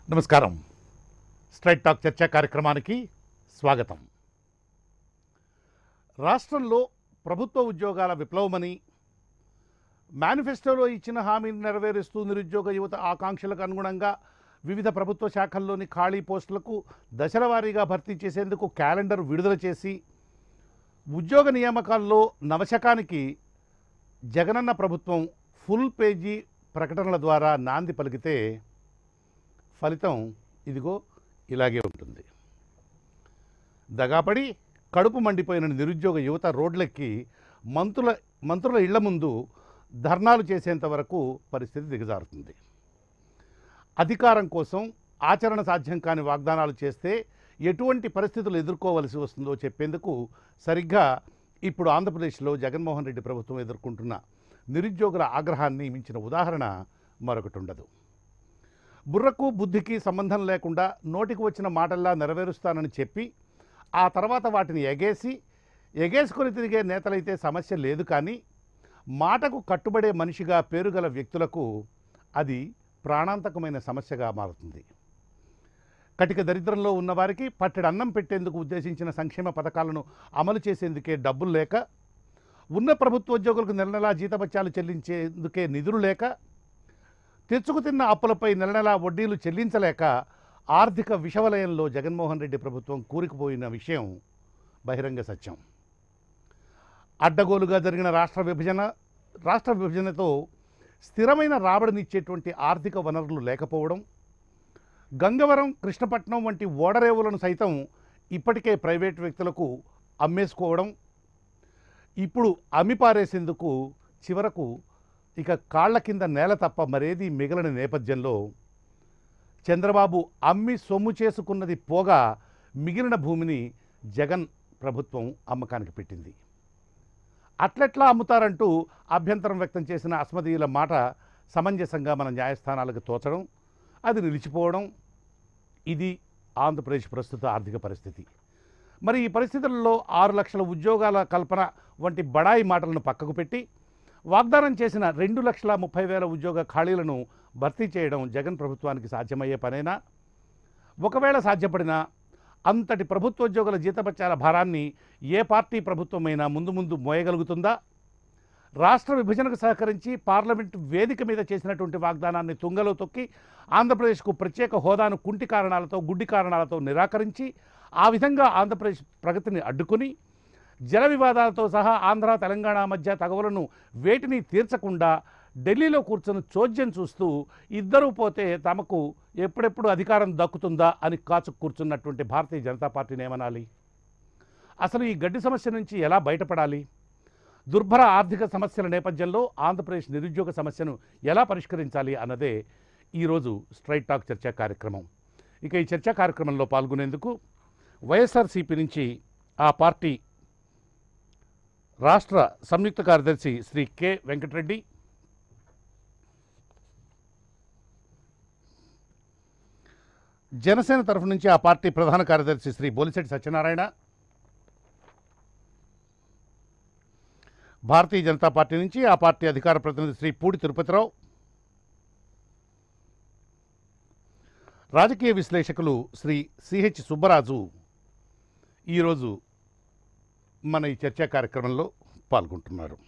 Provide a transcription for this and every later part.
నమస్కారం straight talk చర్చా కార్యక్రమానికి స్వాగతం రాష్ట్రంలో ప్రభుత్వ ఉద్యోగాల విప్లవమని మేనిఫెస్టోలో ఇచ్చిన హామీని నెరవేరుస్తూ నిరుద్యోగ యువత ఆకాంక్షలకు అనుగుణంగా వివిధ ప్రభుత్వ శాఖల్లోని ఖాళీ పోస్టులకు దశల వారీగా భర్తీ చేసేందుకు క్యాలెండర్ విడుదల చేసి ఉద్యోగ నియామకాల్లో నవశకానికి జగనన్న ప్రభుత్వం ఫుల్ పేజీ ప్రకటనల ద్వారా నాంది పలికితే ఫలితం ఇదిగో ఇలాగే ఉంటుంది దగాపడి కడుపు మండిపోయిన నిరుద్యోగ యువత రోడ్లెక్కి మంత్రుల మంత్రుల ఇళ్ల ముందు ధర్నాలు చేసేంత వరకు పరిస్థితి దిగజారుతుంది అధికారం కోసం ఆచరణ సాధ్యం కాని వాగ్దానాలు చేస్తే ఎటువంటి పరిస్థితులు ఎదుర్కోవలసి వస్తుందో చెప్పేందుకు సరిగ్గా ఇప్పుడు ఆంధ్రప్రదేశ్లో జగన్మోహన్ రెడ్డి ప్రభుత్వం ఎదుర్కొంటున్న నిరుద్యోగుల ఆగ్రహాన్ని మించిన ఉదాహరణ మరొకటి ఉండదు బుర్రకు బుద్ధికి సంబంధం లేకుండా నోటికి వచ్చిన మాటల్లా నెరవేరుస్తానని చెప్పి ఆ తర్వాత వాటిని ఎగేసి ఎగేసుకొని తిరిగే నేతలైతే సమస్య లేదు కానీ మాటకు కట్టుబడే మనిషిగా పేరుగల వ్యక్తులకు అది ప్రాణాంతకమైన సమస్యగా మారుతుంది కటిక దరిద్రంలో ఉన్నవారికి పట్టెడు అన్నం పెట్టేందుకు ఉద్దేశించిన సంక్షేమ పథకాలను అమలు చేసేందుకే డబ్బులు లేక ఉన్న ప్రభుత్వ ఉద్యోగులకు నెల నెలా జీతభత్యాలు చెల్లించేందుకే నిధులు లేక తెచ్చుకు తిన్న అప్పులపై నెల నెలా వడ్డీలు చెల్లించలేక ఆర్థిక విషవలయంలో జగన్మోహన్ రెడ్డి ప్రభుత్వం కూరుకుపోయిన విషయం బహిరంగ సత్యం అడ్డగోలుగా జరిగిన రాష్ట్ర విభజన రాష్ట్ర విభజనతో స్థిరమైన రాబడినిచ్చేటువంటి ఆర్థిక వనరులు లేకపోవడం గంగవరం కృష్ణపట్నం వంటి ఓడరేవులను సైతం ఇప్పటికే ప్రైవేట్ వ్యక్తులకు అమ్మేసుకోవడం ఇప్పుడు అమ్మిపారేసేందుకు చివరకు ఇక కాళ్ల కింద నేల తప్ప మరేది మిగలని నేపథ్యంలో చంద్రబాబు అమ్మి సొమ్ము చేసుకున్నది పోగా మిగిలిన భూమిని జగన్ ప్రభుత్వం అమ్మకానికి పెట్టింది అట్లెట్లా అమ్ముతారంటూ అభ్యంతరం వ్యక్తం చేసిన అస్మదీయుల మాట సమంజసంగా మన న్యాయస్థానాలకు తోచడం అది నిలిచిపోవడం ఇది ఆంధ్రప్రదేశ్ ప్రస్తుత ఆర్థిక పరిస్థితి మరి ఈ పరిస్థితుల్లో ఆరు లక్షల ఉద్యోగాల కల్పన వంటి బడాయి మాటలను పక్కకు పెట్టి వాగ్దానం చేసిన రెండు లక్షల ముప్పై వేల ఉద్యోగ ఖాళీలను భర్తీ చేయడం జగన్ ప్రభుత్వానికి సాధ్యమయ్యే పనేనా ఒకవేళ సాధ్యపడినా అంతటి ప్రభుత్వోద్యోగుల జీతభత్యాల భారాన్ని ఏ పార్టీ ప్రభుత్వమైనా ముందు ముందు మోయగలుగుతుందా రాష్ట్ర విభజనకు సహకరించి పార్లమెంటు వేదిక మీద చేసినటువంటి వాగ్దానాన్ని తుంగలో తొక్కి ఆంధ్రప్రదేశ్కు ప్రత్యేక హోదాను కుంటి కారణాలతో గుడ్డి కారణాలతో నిరాకరించి ఆ విధంగా ఆంధ్రప్రదేశ్ ప్రగతిని అడ్డుకుని జల వివాదాలతో సహా ఆంధ్ర తెలంగాణ మధ్య తగవలను వేటిని తీర్చకుండా ఢిల్లీలో కూర్చొని చోద్యం చూస్తూ ఇద్దరూ పోతే తమకు ఎప్పుడెప్పుడు అధికారం దక్కుతుందా అని కాచు కూర్చున్నటువంటి భారతీయ జనతా పార్టీని ఏమనాలి అసలు ఈ గడ్డి సమస్య నుంచి ఎలా బయటపడాలి దుర్భర ఆర్థిక సమస్యల నేపథ్యంలో ఆంధ్రప్రదేశ్ నిరుద్యోగ సమస్యను ఎలా పరిష్కరించాలి అన్నదే ఈరోజు స్ట్రైట్ టాక్ చర్చా కార్యక్రమం ఇక ఈ చర్చా కార్యక్రమంలో పాల్గొనేందుకు వైఎస్ఆర్సీపీ నుంచి ఆ పార్టీ రాష్ట్ర సంయుక్త కార్యదర్శి శ్రీ కె వెంకటరెడ్డి జనసేన తరఫు నుంచి ఆ పార్టీ ప్రధాన కార్యదర్శి శ్రీ బోలిశెట్టి సత్యనారాయణ భారతీయ జనతా పార్టీ నుంచి ఆ పార్టీ అధికార ప్రతినిధి శ్రీ పూడి తిరుపతిరావు రాజకీయ విశ్లేషకులు శ్రీ సిహెచ్ సుబ్బరాజు ఈరోజు మన ఈ చర్చా కార్యక్రమంలో పాల్గొంటున్నారు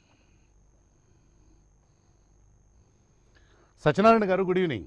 సత్యనారాయణ గారు గుడ్ ఈవినింగ్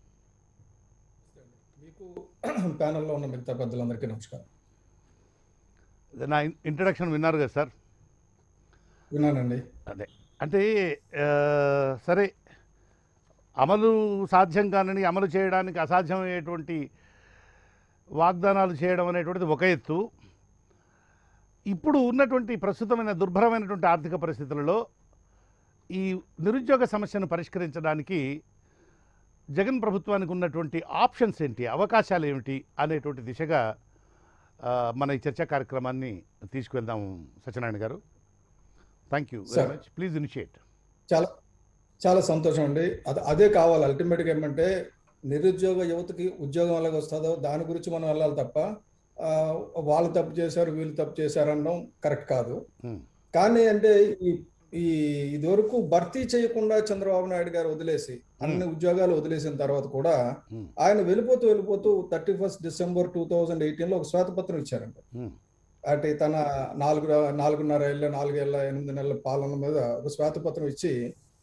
మీకు ప్యానెల్లో ఉన్న మిగతా పెద్దలందరికీ నమస్కారం నా ఇంట్రడక్షన్ విన్నారు కదా సార్ విన్నానండి అదే అంటే ఆ, సరే అమలు సాధ్యం కానని అమలు చేయడానికి అసాధ్యమయ్యేటువంటి వాగ్దానాలు చేయడం అనేటువంటిది ఒక ఎత్తు ఇప్పుడు ఉన్నటువంటి ప్రస్తుతమైన దుర్భరమైనటువంటి ఆర్థిక పరిస్థితులలో ఈ నిరుద్యోగ సమస్యను పరిష్కరించడానికి జగన్ ప్రభుత్వానికి ఉన్నటువంటి ఆప్షన్స్ ఏంటి అవకాశాలు ఏమిటి అనేటువంటి దిశగా ఆ, మన ఈ చర్చా కార్యక్రమాన్ని తీసుకువెళ్దాం Satyanarayana garu thank you very Sir. Much please initiate చాలా చాలా సంతోషం అండి అది అదే కావాలి అల్టిమేట్గా ఏమంటే నిరుద్యోగ యువతకి ఉద్యోగం ఎలాగ వస్తుందో దాని గురించి మనం వెళ్ళాలి తప్ప ఆ, వాళ్ళు తప్పు చేశారు వీళ్ళు తప్పు చేశారు అనడం కరెక్ట్ కాదు Hmm. కానీ అంటే ఈ ఈ ఇదివరకు భర్తీ చేయకుండా చంద్రబాబు నాయుడు గారు వదిలేసి అన్ని ఉద్యోగాలు వదిలేసిన తర్వాత కూడా ఉమ్, ఆయన వెళ్ళిపోతూ వెళ్ళిపోతూ thirty first December two thousand eighteen లో ఒక శ్వేతపత్రం ఇచ్చారంట ఉమ్, అంటే తన నాలుగు నాలుగున్నర ఏళ్ళ నాలుగేళ్ల ఎనిమిది నెలల పాలన మీద ఒక శ్వేతపత్రం ఇచ్చి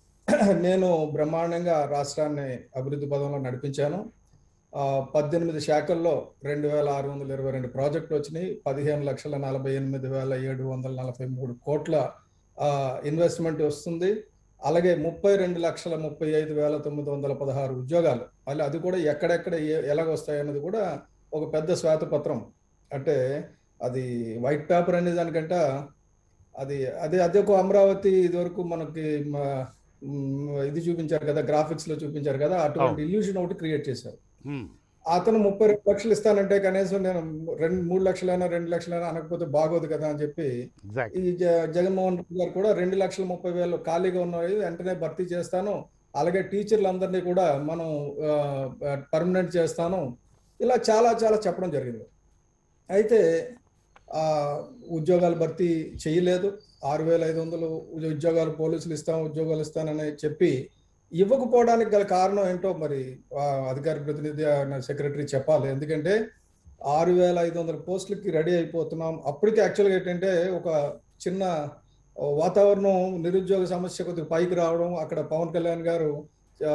నేను బ్రహ్మాండంగా రాష్ట్రాన్ని అభివృద్ధి పదంలో నడిపించాను ఆ, పద్దెనిమిది శాఖల్లో రెండు వేల ఆరు వందల ఇరవై రెండు ప్రాజెక్టులు వచ్చినాయి పదిహేను లక్షల నలభై ఎనిమిది వేల ఏడు వందల నలభై మూడు కోట్ల ఆ, ఇన్వెస్ట్మెంట్ వస్తుంది అలాగే ముప్పై రెండు లక్షల ముప్పై ఐదు వేల తొమ్మిది వందల పదహారు ఉద్యోగాలు మళ్ళీ అది కూడా ఎక్కడెక్కడ ఏ- ఎలాగొస్తాయి అన్నది కూడా ఒక పెద్ద శ్వేతపత్రం అంటే అది వైట్ పేపర్ అనే దానికంట అది అదే అదే ఒక అమరావతి ఇదివరకు మనకి మ- మ్, ఇది చూపించారు కదా గ్రాఫిక్స్ లో చూపించారు కదా అటువంటి ఇల్యూషన్ ఒకటి క్రియేట్ చేశారు ఉమ్, అతను ముప్పై రెండు లక్షలు ఇస్తానంటే కనీసం నేను రెండు మూడు లక్షలైనా రెండు లక్షలైనా అనకపోతే బాగోదు కదా అని చెప్పి ఎగ్జాక్ట్ ఈ జ- జగన్మోహన్ రెడ్డి గారు కూడా రెండు లక్షల ముప్పై వేలు ఖాళీగా ఉన్నాయి వెంటనే భర్తీ చేస్తాను అలాగే టీచర్లందరినీ కూడా మనం పర్మనెంట్ చేస్తాను ఇలా చాలా చాలా చెప్పడం జరిగింది అయితే ఆ, ఉద్యోగాలు భర్తీ చేయలేదు ఆరు వేల ఐదు వందలు ఉద్యో- ఉద్యోగాలు పోలీసులు ఇస్తాం ఉద్యోగాలు ఇస్తానని చెప్పి ఇవ్వకపోవడానికి గల కారణం ఏంటో మరి ఆ, అధికార ప్రతినిధి సెక్రటరీ చెప్పాలి ఎందుకంటే ఆరు వేల ఐదు వందల పోస్టులకి రెడీ అయిపోతున్నాం అప్పటికి యాక్చువల్గా ఏంటంటే ఒక చిన్న వాతావరణం నిరుద్యోగ సమస్య కొద్దిగా పైకి రావడం అక్కడ పవన్ కళ్యాణ్ గారు ఆ,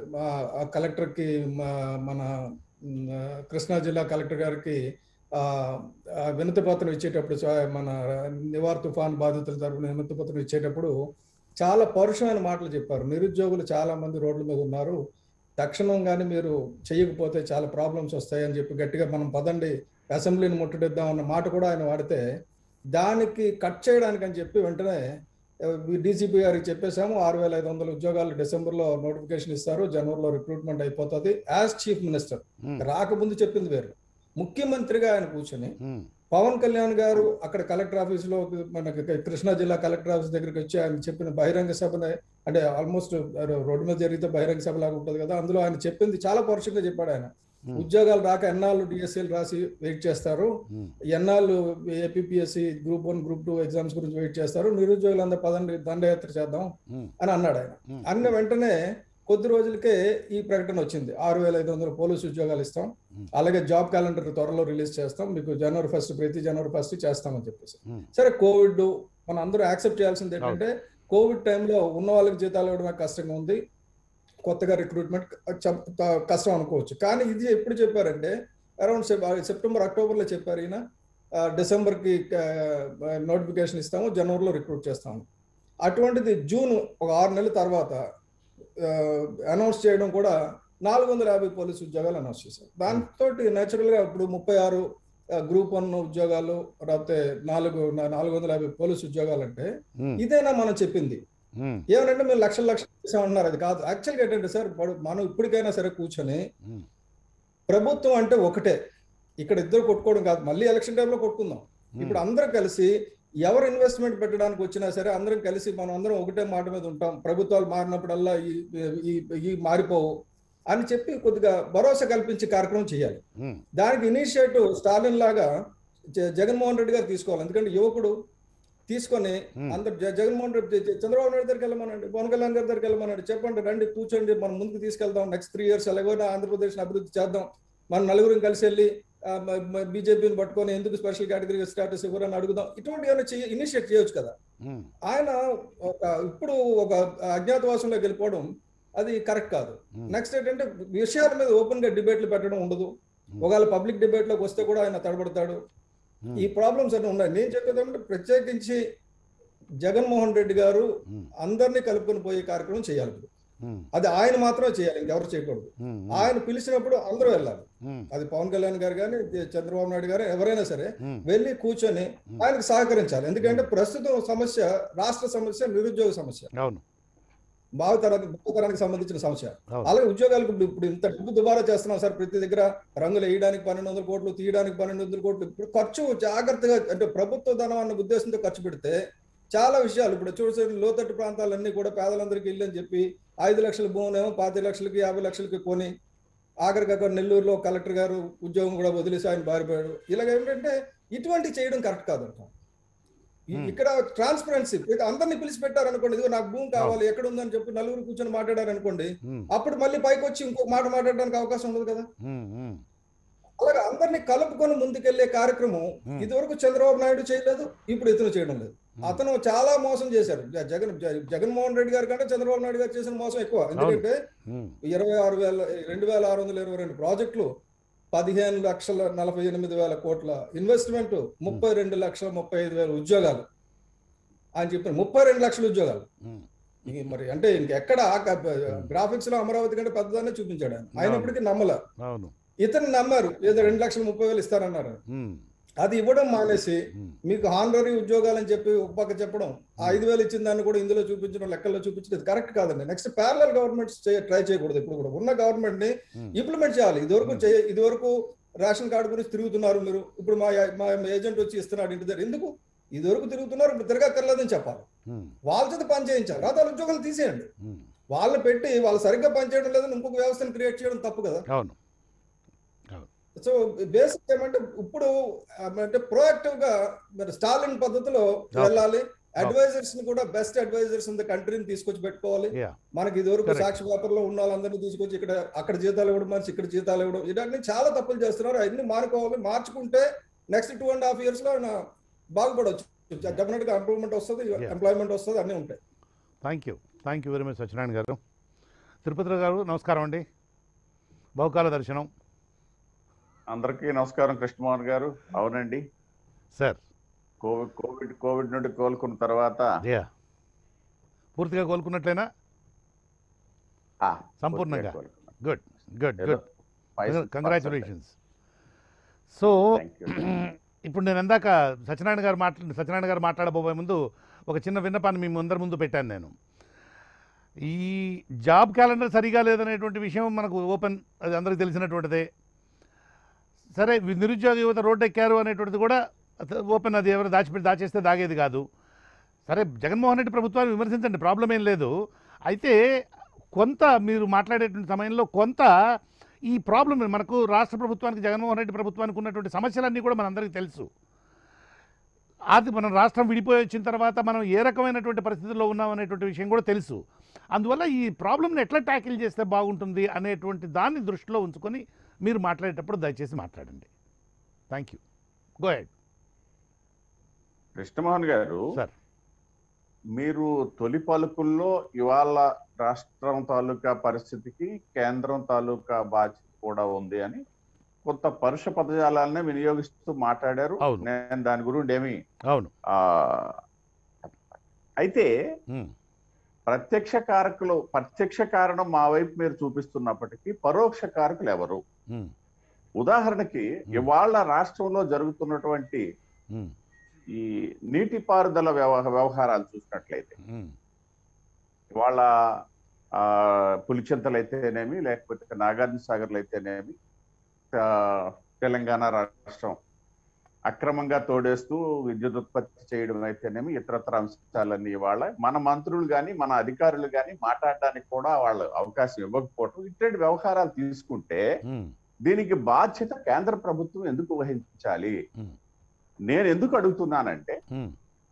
ఆ కలెక్టర్కి మ- మన మ్, కృష్ణా జిల్లా కలెక్టర్ గారికి ఆ, ఆ వినతి పత్రం ఇచ్చేటప్పుడు చా- మన నివార్ తుఫాన్ బాధితుల తరపున వినతి పత్రం ఇచ్చేటప్పుడు చాలా పరుషమైన మాటలు చెప్పారు నిరుద్యోగులు చాలా మంది రోడ్ల మీద ఉన్నారు తక్షణం కానీ మీరు చేయకపోతే చాలా ప్రాబ్లమ్స్ వస్తాయని చెప్పి గట్టిగా మనం పదండి అసెంబ్లీని ముట్టడిద్దాం అన్న మాట కూడా ఆయన వాడితే దానికి కట్ చేయడానికి అని చెప్పి వెంటనే డీసీపీ గారికి చెప్పేశాము ఆరు వేల ఐదు వందల ఉద్యోగాలు డిసెంబర్లో నోటిఫికేషన్ ఇస్తారు జనవరిలో రిక్రూట్మెంట్ అయిపోతుంది యాజ్ చీఫ్ మినిస్టర్ ఉమ్, రాకముందు చెప్పింది వేరు ముఖ్యమంత్రిగా ఆయన కూర్చొని ఉమ్, పవన్ కళ్యాణ్ గారు అక్కడ కలెక్టర్ ఆఫీస్ లో మనకి కృష్ణా జిల్లా కలెక్టర్ ఆఫీస్ దగ్గరికి వచ్చి ఆయన చెప్పిన బహిరంగ సభని అంటే ఆల్మోస్ట్ రోడ్డు మీద జరిగితే బహిరంగ సభ లాగా ఉంటుంది కదా అందులో ఆయన చెప్పింది చాలా పరుషంగా చెప్పాడు ఆయన ఉమ్, ఉద్యోగాలు రాక ఎన్నాళ్ళు డిఎస్సీలు రాసి వెయిట్ చేస్తారు ఉమ్, ఎన్నాళ్ళు APSC group one group two exams గురించి వెయిట్ చేస్తారు నిరుద్యోగులందరూ పదండి దండయాత్ర చేద్దాం ఉమ్, అని అన్నాడు ఆయన ఉమ్, అన్న వెంటనే కొద్ది రోజులకే ఈ ప్రకటన వచ్చింది ఆరు వేల ఐదు వందల పోలీసు ఉద్యోగాలు ఇస్తాం Hmm. అలాగే జాబ్ క్యాలెండర్ త్వరలో రిలీజ్ చేస్తాం మీకు జనవరి ఫస్ట్ ప్రతి జనవరి ఫస్ట్ చేస్తామని చెప్పేసి ఉమ్, సరే కోవిడ్ మనం అందరూ యాక్సెప్ట్ చేయాల్సింది ఏంటంటే కోవిడ్ టైంలో ఉన్న వాళ్ళకి జీతాలు ఇవ్వడమే కష్టంగా ఉంది కొత్తగా రిక్రూట్మెంట్ కష్టం అనుకోవచ్చు కానీ ఇది ఎప్పుడు చెప్పారంటే అరౌండ్ సెప్టెంబర్ అక్టోబర్లో చెప్పారు ఈయన ఆ, డిసెంబర్కి నోటిఫికేషన్ ఇస్తాము జనవరిలో రిక్రూట్ చేస్తాము అటువంటిది జూన్ ఒక ఆరు నెలల తర్వాత అనౌన్స్ చేయడం కూడా నాలుగు వందల యాభై పోలీసు ఉద్యోగాలు అనౌన్స్ చేశారు దాంతో గా ఇప్పుడు ముప్పై ఆరు గ్రూప్ వన్ ఉద్యోగాలు లేకపోతే నాలుగు నా- నాలుగు వందల యాభై పోలీసు ఉద్యోగాలు అంటే ఉమ్, ఇదేనా మనం చెప్పింది ఉమ్, ఏమనంటే మేము లక్షల లక్షలు చేసామన్నారు అది కాదు యాక్చువల్గా ఏంటంటే సార్ ఇప్పుడు మనం ఇప్పటికైనా సరే కూర్చొని ఉమ్, ప్రభుత్వం అంటే ఒకటే ఇక్కడ ఇద్దరు కొట్టుకోవడం కాదు మళ్ళీ ఎలక్షన్ టైంలో కొట్టుకుందాం ఇప్పుడు అందరం కలిసి ఎవరు ఇన్వెస్ట్మెంట్ పెట్టడానికి వచ్చినా సరే అందరం కలిసి మనం అందరం ఒకటే మాట మీద ఉంటాం ప్రభుత్వాలు మారినప్పుడల్లా ఈ ఈ ఈ మారిపోవు అని చెప్పి కొద్దిగా భరోసా కల్పించే కార్యక్రమం చేయాలి ఉమ్, దానికి ఇనిషియేటివ్ స్టాలిన్ లాగా జ- జగన్మోహన్ రెడ్డి గారు తీసుకోవాలి ఎందుకంటే యువకుడు తీసుకొని Hmm. అందరు జ- జగన్మోహన్ రెడ్డి జ- చంద్రబాబు నాయుడు దగ్గరికి వెళ్ళమనండి పవన్ కళ్యాణ్ గారి దగ్గరికి వెళ్ళమనండి చెప్పండి రండి కూర్చోండి మనం ముందుకు తీసుకెళ్దాం నెక్స్ట్ త్రీ ఇయర్స్ ఎలాగైనా ఆంధ్రప్రదేశ్ అభివృద్ధి చేద్దాం మనం నలుగురం కలిసి వెళ్ళి బీజేపీని పట్టుకొని ఎందుకు స్పెషల్ కేటగిరీ స్టాటస్ ఇవ్వరని అడుగుదాం ఇటువంటి ఏమైనా చేయ ఇనిషియేట్ చేయొచ్చు కదా ఉమ్, ఆయన ఒక ఇప్పుడు ఒక అజ్ఞాతవాసంలోకి వెళ్ళిపోవడం అది కరెక్ట్ కాదు ఉమ్, నెక్స్ట్ ఏంటంటే విషయాల మీద ఓపెన్ గా డిబేట్లు పెట్టడం ఉండదు ఒకవేళ పబ్లిక్ డిబేట్ లోకి వస్తే కూడా ఆయన తడబడతాడు ఉమ్, ఈ ప్రాబ్లమ్స్ అన్ని ఉన్నాయి నేను చెప్పేది ఏమంటే ప్రత్యేకించి జగన్మోహన్ రెడ్డి గారు ఉమ్, అందరినీ కలుపుకొని పోయే కార్యక్రమం చేయాలి ఇప్పుడు. ఉమ్, అది ఆయన మాత్రమే చేయాలి ఇంకెవరు చేయకూడదు ఉమ్, ఆయన పిలిచినప్పుడు అందరూ వెళ్ళాలి ఉమ్, అది పవన్ కళ్యాణ్ గారు కానీ చంద్రబాబు నాయుడు గారు ఎవరైనా సరే ఉమ్, వెళ్ళి కూర్చొని ఆయనకు సహకరించాలి ఎందుకంటే ప్రస్తుతం సమస్య రాష్ట్ర సమస్య నిరుద్యోగ సమస్య అవును భావితరానికి భావితరానికి సంబంధించిన సమస్య అవును. అలాగే ఉద్యోగాలకు ఇప్పుడు ఇప్పుడు ఇంత డబ్బు దుబారా చేస్తున్నాం సార్ ప్రతి దగ్గర రంగులు వేయడానికి పన్నెండు వందల కోట్లు తీయడానికి పన్నెండు వందల కోట్లు ఇప్పుడు ఖర్చు జాగ్రత్తగా అంటే ప్రభుత్వ ధనం అన్న ఉద్దేశంతో ఖర్చు పెడితే చాలా విషయాలు ఇప్పుడు చూసే లోతట్టు ప్రాంతాలన్నీ కూడా పేదలందరికీ ఇల్లు అని చెప్పి ఐదు లక్షల భూములేమో పాతి లక్షలకి యాభై లక్షలకి కొని ఆఖరికి అక్కడ నెల్లూరులో కలెక్టర్ గారు ఉద్యోగం కూడా వదిలేసి ఆయన బారిపోయాడు ఇలాగ ఏంటంటే ఇటువంటి చేయడం కరెక్ట్ కాదంట ఈ- Hmm. ఇక్కడ ట్రాన్స్పరెన్సీ అందరిని పిలిచి పెట్టారు అనుకోండి ఇదిగో నాకు భూమి కావాలి ఎక్కడ ఉందని చెప్పి నలుగురు కూర్చొని మాట్లాడారు అనుకోండి ఉమ్, అప్పుడు మళ్ళీ పైకి వచ్చి ఇంకో మాట మాట్లాడడానికి అవకాశం ఉండదు కదా ఉమ్, ఉమ్, అలాగే అందరినీ కలుపుకొని ముందుకెళ్లే కార్యక్రమం Hmm. ఇదివరకు చంద్రబాబు నాయుడు చేయలేదు ఇప్పుడు ఇతను చేయడం లేదు Hmm. అతను చాలా మోసం చేశారు జ- జగన్ జ- జగన్మోహన్ రెడ్డి గారి కంటే చంద్రబాబు నాయుడు గారు చేసిన మోసం ఎక్కువ ఎందుకంటే ఉమ్, ఇరవై ఆరు వేల రెండు వేల ఆరు వందల ఇరవై రెండు ప్రాజెక్టులు పదిహేను లక్షల నలభై ఎనిమిది వేల కోట్ల ఇన్వెస్ట్మెంట్ ముప్పై రెండు లక్షల ముప్పై ఐదు వేల ఉద్యోగాలు ఆయన చెప్పారు ముప్పై రెండు లక్షల ఉద్యోగాలు ఉమ్, ఇది మరి అంటే ఇంకెక్కడ గ్రాఫిక్స్ లో అమరావతి కంటే పెద్దదాన్ని చూపించాడు ఆయన ఆయన ఇప్పటికీ నమ్మల అవును ఇతను నమ్మారు ఏదో రెండు లక్షల ముప్పై వేలు ఇస్తారన్నారు ఉమ్, అది ఇవ్వడం మానేసి ఉమ్, మీకు హానరీ ఉద్యోగాలని చెప్పి ఒక పక్క చెప్పడం ఆ ఐదు వేలు ఇచ్చిన దాన్ని కూడా ఇందులో చూపించడం లెక్కల్లో చూపించడం ఇది కరెక్ట్ కాదండి నెక్స్ట్ ప్యారలల్ గవర్నమెంట్స్ ట్రై చేయకూడదు ఇప్పుడు కూడా ఉన్న గవర్నమెంట్ ని ఉమ్, ఇంప్లిమెంట్ చేయాలి ఇదివరకు Hmm. చేయ ఇదివరకు రేషన్ కార్డు గురించి తిరుగుతున్నారు మీరు ఇప్పుడు మా మా ఏజెంట్ వచ్చి ఇస్తున్నాడు ఇంటి దగ్గర ఎందుకు ఇదివరకు తిరుగుతున్నారు ఇప్పుడు తిరగక్కర్లేదని చెప్పాలి ఉమ్, వాళ్ళ చేత పని చేయించాలి రాత వాళ్ళ ఉద్యోగాలు తీసేయండి ఉమ్, వాళ్ళని పెట్టి వాళ్ళు సరిగ్గా పనిచేయడం లేదని ఇంకొక వ్యవస్థను క్రియేట్ చేయడం తప్పు కదా అవును సో బేసిక్ ఏమంటే ఇప్పుడు ఆ, అంటే ప్రోయాక్టివ్ గా మరి స్టాలిన్ పద్ధతిలో వెళ్ళాలి అడ్వైజర్స్ ని కూడా బెస్ట్ అడ్వైజర్స్ ఇన్ ద కంట్రీని తీసుకొచ్చి పెట్టుకోవాలి యా మనకి ఇదివరకు Correct. సాక్షి పేపర్ లో ఉన్న వాళ్ళందరినీ తీసుకొచ్చి ఇక్కడ అక్కడ జీతాలు ఇవ్వడం మనిషి ఇక్కడ జీతాలు ఇవ్వడం ఇవన్నీ చాలా తప్పులు చేస్తున్నారు అవన్నీ మానుకోవాలి మార్చుకుంటే next two and half years లో ఆయన బాగుపడవచ్చు డెఫినెట్ గా ఇంప్రూవ్మెంట్ వస్తుంది Yeah. ఎంప్లాయ్మెంట్ వస్తుంది అన్నీ ఉంటాయి thank you thank you very much Satyanarayana garu Tirupati గారు నమస్కారం అండి బహుకాల దర్శనం అందరికీ నమస్కారం కృష్ణమోహన్ గారు అవునండి సార్ కోవిడ్ కోవిడ్ కోవిడ్ నుండి కోలుకున్న తర్వాత యా పూర్తిగా కోలుకున్నట్లేనా ఆ, సంపూర్ణంగా. పూర్తిగా కోలుకున్నాను. గుడ్ గుడ్ ఏదో good five congratulations so Thank you. ఇప్పుడు నేను ఇందాక సత్యనారాయణ గారు మాట్లా సత్యనారాయణ గారు మాట్లాడబోయే ముందు ఒక చిన్న విన్నపాన్ని మీ అందరి ముందు పెట్టాను నేను ఈ జాబ్ క్యాలెండర్ సరిగా లేదనేటువంటి విషయం మనకు ఓపెన్ అది అందరికీ తెలిసినటువంటిదే సరే వి- నిరుద్యోగ యువత రోడ్డు ఎక్కారు అనేటువంటిది కూడా అత- ఓపెన్ అది ఎవరు దాచిపెట్టి దాచేస్తే దాగేది కాదు సరే జగన్మోహన్ రెడ్డి ప్రభుత్వాన్ని విమర్శించండి ప్రాబ్లం ఏం లేదు అయితే కొంత మీరు మాట్లాడేటువంటి సమయంలో కొంత ఈ ప్రాబ్లం మనకు రాష్ట్ర ప్రభుత్వానికి జగన్మోహన్ రెడ్డి ప్రభుత్వానికి ఉన్నటువంటి సమస్యలన్నీ కూడా మనందరికీ తెలుసు అది మనం రాష్ట్రం విడిపోయి వచ్చిన తర్వాత మనం ఏ రకమైనటువంటి పరిస్థితుల్లో ఉన్నాం అనేటువంటి విషయం కూడా తెలుసు అందువల్ల ఈ ప్రాబ్లమ్ని ఎట్లా ట్యాకిల్ చేస్తే బాగుంటుంది అనేటువంటి దాన్ని దృష్టిలో ఉంచుకొని మీరు మాట్లాడేటప్పుడు దయచేసి మాట్లాడండి thank you go ahead Krishnamohan garu sir మీరు తొలి పలుకుల్లో ఇవాళ రాష్ట్రం తాలూకా పరిస్థితికి కేంద్రం తాలూకా బాధ్యత కూడా ఉంది అని కొంత పరుష పదజాలాలనే వినియోగిస్తూ మాట్లాడారు అవును. నేను దాని గురించి ఏమి అవును ఆ, అయితే ఉమ్, ప్రత్యక్ష కారకులు ప్రత్యక్ష కారణం మా వైపు మీరు చూపిస్తున్నప్పటికీ పరోక్ష కారకులు ఎవరు ఉమ్, ఉదాహరణకి ఇవాళ రాష్ట్రంలో జరుగుతున్నటువంటి ఉమ్, ఈ నీటిపారుదల వ్యవ- వ్యవహారాలు చూసినట్లయితే ఉమ్, ఇవాళ ఆ, పులిచింతలు అయితేనేమి లేకపోతే నాగార్జున సాగర్లు అయితేనేమి ఆ, తెలంగాణ రాష్ట్రం అక్రమంగా తోడేస్తూ విద్యుత్ ఉత్పత్తి చేయడం అయితేనేమి ఇతరత్ర అంశాలన్నీ ఇవాళ మన మంత్రులు కానీ మన అధికారులు కానీ మాట్లాడడానికి కూడా వాళ్ళు అవకాశం ఇవ్వకపోవటం ఇటువంటి వ్యవహారాలు తీసుకుంటే ఉమ్, దీనికి బాధ్యత కేంద్ర ప్రభుత్వం ఎందుకు వహించాలి ఉమ్, నేను ఎందుకు అడుగుతున్నానంటే ఉమ్,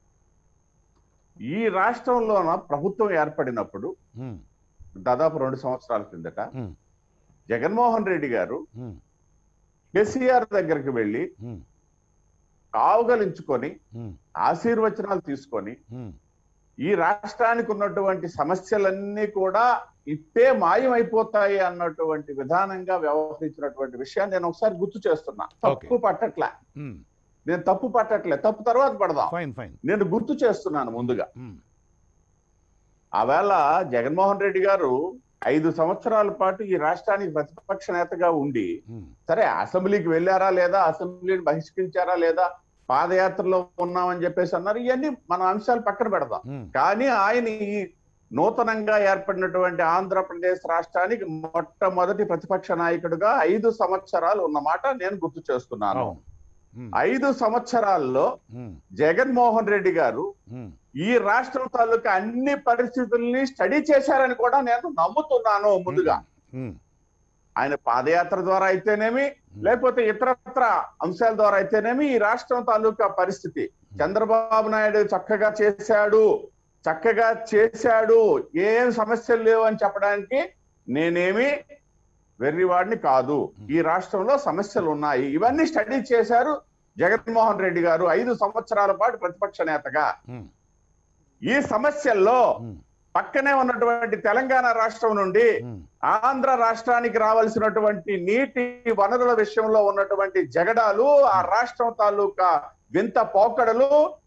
ఈ రాష్ట్రంలోన ప్రభుత్వం ఏర్పడినప్పుడు ఉమ్, దాదాపు రెండు సంవత్సరాల కిందట ఉమ్, జగన్మోహన్ రెడ్డి గారు ఉమ్, కేసీఆర్ దగ్గరికి వెళ్ళి ఉమ్, కావుగలించుకొని ఉమ్, ఆశీర్వచనాలు తీసుకొని ఉమ్, ఈ రాష్ట్రానికి ఉన్నటువంటి సమస్యలన్నీ కూడా ఇట్టే మాయమైపోతాయి అన్నటువంటి విధానంగా వ్యవహరించినటువంటి విషయాన్ని నేను ఒకసారి గుర్తు చేస్తున్నా తప్పు పట్టట్లే ఉమ్, నేను తప్పు పట్టట్లే తప్పు తర్వాత పడదాం ఫైన్ ఫైన్ నేను గుర్తు చేస్తున్నాను ముందుగా ఉమ్, ఆవేళ జగన్మోహన్ రెడ్డి గారు ఐదు సంవత్సరాల పాటు ఈ రాష్ట్రానికి ప్రతిపక్ష నేతగా ఉండి ఉమ్, సరే అసెంబ్లీకి వెళ్ళారా లేదా అసెంబ్లీని బహిష్కరించారా లేదా పాదయాత్రలో ఉన్నామని చెప్పేసి అన్నారు ఇవన్నీ మన అంశాలు పక్కన పెడదాం ఉమ్, కానీ ఆయన ఈ నూతనంగా ఏర్పడినటువంటి ఆంధ్రప్రదేశ్ రాష్ట్రానికి మొట్టమొదటి ప్రతిపక్ష నాయకుడిగా ఐదు సంవత్సరాలు ఉన్నమాట నేను గుర్తు చేస్తున్నాను అవును ఉమ్, ఐదు సంవత్సరాల్లో ఉమ్, జగన్మోహన్ రెడ్డి గారు ఉమ్, ఈ రాష్ట్రం తాలూకా అన్ని పరిస్థితుల్ని స్టడీ చేశారని కూడా నేను నమ్ముతున్నాను ముందుగా ఉమ్, ఆయన పాదయాత్ర ద్వారా అయితేనేమి లేకపోతే ఇతరత్ర అంశాల ద్వారా అయితేనేమి ఈ రాష్ట్రం తాలూకా పరిస్థితి చంద్రబాబు నాయుడు చక్కగా చేశాడు చక్కగా చేశాడు ఏం సమస్యలు లేవు అని చెప్పడానికి నేనేమి వెర్రివాడిని కాదు ఈ రాష్ట్రంలో సమస్యలు ఉన్నాయి ఇవన్నీ స్టడీ చేశారు జగన్మోహన్ రెడ్డి గారు ఐదు సంవత్సరాల పాటు ప్రతిపక్ష నేతగా ఉమ్, ఈ సమస్యల్లో ఉమ్, పక్కనే ఉన్నటువంటి తెలంగాణ రాష్ట్రం నుండి ఉమ్, ఆంధ్ర రాష్ట్రానికి రావాల్సినటువంటి నీటి వనరుల విషయంలో ఉన్నటువంటి జగడాలు ఆ రాష్ట్రం తాలూకా వింత పోకడలు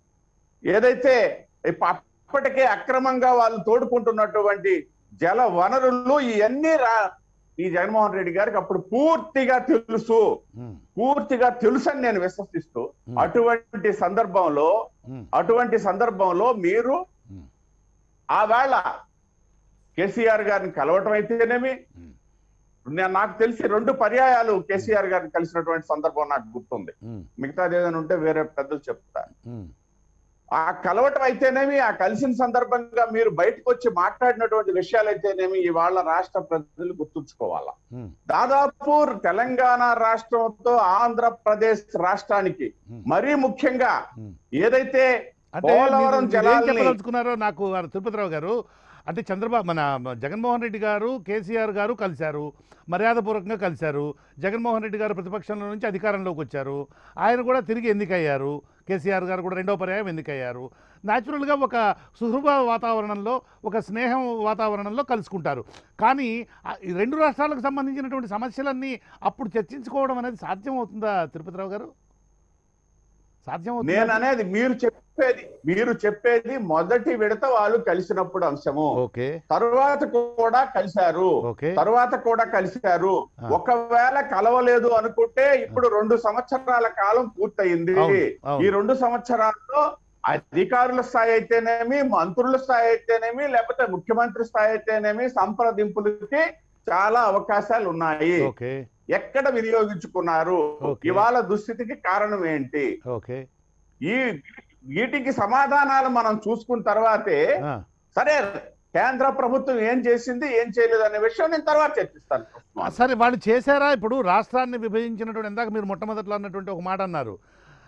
ఏదైతే ఇప్ప- అప్పటికే అక్రమంగా వాళ్ళు తోడుకుంటున్నటువంటి జల వనరులు ఇవన్నీ రా ఈ జగన్మోహన్ రెడ్డి గారికి అప్పుడు పూర్తిగా తెలుసు ఉమ్, పూర్తిగా తెలుసు అని నేను విశ్వసిస్తూ ఉమ్, అటువంటి సందర్భంలో ఉమ్, అటువంటి సందర్భంలో మీరు ఉమ్, ఆ వేళ కేసీఆర్ గారిని కలవటం అయితేనేమి ఉమ్, నేను నాకు తెలిసి రెండు పర్యాయాలు కేసీఆర్ గారిని కలిసినటువంటి సందర్భం నాకు గుర్తుంది ఉమ్, మిగతాది ఏదైనా ఉంటే వేరే పెద్దలు చెప్తా ఉమ్, ఆ కలవటం అయితేనేమి ఆ కలిసిన సందర్భంగా మీరు బయటకు వచ్చి మాట్లాడినటువంటి విషయాలు అయితేనేమి ఇవాళ రాష్ట్ర ప్రజలు గుర్తుంచుకోవాలా ఉమ్, దాదాపు తెలంగాణ రాష్ట్రంతో ఆంధ్రప్రదేశ్ రాష్ట్రానికి ఉమ్. మరీ ముఖ్యంగా ఉమ్. ఏదైతే అంటే పోలవరం మీరు- మీరు ఏం జలాల్ని- చెప్పదలుచుకున్నారో నాకు వారు తిరుపతిరావు గారు అంటే చంద్రబాబు మన జగన్మోహన్ రెడ్డి గారు కేసీఆర్ గారు కలిశారు మర్యాదపూర్వకంగా కలిశారు జగన్మోహన్ రెడ్డి గారు ప్రతిపక్షంలో నుంచి అధికారంలోకి వచ్చారు ఆయన కూడా తిరిగి ఎన్నికయ్యారు కేసీఆర్ గారు కూడా రెండో పర్యాయం ఎన్నికయ్యారు న్యాచురల్గా ఒక సుహృభ వాతావరణంలో ఒక స్నేహం వాతావరణంలో కలుసుకుంటారు కానీ ఆ ఈ రెండు రాష్ట్రాలకు సంబంధించినటువంటి సమస్యలన్నీ అప్పుడు చర్చించుకోవడం అనేది సాధ్యమవుతుందా తిరుపతిరావు గారు నేను సాధ్యమవుతుందా అనేది మీరు చెప్పేది మీరు చెప్పేది మొదటి విడత వాళ్ళు కలిసినప్పుడు అంశము ఓకే తరువాత కూడా కలిశారు ఓకే తరువాత కూడా కలిశారు ఆ. ఒకవేళ కలవలేదు అనుకుంటే ఇప్పుడు రెండు సంవత్సరాల కాలం పూర్తయింది అవును, ఈ అవును. రెండు సంవత్సరాల్లో అధికారుల స్థాయి అయితేనేమి మంత్రుల స్థాయి అయితేనేమి లేకపోతే ముఖ్యమంత్రి స్థాయి అయితేనేమి సంప్రదింపులకి చాలా అవకాశాలు ఉన్నాయి ఓకే ఎక్కడ వినియోగించుకున్నారు ఓకే. ఇవాళ దుస్థితికి కారణం ఏంటి ఓకే ఈ వీటికి సమాధానాలు మనం చూసుకున్న తర్వాతే ఆ, సరే కేంద్ర ప్రభుత్వం ఏం చేసింది ఏం చేయలేదు అనే విషయం నేను తర్వాత చర్చిస్తాను ఆ, సరే వాళ్ళు చేశారా ఇప్పుడు రాష్ట్రాన్ని విభజించినటువంటి ఇందాక మీరు మొట్టమొదట్లో అన్నటువంటి ఒక మాట అన్నారు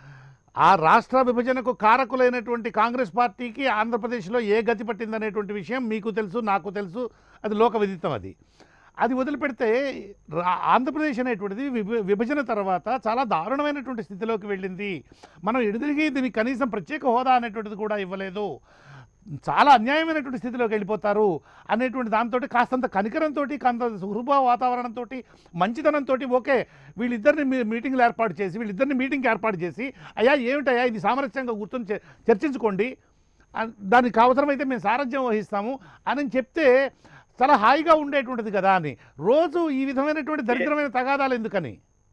ఆ రాష్ట్ర విభజనకు కారకులైనటువంటి కాంగ్రెస్ పార్టీకి ఆంధ్రప్రదేశ్లో ఏ గతి పట్టిందనేటువంటి విషయం మీకు తెలుసు నాకు తెలుసు అది లోక విదితం అది అది వదిలిపెడితే రా- ఆంధ్రప్రదేశ్ అనేటువంటిది విభ విభజన తర్వాత చాలా దారుణమైనటువంటి స్థితిలోకి వెళ్ళింది మనం ఎడుదిరిగి దీనికి కనీసం ప్రత్యేక హోదా అనేటువంటిది కూడా ఇవ్వలేదు చాలా అన్యాయమైనటువంటి స్థితిలోకి వెళ్ళిపోతారు అనేటువంటి దాంతో కాస్తంత కనికరంతో కాంత సుహృభ వాతావరణంతో మంచితనంతో ఓకే వీళ్ళిద్దరిని మీ మీటింగ్లు ఏర్పాటు చేసి వీళ్ళిద్దరిని మీటింగ్కి ఏర్పాటు చేసి అయ్యా ఏమిటయ్యా ఇది సామరస్యంగా కూర్చొని చే- చర్చించుకోండి అన్- దానికి అవసరమైతే మేము సారథ్యం వహిస్తాము అని చెప్తే చాలా హాయిగా ఉండేటువంటిది కదా అని రోజు ఈ విధమైనటువంటి దరిద్రమైన తగాదాలు ఎందుకని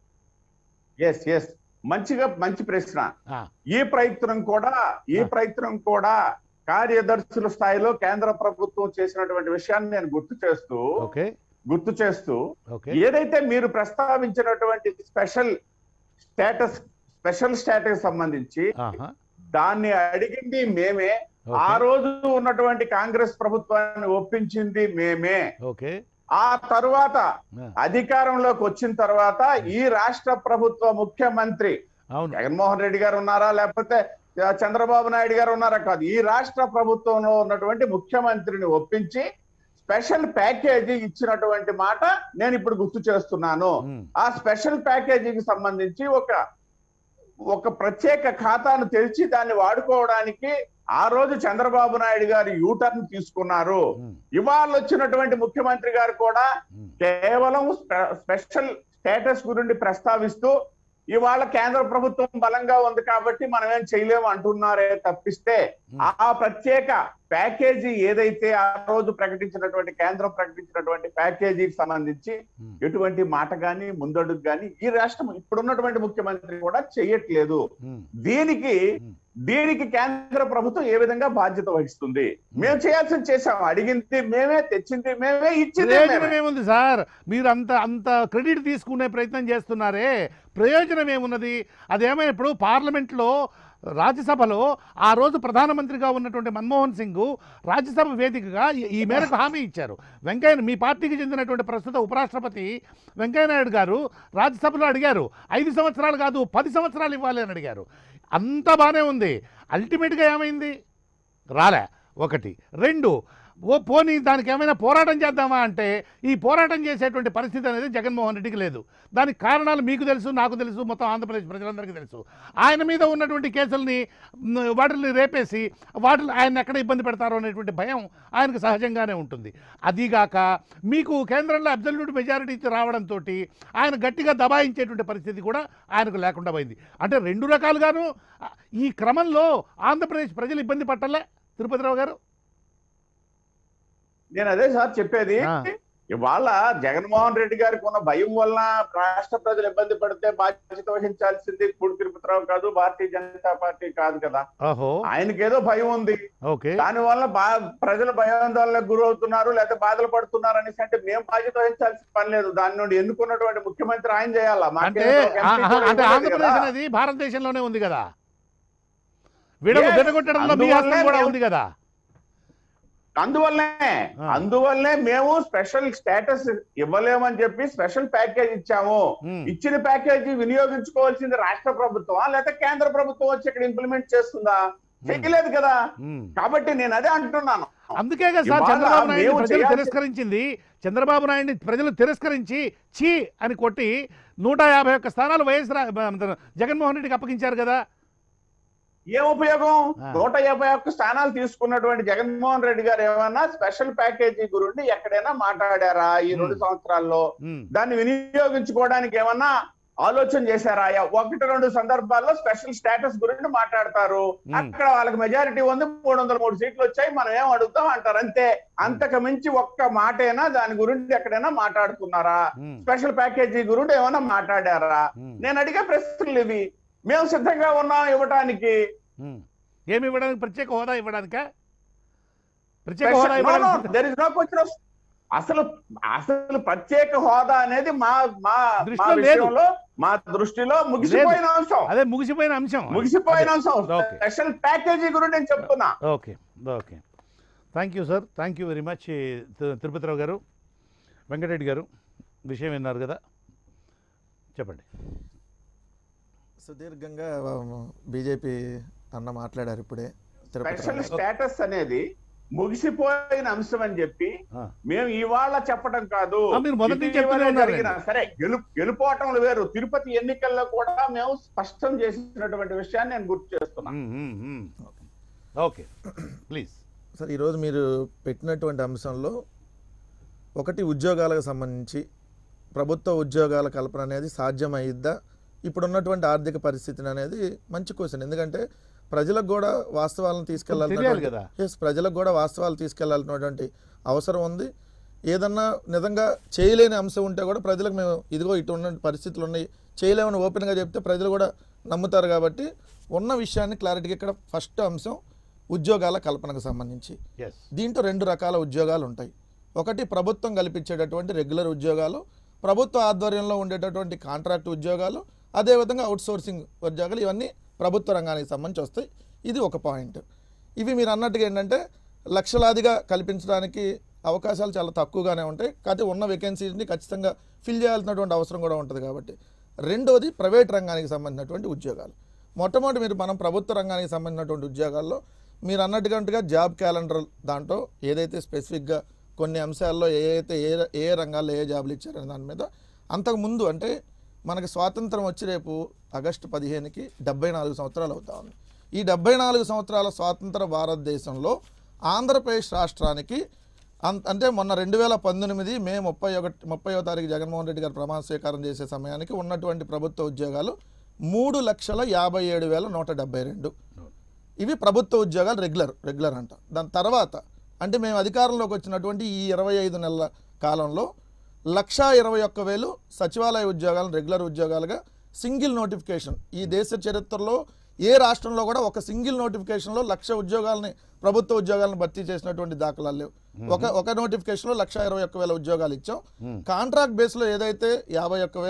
ఎస్ ఎస్ మంచిగా మంచి ప్రశ్న ఆ, ఈ ప్రయత్నం కూడా ఈ ఆ. ప్రయత్నం కూడా కార్యదర్శుల స్థాయిలో కేంద్ర ప్రభుత్వం చేసినటువంటి విషయాన్ని నేను గుర్తు చేస్తూ ఓకే గుర్తు చేస్తూ ఓకే ఏదైతే మీరు ప్రస్తావించినటువంటి స్పెషల్ స్టేటస్ స్పెషల్ స్టేటస్ సంబంధించి ఆహా, దాన్ని అడిగింది మేమే ఆ ఓకే రోజు ఉన్నటువంటి కాంగ్రెస్ ప్రభుత్వాన్ని ఒప్పించింది మేమే ఓకే ఆ తరువాత ఆ, అధికారంలోకి వచ్చిన తర్వాత ఈ రాష్ట్ర ప్రభుత్వ ముఖ్యమంత్రి అవును జగన్మోహన్ రెడ్డి గారు ఉన్నారా లేకపోతే ఆ, చంద్రబాబు నాయుడు గారు ఉన్నారా కాదు ఈ రాష్ట్ర ప్రభుత్వంలో ఉన్నటువంటి ముఖ్యమంత్రిని ఒప్పించి స్పెషల్ ప్యాకేజీ ఇచ్చినటువంటి మాట నేను ఇప్పుడు గుర్తు చేస్తున్నాను ఉమ్, ఆ స్పెషల్ ప్యాకేజీకి సంబంధించి ఒక ఒక ప్రత్యేక ఖాతాను తెరిచి దాన్ని వాడుకోవడానికి ఆ రోజు చంద్రబాబు నాయుడు గారు యూటర్న్ తీసుకున్నారు ఉమ్, ఇవాళ వచ్చినటువంటి ముఖ్యమంత్రి గారు కూడా ఉమ్, కేవలం స్పె- స్పెషల్ స్టేటస్ గురించి ప్రస్తావిస్తూ ఇవాళ కేంద్ర ప్రభుత్వం బలంగా ఉంది కాబట్టి మనం ఏం చేయలేము అంటున్నారే తప్పిస్తే ఆ ప్రత్యేక ప్యాకేజీ ఏదైతే ఆ రోజు ప్రకటించినటువంటి కేంద్రం ప్రకటించినటువంటి ప్యాకేజీకి సంబంధించి ఉమ్, ఎటువంటి మాట గాని ముందడుగు గాని ఈ రాష్ట్రం ఇప్పుడున్నటువంటి ముఖ్యమంత్రి కూడా చేయట్లేదు ఉమ్. దీనికి ఉమ్. దీనికి కేంద్ర ప్రభుత్వం ఏ విధంగా బాధ్యత వహిస్తుంది మేము చేయాల్సింది చేసాం అడిగింది మేమే తెచ్చింది మేమే ఇచ్చింది ప్రయోజనం మేమే. ఏముంది సార్ మీరు అంత అంత క్రెడిట్ తీసుకునే ప్రయత్నం చేస్తున్నారే ప్రయోజనం ఏమున్నది అదేమైనా ఇప్పుడు పార్లమెంట్లో రాజ్యసభలో ఆ రోజు ప్రధానమంత్రిగా ఉన్నటువంటి మన్మోహన్ సింగ్ రాజ్యసభ వేదికగా ఈ- ఈ మేరకు హామీ ఇచ్చారు వెంకయ్య మీ పార్టీకి చెందినటువంటి ప్రస్తుత ఉపరాష్ట్రపతి వెంకయ్యనాయుడు గారు రాజ్యసభలో అడిగారు ఐదు సంవత్సరాలు కాదు పది సంవత్సరాలు ఇవ్వాలి అని అడిగారు అంతా బాగానే ఉంది అల్టిమేట్గా ఏమైంది రాలే ఒకటి రెండు ఓ పోనీ దానికి ఏమైనా పోరాటం చేద్దామా అంటే ఈ పోరాటం చేసేటువంటి పరిస్థితి అనేది జగన్మోహన్ రెడ్డికి లేదు దానికి కారణాలు మీకు తెలుసు నాకు తెలుసు మొత్తం ఆంధ్రప్రదేశ్ ప్రజలందరికీ తెలుసు ఆయన మీద ఉన్నటువంటి కేసుల్ని మ్, వాటిని రేపేసి వాటిని ఆయన ఎక్కడ ఇబ్బంది పెడతారో అనేటువంటి భయం ఆయనకు సహజంగానే ఉంటుంది అదీగాక మీకు కేంద్రంలో అబ్జల్యూట్ మెజారిటీ రావడంతో ఆయన గట్టిగా దబాయించేటువంటి పరిస్థితి కూడా ఆయనకు లేకుండా పోయింది అంటే రెండు రకాలుగాను ఆ, ఈ క్రమంలో ఆంధ్రప్రదేశ్ ప్రజలు ఇబ్బంది పట్టలే తిరుపతిరావు గారు నేను అదే సార్ చెప్పేది ఆ. ఇవాళ జగన్మోహన్ రెడ్డి గారికి ఉన్న భయం వలన రాష్ట్ర ప్రజలు ఇబ్బంది పడితే బాధ్యత వహించాల్సింది పూడి తిరుపతిరావు కాదు భారతీయ జనతా పార్టీ కాదు కదా ఓహో ఆయనకేదో భయం ఉంది ఓకే దాని వల్ల బా ప్రజలు భయాందోళనకు గురవుతున్నారు లేకపోతే బాధలు పడుతున్నారు అనేసి అంటే మేము బాధ్యత వహించాల్సిన పని లేదు దాని నుండి ఎన్నుకున్నటువంటి ముఖ్యమంత్రి ఆయన చేయాలా అంటే మాకేదో ఒక ఆ- MP ఆ- కూడా అంటే ఇవ్వలేదు ఆంధ్రప్రదేశ్ కదా. అనేది భారతదేశంలోనే ఉంది కదా విడగ Yes, విడగొట్టడంలో మీ హస్తం అందువల్లే కూడా మేము- ఉంది కదా అందువల్లనే ఆ. అందువల్లే మేము స్పెషల్ స్టేటస్ ఇవ్వలేమని చెప్పి స్పెషల్ ప్యాకేజ్ ఇచ్చాము ఉమ్, ఇచ్చిన ప్యాకేజీ వినియోగించుకోవాల్సింది రాష్ట్ర ప్రభుత్వం లేకపోతే కేంద్ర ప్రభుత్వం వచ్చి ఇక్కడ ఇంప్లిమెంట్ చేస్తుందా చేయలేదు కదా ఉమ్. కాబట్టి నేను అదే అంటున్నాను అందుకే కదా సార్ ఇవాళ చంద్రబాబు నాయుడు మేము ప్రజలు చేయాల్సి- తిరస్కరించింది చంద్రబాబు నాయుడిని ప్రజలు తిరస్కరించి చీ అని కొట్టి నూట యాభై ఒక్క స్థానాలు వైఎస్ రా- బ- జగన్మోహన్ రెడ్డికి అప్పగించారు కదా ఏం ఉపయోగం ఆ. నూట యాభై ఒక్క స్థానాలు తీసుకున్నటువంటి జగన్మోహన్ రెడ్డి గారు ఏమన్నా స్పెషల్ ప్యాకేజీ గురించి ఎక్కడైనా మాట్లాడారా ఈ Hmm. రెండు సంవత్సరాల్లో ఉమ్, దాన్ని వినియోగించుకోవడానికి ఏమన్నా ఆలోచన చేశారా యా- ఒకటి రెండు సందర్భాల్లో స్పెషల్ స్టేటస్ గురించి మాట్లాడతారు Hmm. అక్కడ వాళ్ళకి మెజారిటీ ఉంది మూడు వందల మూడు సీట్లు వచ్చాయి మనం ఏం అడుగుతాం అంటారు అంతే అంతకు మించి ఒక్క మాటైనా దాని గురించి ఎక్కడైనా మాట్లాడుతున్నారా ఉమ్, స్పెషల్ ప్యాకేజీ గురించి ఏమైనా మాట్లాడారా ఉమ్, నేను అడిగే ప్రశ్నలు ఇవి మేము సిద్ధంగా ఉన్నాం ఇవ్వటానికి ఉమ్. ఏమి ఇవ్వడానికి ప్రత్యేక హోదా ఇవ్వడానికా ప్రత్యేక హోదా ఇవ్వడానికి దెర్ ఇస్ నో క్వశ్చన్ అసలు అసలు ప్రత్యేక హోదా అనేది మా మా మా దృష్టిలో లేదు. విషయంలో మా దృష్టిలో ముగిసిపోయిన అంశం అదే ముగిసిపోయిన అంశం ముగిసిపోయిన అదే. అంశం ఓకే. స్పెషల్ ప్యాకేజీ గురించి నేను చెప్తున్నా okay okay thank you sir thank you very much తి- తిరుపతిరావు గారు వెంకటరెడ్డి గారు విషయం విన్నారు కదా చెప్పండి సుదీర్ఘంగా బీజేపీ అన్న మాట్లాడారు ఇప్పుడే తిరుపతి స్పెషల్ రావు. స్టేటస్ అనేది ముగిసిపోయిన అంశం అని చెప్పి ఆ. మేము ఇవాళ చెప్పడం కాదు ఆ, మీరు మొదటి నుంచి ఇటీవల చెప్తూనే ఉన్నారు జరిగిన సరే గెలు గెలుపోవటంలు వేరు తిరుపతి ఎన్నికల్లో కూడా మేము స్పష్టం చేసినటువంటి విషయాన్ని నేను గుర్తు చేస్తున్నా మ్మ్, మ్మ్, మ్మ్. ఓకే ప్లీజ్ సార్ ఈరోజు మీరు పెట్టినటువంటి అంశంలో ఒకటి ఉద్యోగాలకు సంబంధించి ప్రభుత్వ ఉద్యోగాల కల్పన అనేది సాధ్యమైద్దా ఇప్పుడున్నటువంటి ఆర్థిక పరిస్థితిని అనేది మంచి క్వశ్చన్ ఎందుకంటే ప్రజలకు కూడా వాస్తవాలను తెలియాలి తీసుకెళ్ళాలి కదా ఎస్ ప్రజలకు కూడా వాస్తవాలు తీసుకెళ్లాల్సినటువంటి అవసరం ఉంది ఏదన్నా నిజంగా చేయలేని అంశం ఉంటే కూడా ప్రజలకు మేము ఇదిగో ఇటు ఉన్న పరిస్థితులు ఉన్నాయి చేయలేమని ఓపెన్గా చెప్తే ప్రజలు కూడా నమ్ముతారు కాబట్టి ఉన్న విషయాన్ని క్లారిటీగా ఇక్కడ ఫస్ట్ అంశం ఉద్యోగాల కల్పనకు సంబంధించి ఎస్ దీంట్లో రెండు రకాల ఉద్యోగాలు ఉంటాయి ఒకటి ప్రభుత్వం కల్పించేటటువంటి రెగ్యులర్ ఉద్యోగాలు ప్రభుత్వ ఆధ్వర్యంలో ఉండేటటువంటి కాంట్రాక్ట్ ఉద్యోగాలు అదేవిధంగా అవుట్సోర్సింగ్ ఉద్యోగాలు ఇవన్నీ ప్రభుత్వ రంగానికి సంబంధించి వస్తాయి ఇది ఒక పాయింట్ ఇవి మీరు అన్నట్టుగా ఏంటంటే లక్షలాదిగా కల్పించడానికి అవకాశాలు చాలా తక్కువగానే ఉంటాయి కాకపోతే ఉన్న వేకెన్సీని ఖచ్చితంగా ఫిల్ చేయాల్సినటువంటి అవసరం కూడా ఉంటుంది కాబట్టి రెండోది ప్రైవేట్ రంగానికి సంబంధించినటువంటి ఉద్యోగాలు మొట్టమొదటి మీరు మనం ప్రభుత్వ రంగానికి సంబంధించినటువంటి ఉద్యోగాల్లో మీరు అన్నట్టుగా జాబ్ క్యాలెండర్ దాంట్లో ఏదైతే స్పెసిఫిక్గా కొన్ని అంశాల్లో ఏ అయితే ఏ ఏ రంగాల్లో ఏ జాబులు ఇచ్చారనే దాని మీద అంతకుముందు అంటే మనకి స్వాతంత్రం వచ్చి రేపు ఆగస్టు పదిహేనుకి డెబ్బై నాలుగు సంవత్సరాలు అవుతా ఉంది ఈ డెబ్బై నాలుగు సంవత్సరాల స్వాతంత్ర భారతదేశంలో ఆంధ్రప్రదేశ్ రాష్ట్రానికి అం- అంటే మొన్న రెండు వేల పంతొమ్మిది మే ముప్పై ఒకటి ముప్పైవ తారీఖు జగన్మోహన్ రెడ్డి గారు ప్రమాణ స్వీకారం చేసే సమయానికి ఉన్నటువంటి ప్రభుత్వ ఉద్యోగాలు మూడు లక్షల యాభై ఏడు వేల నూట డెబ్బై రెండు ఇవి ప్రభుత్వ ఉద్యోగాలు రెగ్యులర్ రెగ్యులర్ అంట దాని తర్వాత అంటే మేము అధికారంలోకి వచ్చినటువంటి ఈ ఇరవై ఐదు నెలల కాలంలో లక్షా ఇరవై ఒక్క వేలు సచివాలయ ఉద్యోగాలను రెగ్యులర్ ఉద్యోగాలుగా సింగిల్ నోటిఫికేషన్ ఈ దేశ చరిత్రలో ఏ రాష్ట్రంలో కూడా ఒక సింగిల్ నోటిఫికేషన్లో లక్ష ఉద్యోగాలని ప్రభుత్వ ఉద్యోగాలను భర్తీ చేసినటువంటి దాఖలాలు లేవు ఒక ఒక నోటిఫికేషన్లో లక్ష ఇరవై ఒక్క వేల ఉద్యోగాలు ఇచ్చాం మ్మ్. కాంట్రాక్ట్ బేస్లో ఏదైతే యాభై ఒక్క వేలు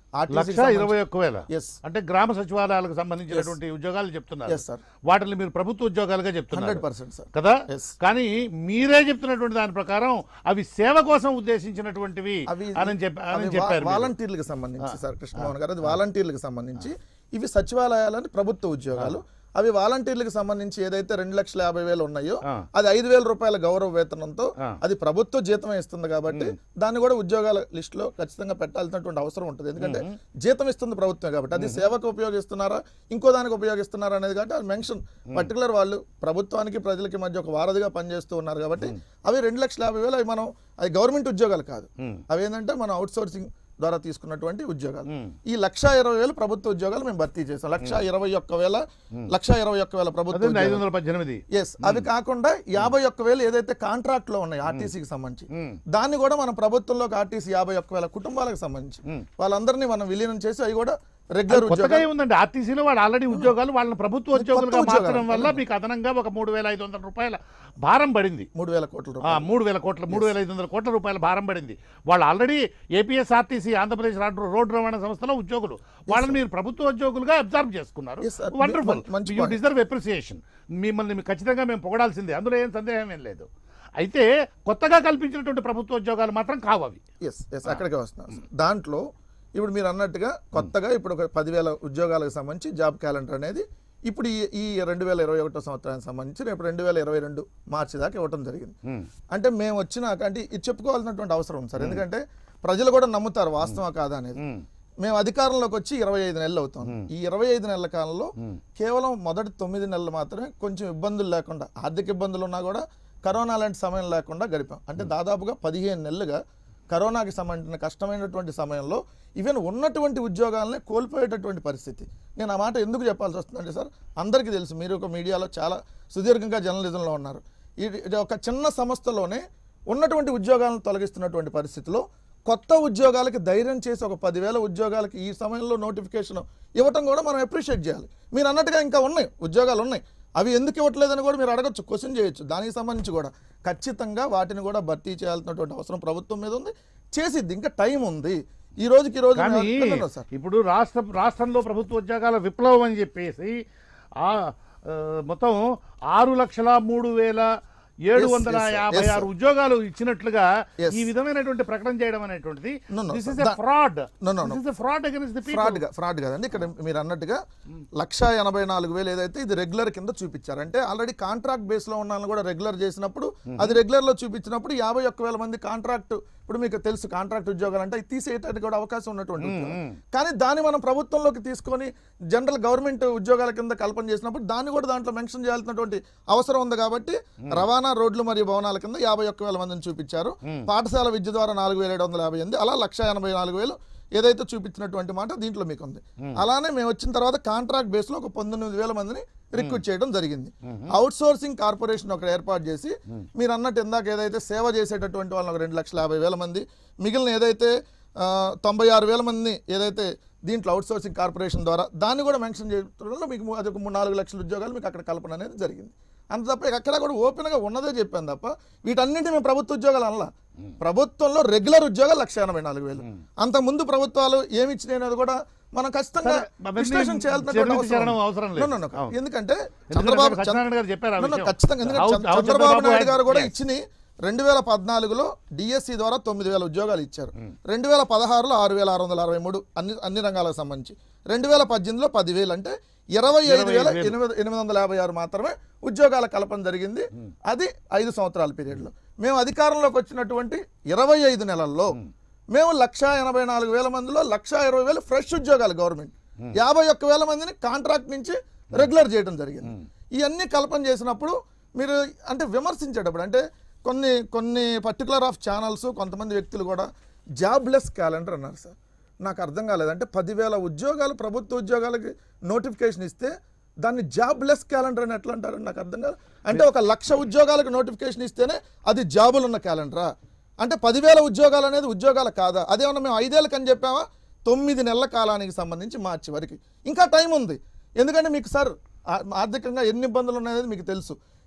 లక్ష ఇరవై ఒక్క వేల ఎస్ అంటే గ్రామ సచివాలయాలకు సంబంధించినటువంటి ఉద్యోగాలు చెప్తున్నారు ఎస్ సార్ వాటిని మీరు ప్రభుత్వ ఉద్యోగాలుగా హండ్రెడ్ చెప్తున్నారు పర్సెంట్ సార్ కదా ఎస్ కానీ మీరే చెప్తున్నటువంటి దాని ప్రకారం అవి సేవ కోసం ఉద్దేశించినటువంటివి అవి అని చెప్పి అని అవి చెప్పారు మీరు. వాలంటీర్లకు సంబంధించి సార్ కృష్ణమోహన్ గారు అది వాలంటీర్లకు సంబంధించి ఇవి సచివాలయాలని ప్రభుత్వ ఉద్యోగాలు అవి వాలంటీర్లకు సంబంధించి ఏదైతే రెండు లక్షల యాభై వేలు ఉన్నాయో ఆ. అది ఐదు వేల రూపాయల గౌరవ వేతనంతో ఆ. అది ప్రభుత్వ జీతమే ఇస్తుంది కాబట్టి దాన్ని కూడా ఉద్యోగాల లిస్ట్ లో ఖచ్చితంగా పెట్టాల్సినటువంటి అవసరం ఉంటుంది ఎందుకంటే జీతం ఇస్తుంది ప్రభుత్వం కాబట్టి అది సేవకు ఉపయోగిస్తున్నారా ఇంకో దానికి ఉపయోగిస్తున్నారా అనేది కాబట్టి అది మెన్షన్ పర్టికులర్ వాళ్ళు ప్రభుత్వానికి ప్రజలకి మధ్య ఒక వారధిగా పనిచేస్తూ ఉన్నారు కాబట్టి అవి రెండు లక్షల యాభై వేలు అవి మనం అది గవర్నమెంట్ ఉద్యోగాలు కాదు ఉమ్. అవి ఏంటంటే మనం అవుట్ సోర్సింగ్ ద్వారా తీసుకున్నటువంటి ఉద్యోగాలు ఉమ్. ఈ లక్ష ఇరవై వేలు ప్రభుత్వ ఉద్యోగాలు మేము భర్తీ చేసాం లక్ష ఇరవై ఒక్క వేల లక్ష ఇరవై ఒక్క వేల ప్రభుత్వ అదే ఐదు ఉద్యోగాలు వందల పద్దెనిమిది ఎస్ అవి కాకుండా యాభై ఒక్క వేలు ఏదైతే కాంట్రాక్ట్ లో ఉన్నాయి ఆర్టీసీకి సంబంధించి ఉమ్. దాన్ని కూడా మనం ప్రభుత్వంలోకి ఆర్టీసీ యాభై ఒక్క వేల కుటుంబాలకు సంబంధించి ఉమ్. వాళ్ళందరినీ మనం విలీనం చేసి అవి కూడా రెగ్యులర్ కొత్తగా ఉద్యోగాలు ఏముందండి ఆర్టీసీలో వాడు ఆల్రెడీ ఉద్యోగాలు వాళ్ళని ప్రభుత్వ ఉద్యోగులుగా ఉద్యోగాలు. మార్చడం వల్ల మీకు అదనంగా ఒక మూడు వేల ఐదు వందల రూపాయల భారం పడింది మూడు వేల కోట్ల ఆ, రూపాయలు మూడు వేల కోట్ల మూడు వేల ఐదు వందల కోట్ల రూపాయల భారం పడింది వాళ్ళు already APSRTC Andhra Pradesh road road రవాణా సంస్థలో ఉద్యోగులు వాళ్ళని మీరు ప్రభుత్వ ఉద్యోగులుగా అబ్జర్వ్ చేసుకున్నారు Yes, sir. వండర్ఫుల్ మంచి- మంచి యూ point. డిజర్వ్ ఎప్రిసియేషన్ మిమ్మల్ని మీ- ఖచ్చితంగా మేము పొగడాల్సిందే అందులో ఏం సందేహం ఏం లేదు అయితే కొత్తగా కల్పించినటువంటి ప్రభుత్వ ఉద్యోగాలు మాత్రం కావు అవి ఎస్ ఎస్ అక్కడికే వస్తున్నాం దాంట్లో ఇప్పుడు మీరు అన్నట్టుగా కొత్తగా ఇప్పుడు ఒక పదివేల ఉద్యోగాలకు సంబంధించి జాబ్ క్యాలెండర్ అనేది ఇప్పుడు ఈ ఈ రెండు వేల ఇరవై ఒకటో సంవత్సరానికి సంబంధించి రేపు రెండు వేల ఇరవై రెండు మార్చి దాకా ఇవ్వటం జరిగింది ఉమ్, అంటే మేము వచ్చినాక అంటే ఇది చెప్పుకోవాల్సినటువంటి అవసరం ఉంది సార్ ఎందుకంటే ప్రజలు కూడా నమ్ముతారు వాస్తవం కాదా అనేది ఉమ్, మేము అధికారంలోకి వచ్చి ఇరవై ఐదు నెలలు అవుతుంది ఈ ఇరవై ఐదు నెలల కాలంలో ఉమ్. కేవలం మొదటి తొమ్మిది నెలలు మాత్రమే కొంచెం ఇబ్బందులు లేకుండా ఆర్థిక ఇబ్బందులు ఉన్నా కూడా కరోనా లాంటి సమయం లేకుండా గడిపాం అంటే దాదాపుగా పదిహేను నెలలుగా కరోనాకి సంబంధించిన కష్టమైనటువంటి సమయంలో ఈవెన్ ఉన్నటువంటి ఉద్యోగాలనే కోల్పోయేటటువంటి పరిస్థితి నేను ఆ మాట ఎందుకు చెప్పాల్సి వస్తుందంటే సార్ అందరికీ తెలుసు మీరు ఒక మీడియాలో చాలా సుదీర్ఘంగా జర్నలిజంలో ఉన్నారు ఇది ఇది ఒక చిన్న సంస్థలోనే ఉన్నటువంటి ఉద్యోగాలను తొలగిస్తున్నటువంటి పరిస్థితిలో కొత్త ఉద్యోగాలకి ధైర్యం చేసి ఒక పదివేల ఉద్యోగాలకి ఈ సమయంలో నోటిఫికేషన్ ఇవ్వటం కూడా మనం అప్రిషియేట్ చేయాలి మీరు అన్నట్టుగా ఇంకా ఉన్నాయి ఉద్యోగాలు ఉన్నాయి అవి ఎందుకు ఇవ్వట్లేదని కూడా మీరు అడగచ్చు క్వశ్చన్ చేయొచ్చు దానికి సంబంధించి కూడా ఖచ్చితంగా వాటిని కూడా భర్తీ చేయాల్సినటువంటి అవసరం ప్రభుత్వం మీద ఉంది చేసిద్ది ఇంకా టైం ఉంది ఈ రోజుకి ఈ రోజు కానీ మేము- no, no, sir. ఇప్పుడు రాష్ట్ర రాష్ట్రంలో ప్రభుత్వ ఉద్యోగాల విప్లవం అని చెప్పేసి ఆ ఆ, మొత్తం ఆరు లక్షల మూడు వేల ఏడు Yes, వందల yes, sir. యాభై Yes, sir. ఆరు ఉద్యోగాలు ఇచ్చినట్లుగా Yes. ఈ విధమైనటువంటి ప్రకటన చేయడం అనేటువంటిది No, no, this sir. Is a That- fraud No, no, no. This is a fraud against the fraud people గా ఫ్రాడ్ కాదండి ఇక్కడ మీరు అన్నట్టుగా లక్ష ఎనభై నాలుగు వేలు ఏదైతే ఇది రెగ్యులర్ కింద చూపించారు అంటే ఆల్రెడీ కాంట్రాక్ట్ బేస్ లో ఉన్న వాళ్ళని కూడా రెగ్యులర్ చేసినప్పుడు అది రెగ్యులర్ లో చూపించినప్పుడు యాభై ఒక్క వేల మంది కాంట్రాక్ట్ ఇప్పుడు మీకు తెలుసు కాంట్రాక్ట్ ఉద్యోగాలు అంటే అవి తీసేయటానికి కూడా అవకాశం ఉన్నటువంటి ఉద్యోగాలు. కానీ దాన్ని మనం ప్రభుత్వంలోకి తీసుకొని జనరల్ గవర్నమెంట్ ఉద్యోగాల కింద కల్పన చేసినప్పుడు దాన్ని కూడా దాంట్లో మెన్షన్ చేయాల్సినటువంటి అవసరం ఉంది కాబట్టి రవాణా రోడ్లు మరియు భవనాల కింద యాభై ఒక్క వేల మందిని చూపించారు పాఠశాల విద్య ద్వారా నాలుగు వేల ఏడు వందల యాభై ఎనిమిది అలా లక్ష ఎనభై నాలుగు వేలు ఏదైతే చూపించినటువంటి మాట దీంట్లో మీకు ఉంది అలానే మేము వచ్చిన తర్వాత కాంట్రాక్ట్ బేస్ లో ఒక పంతొమ్మిది వేల మందిని రిక్రూట్ చేయడం జరిగింది అవుట్ సోర్సింగ్ కార్పొరేషన్ ఒకటి ఏర్పాటు చేసి మీరు అన్నట్టు ఇందాక ఏదైతే సేవ చేసేటటువంటి వాళ్ళని ఒక రెండు లక్షల యాభై వేల మంది మిగిలిన ఏదైతే ఆ, తొంభై ఆరు వేల మందిని ఏదైతే దీంట్లో అవుట్ సోర్సింగ్ కార్పొరేషన్ ద్వారా దాన్ని కూడా మెన్షన్ చేయడం వల్ల మీకు అది ఒక మూడు నాలుగు లక్షల ఉద్యోగాలు మీకు అక్కడ కల్పన అనేది జరిగింది అంత తప్ప అక్కడ కూడా ఓపెన్గా ఉన్నదే చెప్పాను తప్ప వీటన్నింటి మేము ప్రభుత్వ ఉద్యోగాలు అనలా ప్రభుత్వంలో రెగ్యులర్ ఉద్యోగాలు లక్ష ఎనభై నాలుగు వేలు అంత ముందు ప్రభుత్వాలు ఏమి ఇచ్చినాయి అనేది కూడా మనం ఖచ్చితంగా సరే, అవన్నీ విశ్లేషణ చేయాల్సినటువంటి చర్చించడం అవసరం అవసరం ఉంది. లేదు. No, no, no. అవును. ఎందుకంటే ఎందుకంటే చంద్రబాబు సత్యనారాయణ గారు చెప్పారు ఆ No, no, విషయం. ఖచ్చితంగా ఎందుకంటే హౌ- చంద్ర- హౌ చంద్రబాబు చంద్రబాబు నాయుడు గారు కూడా yes. ఇచ్చిన రెండు వేల పద్నాలుగులో డిఎస్సి ద్వారా తొమ్మిది వేల ఉద్యోగాలు ఇచ్చారు రెండు వేల పదహారులో ఆరు వేల ఆరు వందల అరవై మూడు అన్ని అన్ని రంగాలకు సంబంధించి రెండు వేల పద్దెనిమిదిలో పదివేలు అంటే ఇరవై ఐదు వేల వేలు. ఎనిమిది ఎనిమిది వందల యాభై ఆరు మాత్రమే ఉద్యోగాల కల్పన జరిగింది అది ఐదు సంవత్సరాల పీరియడ్లో మేము అధికారంలోకి వచ్చినటువంటి ఇరవై ఐదు నెలల్లో మేము లక్ష ఎనభై నాలుగు వేల మందిలో లక్ష ఇరవై వేలు ఫ్రెష్ ఉద్యోగాలు గవర్నమెంట్ యాభై ఒక్క వేల మందిని కాంట్రాక్ట్ నుంచి రెగ్యులర్ చేయడం జరిగింది ఇవన్నీ కల్పన చేసినప్పుడు మీరు అంటే విమర్శించేటప్పుడు అంటే కొన్ని కొన్ని పర్టికులర్ ఆఫ్ ఛానల్స్ కొంతమంది వ్యక్తులు కూడా జాబ్లెస్ క్యాలెండర్ అన్నారు సార్ నాకు అర్థం కాలేదు అంటే పదివేల ఉద్యోగాలు ప్రభుత్వ ఉద్యోగాలకి నోటిఫికేషన్ ఇస్తే దాన్ని జాబ్లెస్ క్యాలెండర్ అని ఎట్లా అంటారు నాకు అర్థం కాదు అంటే ఒక లక్ష ఉద్యోగాలకు నోటిఫికేషన్ ఇస్తేనే అది జాబులు ఉన్న క్యాలెండరా అంటే పదివేల ఉద్యోగాలు అనేది ఉద్యోగాలు కాదా అదేమన్నా మేము ఐదేళ్ళకి అని చెప్పామా తొమ్మిది నెలల కాలానికి సంబంధించి మార్చి వరకు ఇంకా టైం ఉంది ఎందుకంటే మీకు సార్ ఆ- ఆర్థికంగా ఎన్ని ఇబ్బందులు ఉన్నాయనేది మీకు తెలుసు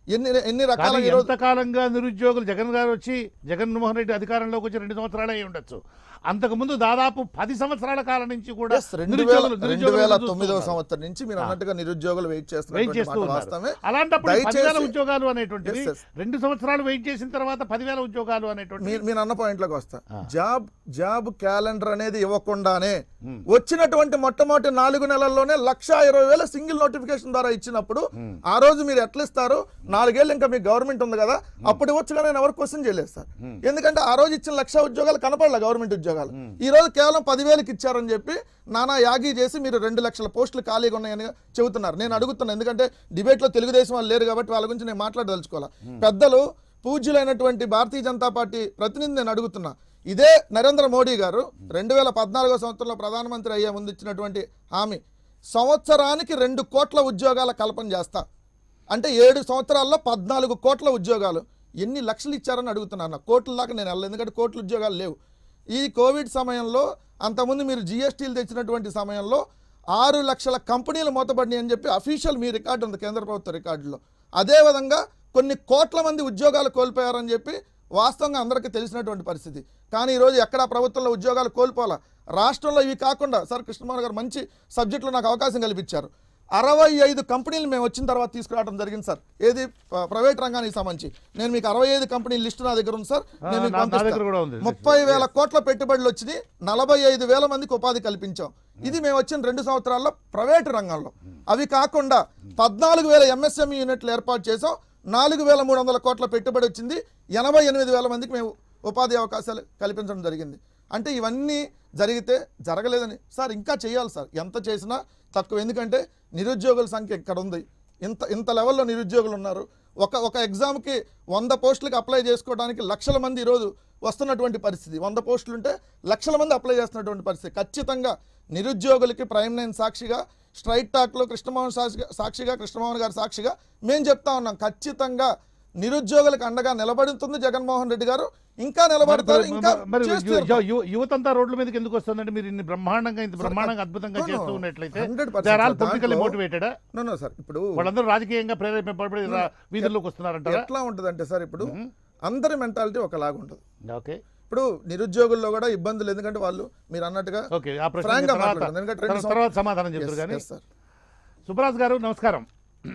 ఎన్ని ఎన్ని రకాల కానీ ఈరోజు ఎంతకాలంగా నిరుద్యోగులు జగన్ గారు వచ్చి జగన్మోహన్ రెడ్డి అధికారంలోకి వచ్చి రెండు సంవత్సరాలే అయి ఉండొచ్చు అంతకుముందు దాదాపు పది సంవత్సరాల కాలం నుంచి కూడా Yes, రెండు వేల నిరుద్యోగులు- రెండు నిరుద్యోగులు వేల చూస్తున్నారు. తొమ్మిదవ సంవత్సరం నుంచి మీరు ఆ. అన్నట్టుగా నిరుద్యోగులు వెయిట్ వెయిట్ చేస్తున్నటువంటి చేస్తూ మాట ఉన్నారు వాస్తవమే అలాంటప్పుడు దయచేసి- పదివేల ఉద్యోగాలు అనేటువంటిది Yes, yes. రెండు సంవత్సరాలు వెయిట్ చేసిన తర్వాత పదివేల ఉద్యోగాలు అనేటువంటి మీరు మీరు అన్న పాయింట్లోకి వస్తా ఆ. జాబ్ జాబ్ క్యాలెండర్ అనేది ఇవ్వకుండానే ఉమ్. వచ్చినటువంటి మొట్టమొదటి నాలుగు నెలల్లోనే లక్ష ఇరవై వేల సింగిల్ నోటిఫికేషన్ ద్వారా ఇచ్చినప్పుడు ఉమ్. ఆ రోజు మీరు ఎట్లా ఇస్తారు నాలుగేళ్ళు ఇంకా మీకు గవర్నమెంట్ ఉంది కదా అప్పుడు ఇవ్వచ్చుగా నేను ఎవరు క్వశ్చన్ చేయలేదు సార్ ఉమ్. ఎందుకంటే ఆ రోజు ఇచ్చిన లక్ష ఉద్యోగాలు కనపడలే గవర్నమెంట్ ఉద్యోగాలు ఉమ్. ఈ రోజు కేవలం పదివేలకి ఇచ్చారని చెప్పి నానా యాగి చేసి మీరు రెండు లక్షల పోస్టులు ఖాళీగా ఉన్నాయని చెబుతున్నారు నేను అడుగుతున్నాను ఎందుకంటే డిబేట్లో తెలుగుదేశం వాళ్ళు లేరు కాబట్టి వాళ్ళ గురించి నేను మాట్లాడదలుచుకోవాలి పెద్దలు పూజ్యులైనటువంటి భారతీయ జనతా పార్టీ ప్రతినిధి నేను అడుగుతున్నా ఇదే నరేంద్ర మోడీ గారు రెండు వేల పద్నాలుగో సంవత్సరంలో ప్రధానమంత్రి అయ్యే ముందు ఇచ్చినటువంటి హామీ సంవత్సరానికి రెండు కోట్ల ఉద్యోగాల కల్పన చేస్తా అంటే ఏడు సంవత్సరాల్లో పద్నాలుగు కోట్ల ఉద్యోగాలు ఎన్ని లక్షలు ఇచ్చారని అడుగుతున్నాను కోట్ల దాకా నేను వెళ్ళలేదు ఎందుకంటే కోట్ల ఉద్యోగాలు లేవు ఈ కోవిడ్ సమయంలో అంతకుముందు మీరు జిఎస్టీలు తెచ్చినటువంటి సమయంలో ఆరు లక్షల కంపెనీలు మూతపడినాయి అని చెప్పి అఫీషియల్ మీ రికార్డు ఉంది కేంద్ర ప్రభుత్వ రికార్డులో అదేవిధంగా కొన్ని కోట్ల మంది ఉద్యోగాలు కోల్పోయారని చెప్పి వాస్తవంగా అందరికీ తెలిసినటువంటి పరిస్థితి కానీ ఈరోజు ఎక్కడా ప్రభుత్వంలో ఉద్యోగాలు కోల్పోవాలా రాష్ట్రంలో ఇవి కాకుండా సార్ కృష్ణమోహన్ గారు మంచి సబ్జెక్టులో నాకు అవకాశం కల్పించారు అరవై ఐదు కంపెనీలు మేము వచ్చిన తర్వాత తీసుకురావడం జరిగింది సార్ ఏది ప- ప్రైవేట్ రంగానికి సంబంధించి నేను మీకు అరవై ఐదు కంపెనీ లిస్టు నా దగ్గర ఉంది సార్ ఆ, నేను మీకు నా- నా పంపిస్తా. దగ్గర కూడా ఉంది. ముప్పై వేల కోట్ల పెట్టుబడులు వచ్చినాయి నలభై ఐదు వేల మందికి ఉపాధి కల్పించాం ఇది మేము వచ్చిన రెండు సంవత్సరాల్లో ప్రైవేటు రంగంలో అవి కాకుండా పద్నాలుగు వేల ఎంఎస్ఎంఈ యూనిట్లు ఏర్పాటు చేసాం నాలుగు వేల మూడు వందల కోట్ల పెట్టుబడి వచ్చింది ఎనభై ఎనిమిది వేల మందికి మేము ఉపాధి అవకాశాలు కల్పించడం జరిగింది అంటే ఇవన్నీ జరిగితే జరగలేదని సార్ ఇంకా చేయాలి సార్ ఎంత చేసినా తక్కువ ఎందుకంటే నిరుద్యోగుల సంఖ్య ఇక్కడ ఉంది ఇంత ఇంత లెవెల్లో నిరుద్యోగులు ఉన్నారు ఒక ఒక ఎగ్జామ్కి వంద పోస్టులకి అప్లై చేసుకోవడానికి లక్షల మంది ఈరోజు వస్తున్నటువంటి పరిస్థితి వంద పోస్టులు ఉంటే లక్షల మంది అప్లై చేస్తున్నటువంటి పరిస్థితి ఖచ్చితంగా నిరుద్యోగులకి ప్రైమ్ నైన్ సాక్షిగా స్ట్రైట్ టాక్లో కృష్ణమోహన్ సాక్షిగా సాక్షిగా కృష్ణమోహన్ గారి సాక్షిగా మేము చెప్తా ఉన్నాం ఖచ్చితంగా నిరుద్యోగులకు అండగా నిలబడుతుంది జగన్మోహన్ రెడ్డి గారు ఇంకా నిలబడతారు ఇంకా మరి చేసి యు- తీరుతారు. యు- యువతంతా రోడ్ల మీదకి ఎందుకు వస్తుందంటే మీరు ఇన్ని బ్రహ్మాండంగా ఇంత బ్రహ్మాండంగా అద్భుతంగా No, no. చేస్తూ ఉన్నట్లయితే 100% they are all sir. Politically దాంట్లో- మోటివేటెడ్ No, no, సార్ ఇప్పుడు వాళ్ళందరూ రాజకీయంగా ప్రేరేపింపబడి రా- వీధుల్లోకి వస్తున్నారంటారా ఎట్లా ఉంటుందంటే సార్ ఇప్పుడు మ్మ్. అందరి మెంటాలిటీ ఒకలాగా ఉంటుంది ఓకే ఇప్పుడు నిరుద్యోగుల్లో కూడా ఇబ్బందులు ఎందుకంటే వాళ్ళు మీరు అన్నట్టుగా ఓకే ఆ ప్రశ్న Frank గా తర్వాత మాట్లాడండి. ఎందుకంటే రెండు తర్వాత- తర్వాత సమాధానం చెప్తారు Yes, కానీ yes, sir. సుబ్రాజ్ గారు నమస్కారం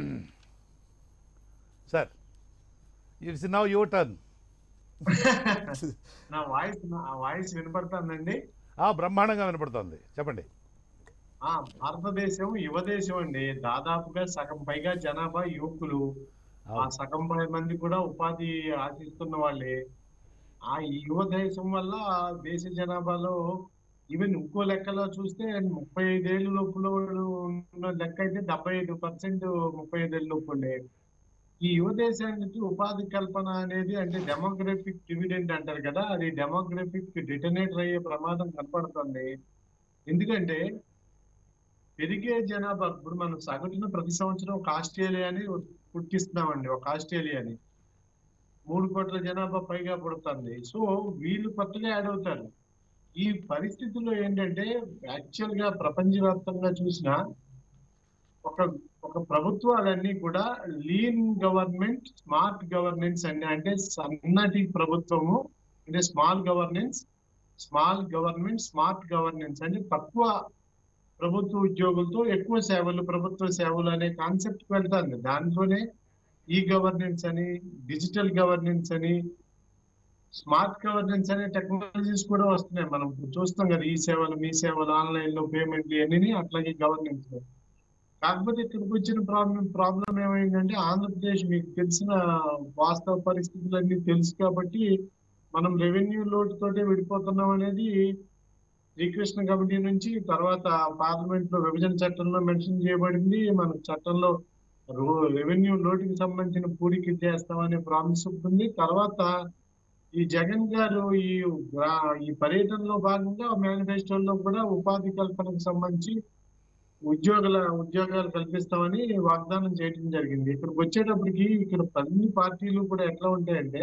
sir it's now your turn నా వాయిస్ నా వాయిస్ వినపడుతుందండి ఆ బ్రహ్మాండంగా వినపడుతోంది చెప్పండి ఆ భారతదేశం యువ దేశం అండి దాదాపుగా సగం పైగా జనాభా యువకులు ఆ సగం పై మంది కూడా ఉపాధి ఆశిస్తున్న వాళ్ళే ఆ యువ దేశం వల్ల దేశ జనాభాలో ఈవెన్ ఇంకో లెక్కలో చూస్తే ముప్పై ఐదేళ్ళ లోపల ఉన్న లెక్క అయితే డెబ్బై ఐదు పర్సెంట్ ముప్పై ఐదేళ్ళ లోపు ఉండే ఈ యువ దేశానికి ఉపాధి కల్పన అనేది అంటే డెమోగ్రఫిక్ డివిడెంట్ అంటారు కదా అది డెమోగ్రఫిక్ డిటనేటర్ అయ్యే ప్రమాదం కనపడుతుంది ఎందుకంటే పెరిగే జనాభా ఇప్పుడు మనం సగటున ప్రతి సంవత్సరం ఒక ఆస్ట్రేలియాని పుట్టిస్తున్నామండి ఒక ఆస్ట్రేలియాని మూడు కోట్ల జనాభా పైగా పుడుతుంది సో వీళ్ళు కొత్తగా యాడ్ అవుతారు ఈ పరిస్థితుల్లో ఏంటంటే యాక్చువల్ గా ప్రపంచవ్యాప్తంగా చూసినా ఒక ఒక ప్రభుత్వాలన్నీ కూడా లీన్ గవర్నమెంట్ స్మార్ట్ గవర్నెన్స్ అండి అంటే సన్నటి ప్రభుత్వము అంటే small governance small government smart governance అంటే తక్కువ ప్రభుత్వ ఉద్యోగులతో ఎక్కువ సేవలు ప్రభుత్వ సేవలు అనే కాన్సెప్ట్ వెళ్తాంది దాంట్లోనే ఈ గవర్నెన్స్ అని డిజిటల్ గవర్నెన్స్ అని స్మార్ట్ గవర్నెన్స్ అనే టెక్నాలజీస్ కూడా వస్తున్నాయి మనం ఇప్పుడు చూస్తాం కదా ఈ సేవలు మీ సేవలు ఆన్లైన్ లో పేమెంట్లు ఇవన్నీ అట్లాగే గవర్నెన్స్ కాకపోతే ఇక్కడికి వచ్చిన ప్రాబ్లం ప్రాబ్లం ఏమైందంటే ఆంధ్రప్రదేశ్ మీకు తెలిసిన వాస్తవ పరిస్థితులన్నీ తెలుసు కాబట్టి మనం రెవెన్యూ లోడ్ తోటే విడిపోతున్నాం అనేది శ్రీకృష్ణ కమిటీ నుంచి తర్వాత పార్లమెంట్ లో విభజన చట్టంలో మెన్షన్ చేయబడింది మన చట్టంలో రెవెన్యూ లోటుకి సంబంధించిన పూడికి చేస్తామనే ప్రామిస్ ఉంటుంది తర్వాత ఈ జగన్ గారు ఈ గ్రా- ఈ పర్యటనలో భాగంగా మేనిఫెస్టోలో కూడా ఉపాధి కల్పనకు సంబంధించి ఉద్యోగుల ఉద్యోగాలు కల్పిస్తామని వాగ్దానం చేయడం జరిగింది ఇక్కడికి వచ్చేటప్పటికి ఇక్కడ అన్ని పార్టీలు కూడా ఎట్లా ఉంటాయంటే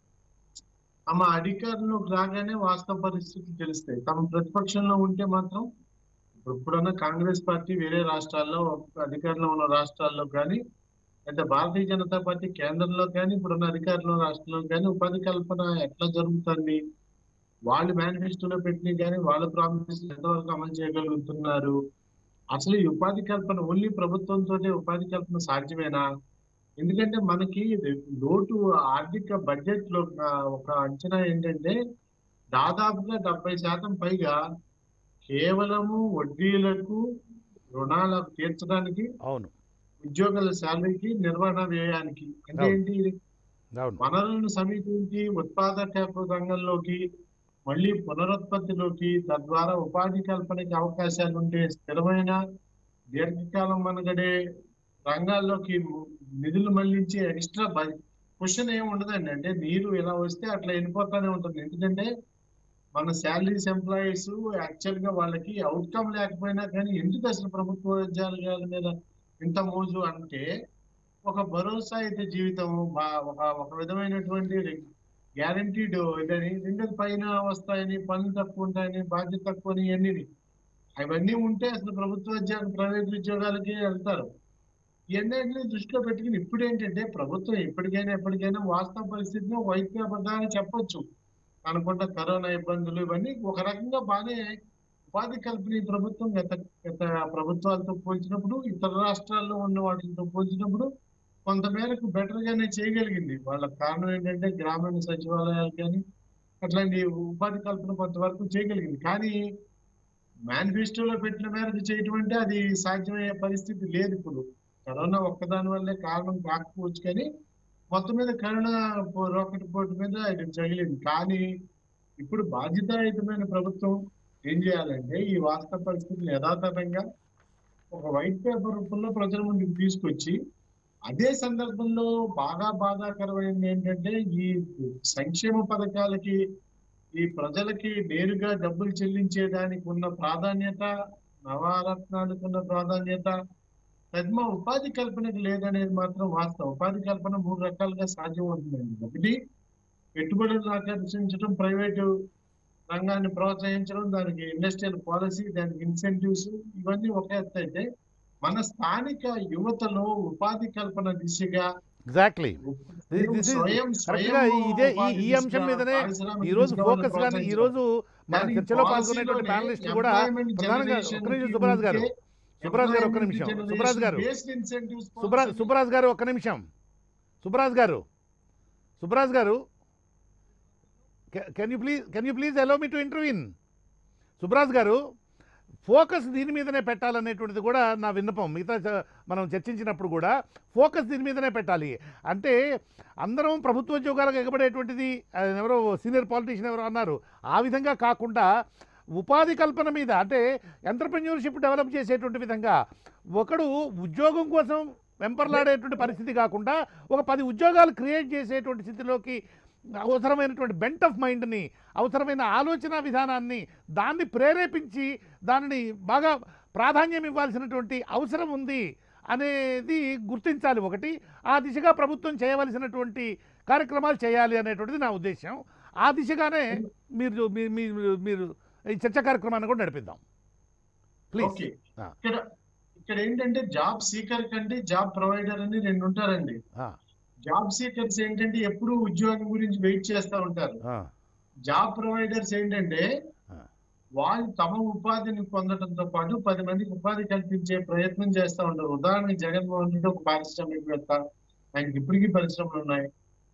తమ అధికారంలోకి రాగానే వాస్తవ పరిస్థితి తెలుస్తాయి తమ ప్రతిపక్షంలో ఉంటే మాత్రం ఇప్పుడు ఇప్పుడున్న కాంగ్రెస్ పార్టీ వేరే రాష్ట్రాల్లో అధికారంలో ఉన్న రాష్ట్రాల్లో కానీ అయితే భారతీయ జనతా పార్టీ కేంద్రంలో కానీ ఇప్పుడున్న అధికారంలో రాష్ట్రంలో కానీ ఉపాధి కల్పన ఎట్లా జరుగుతుంది వాళ్ళు మేనిఫెస్టోలో పెట్టిన కానీ వాళ్ళ ప్రామిస్ ఎంతవరకు అమలు చేయగలుగుతున్నారు అసలు ఈ ఉపాధి కల్పన ఓన్లీ ప్రభుత్వంతో ఉపాధి కల్పన సాధ్యమేనా ఎందుకంటే మనకి లోటు ఆర్థిక బడ్జెట్ లో ఒక- ఒక అంచనా ఏంటంటే దాదాపుగా డెబ్బై శాతం పైగా కేవలము వడ్డీలకు రుణాలకు తీర్చడానికి అవును ఉద్యోగుల శాలరీకి నిర్వహణ వ్యయానికి అంటే అవును. ఏంటి అవును వనరులను సమీకరించి ఉత్పాదక రంగంలోకి మళ్ళీ పునరుత్పత్తిలోకి తద్వారా ఉపాధి కల్పనకి అవకాశాలు ఉండే స్థిరమైన దీర్ఘకాలం మనగడే రంగాల్లోకి నిధులు మళ్లించి ఎక్స్ట్రా క్వశ్చన్ ఏమి ఉండదండి అంటే నీరు ఎలా వస్తే అట్లా వెళ్ళిపోతానే ఉంటుంది ఎందుకంటే మన శాలరీస్ ఎంప్లాయీస్ యాక్చువల్ గా వాళ్ళకి అవుట్కమ్ లేకపోయినా కానీ ఎందుకు అసలు ప్రభుత్వ ఉద్యోగాల మీద ఇంత మోజు అంటే ఒక భరోసా అయితే జీవితం బా- ఒక ఒక విధమైనటువంటి గ్యారంటీడ్ ఇదని రెండోది పైన వస్తాయని పనులు తక్కువ ఉంటాయని బాధ్యత తక్కువ అని ఇవన్నీ అవన్నీ ఉంటే అసలు ప్రభుత్వ ఉద్యోగం ప్రైవేట్ ఉద్యోగాలకి వెళ్తారు ఇవన్నిటిని దృష్టిలో పెట్టుకుని ఇప్పుడు ఏంటంటే ప్రభుత్వం ఎప్పటికైనా ఎప్పటికైనా వాస్తవ పరిస్థితిని వైద్య అబద్ధాన్ని చెప్పొచ్చు అనుకుంటా కరోనా ఇబ్బందులు ఇవన్నీ ఒక రకంగా బాగానే ఉపాధి కల్పన ఈ ప్రభుత్వం గత గత ప్రభుత్వాలతో పోల్చినప్పుడు ఇతర రాష్ట్రాల్లో ఉన్న వాటితో పోల్చినప్పుడు కొంతమేరకు బెటర్ గానే చేయగలిగింది వాళ్ళ కారణం ఏంటంటే గ్రామీణ సచివాలయాలు కానీ అట్లాంటి ఉపాధి కల్పన కొంతవరకు చేయగలిగింది కానీ మేనిఫెస్టోలో పెట్టిన మేరకు చేయటం అంటే అది సాధ్యమయ్యే పరిస్థితి లేదు ఇప్పుడు కరోనా ఒక్కదాని వల్లే కారణం కాకపోవచ్చు కానీ మొత్తం మీద కరోనా పో- రాకెట్ పోటీ మీద ఇది తగిలింది కానీ ఇప్పుడు బాధ్యతాయుతమైన ప్రభుత్వం ఏం చేయాలంటే ఈ వాస్తవ పరిస్థితులు యథాతథంగా ఒక వైట్ పేపర్ రూపంలో ప్రజల ముందుకు తీసుకొచ్చి అదే సందర్భంలో బాగా బాధాకరమైనది ఏంటంటే ఈ సంక్షేమ పథకాలకి ఈ ప్రజలకి నేరుగా డబ్బులు చెల్లించేదానికి ఉన్న ప్రాధాన్యత నవరత్నాలకు ఉన్న ప్రాధాన్యత పద్మ ఉపాధి కల్పనకు లేదనేది మాత్రం వాస్తవం ఉపాధి కల్పన మూడు రకాలుగా సాధ్యం అవుతుందండి ఒకటి పెట్టుబడులను ఆకర్షించడం ప్రైవేటు రంగాన్ని ప్రోత్సహించడం దానికి ఇండస్ట్రియల్ పాలసీ దానికి ఇన్సెంటివ్స్ ఇవన్నీ ఒక ఎత్తు అయితే మన స్థానిక యువతలో ఉపాధి కల్పన దిశగా ఎగ్జాక్ట్లీ This is స్వయం కరెక్ట్ గా స్వయం ఇదే ఈ ఉపాధి ఈ అంశం దిశగా, మీదనే పారిశ్రామిక ఈ రోజు దిశగా ఫోకస్ వాళ్ళని కానీ ఈ ప్రోత్సహించడం. రోజు మన కానీ చర్చలో policy పాల్గొనేటువంటి లోనే ప్యానలిస్టులు కూడా employment ప్రధానంగా generation ఒక్క నిమిషం కి సుబ్బరాజ్ గారు ఉంటే సుబ్బరాజ్ గారు ఒక్క employment నిమిషం generation సుబ్బరాజ్ గారు based incentives Subra policy- Subbaraj గారు ఒక్క నిమిషం Subbaraj garu Subbaraj garu can you please can you please allow me to intervene Subbaraj garu focus దీని మీదనే పెట్టాలనేటువంటిది కూడా నా విన్నపం మిగతా చ- మనం చర్చించినప్పుడు కూడా ఫోకస్ దీని మీదనే పెట్టాలి అంటే అందరం ప్రభుత్వ ఉద్యోగాలకు ఎగబడేటువంటిది ఆయన ఎవరో సీనియర్ పాలిటీషియన్ ఎవరో అన్నారు ఆ విధంగా కాకుండా ఉపాధి కల్పన మీద అంటే ఎంటర్ప్రెన్యూర్షిప్ డెవలప్ చేసేటువంటి విధంగా ఒకడు ఉద్యోగం కోసం వెంపర్లాడేటువంటి పరిస్థితి కాకుండా ఒక పది ఉద్యోగాలు క్రియేట్ చేసేటువంటి స్థితిలోకి అవసరమైనటువంటి బెంట్ ఆఫ్ మైండ్ని అవసరమైన ఆలోచన విధానాన్ని దాన్ని ప్రేరేపించి దానిని బాగా ప్రాధాన్యం ఇవ్వాల్సినటువంటి అవసరం ఉంది అనేది గుర్తించాలి ఒకటి ఆ దిశగా ప్రభుత్వం చేయవలసినటువంటి కార్యక్రమాలు చేయాలి అనేటువంటిది నా ఉద్దేశం ఆ దిశగానే మీరు మీ- మీ- మీరు ఈ చర్చ కార్యక్రమాన్ని కూడా నడిపిద్దాం ప్లీజ్ ఓకే ఆ. ఇక్కడ ఇక్కడ ఏంటంటే జాబ్ సీకర్ కంటే జాబ్ ప్రొవైడర్ అని రెండు ఉంటారండి జాబ్ సీకర్స్ ఏంటంటే ఎప్పుడు ఉద్యోగం గురించి వెయిట్ చేస్తూ ఉంటారు జాబ్ ప్రొవైడర్స్ ఏంటంటే ఆ. వాళ్ళు తమ ఉపాధిని పొందడంతో పాటు పది మందికి ఉపాధి కల్పించే ప్రయత్నం చేస్తూ ఉంటారు ఉదాహరణకి జగన్మోహన్ రెడ్డి ఒక పారిశ్రామికవేత్త ఆయనకి ఇప్పటికీ పరిశ్రమలు ఉన్నాయి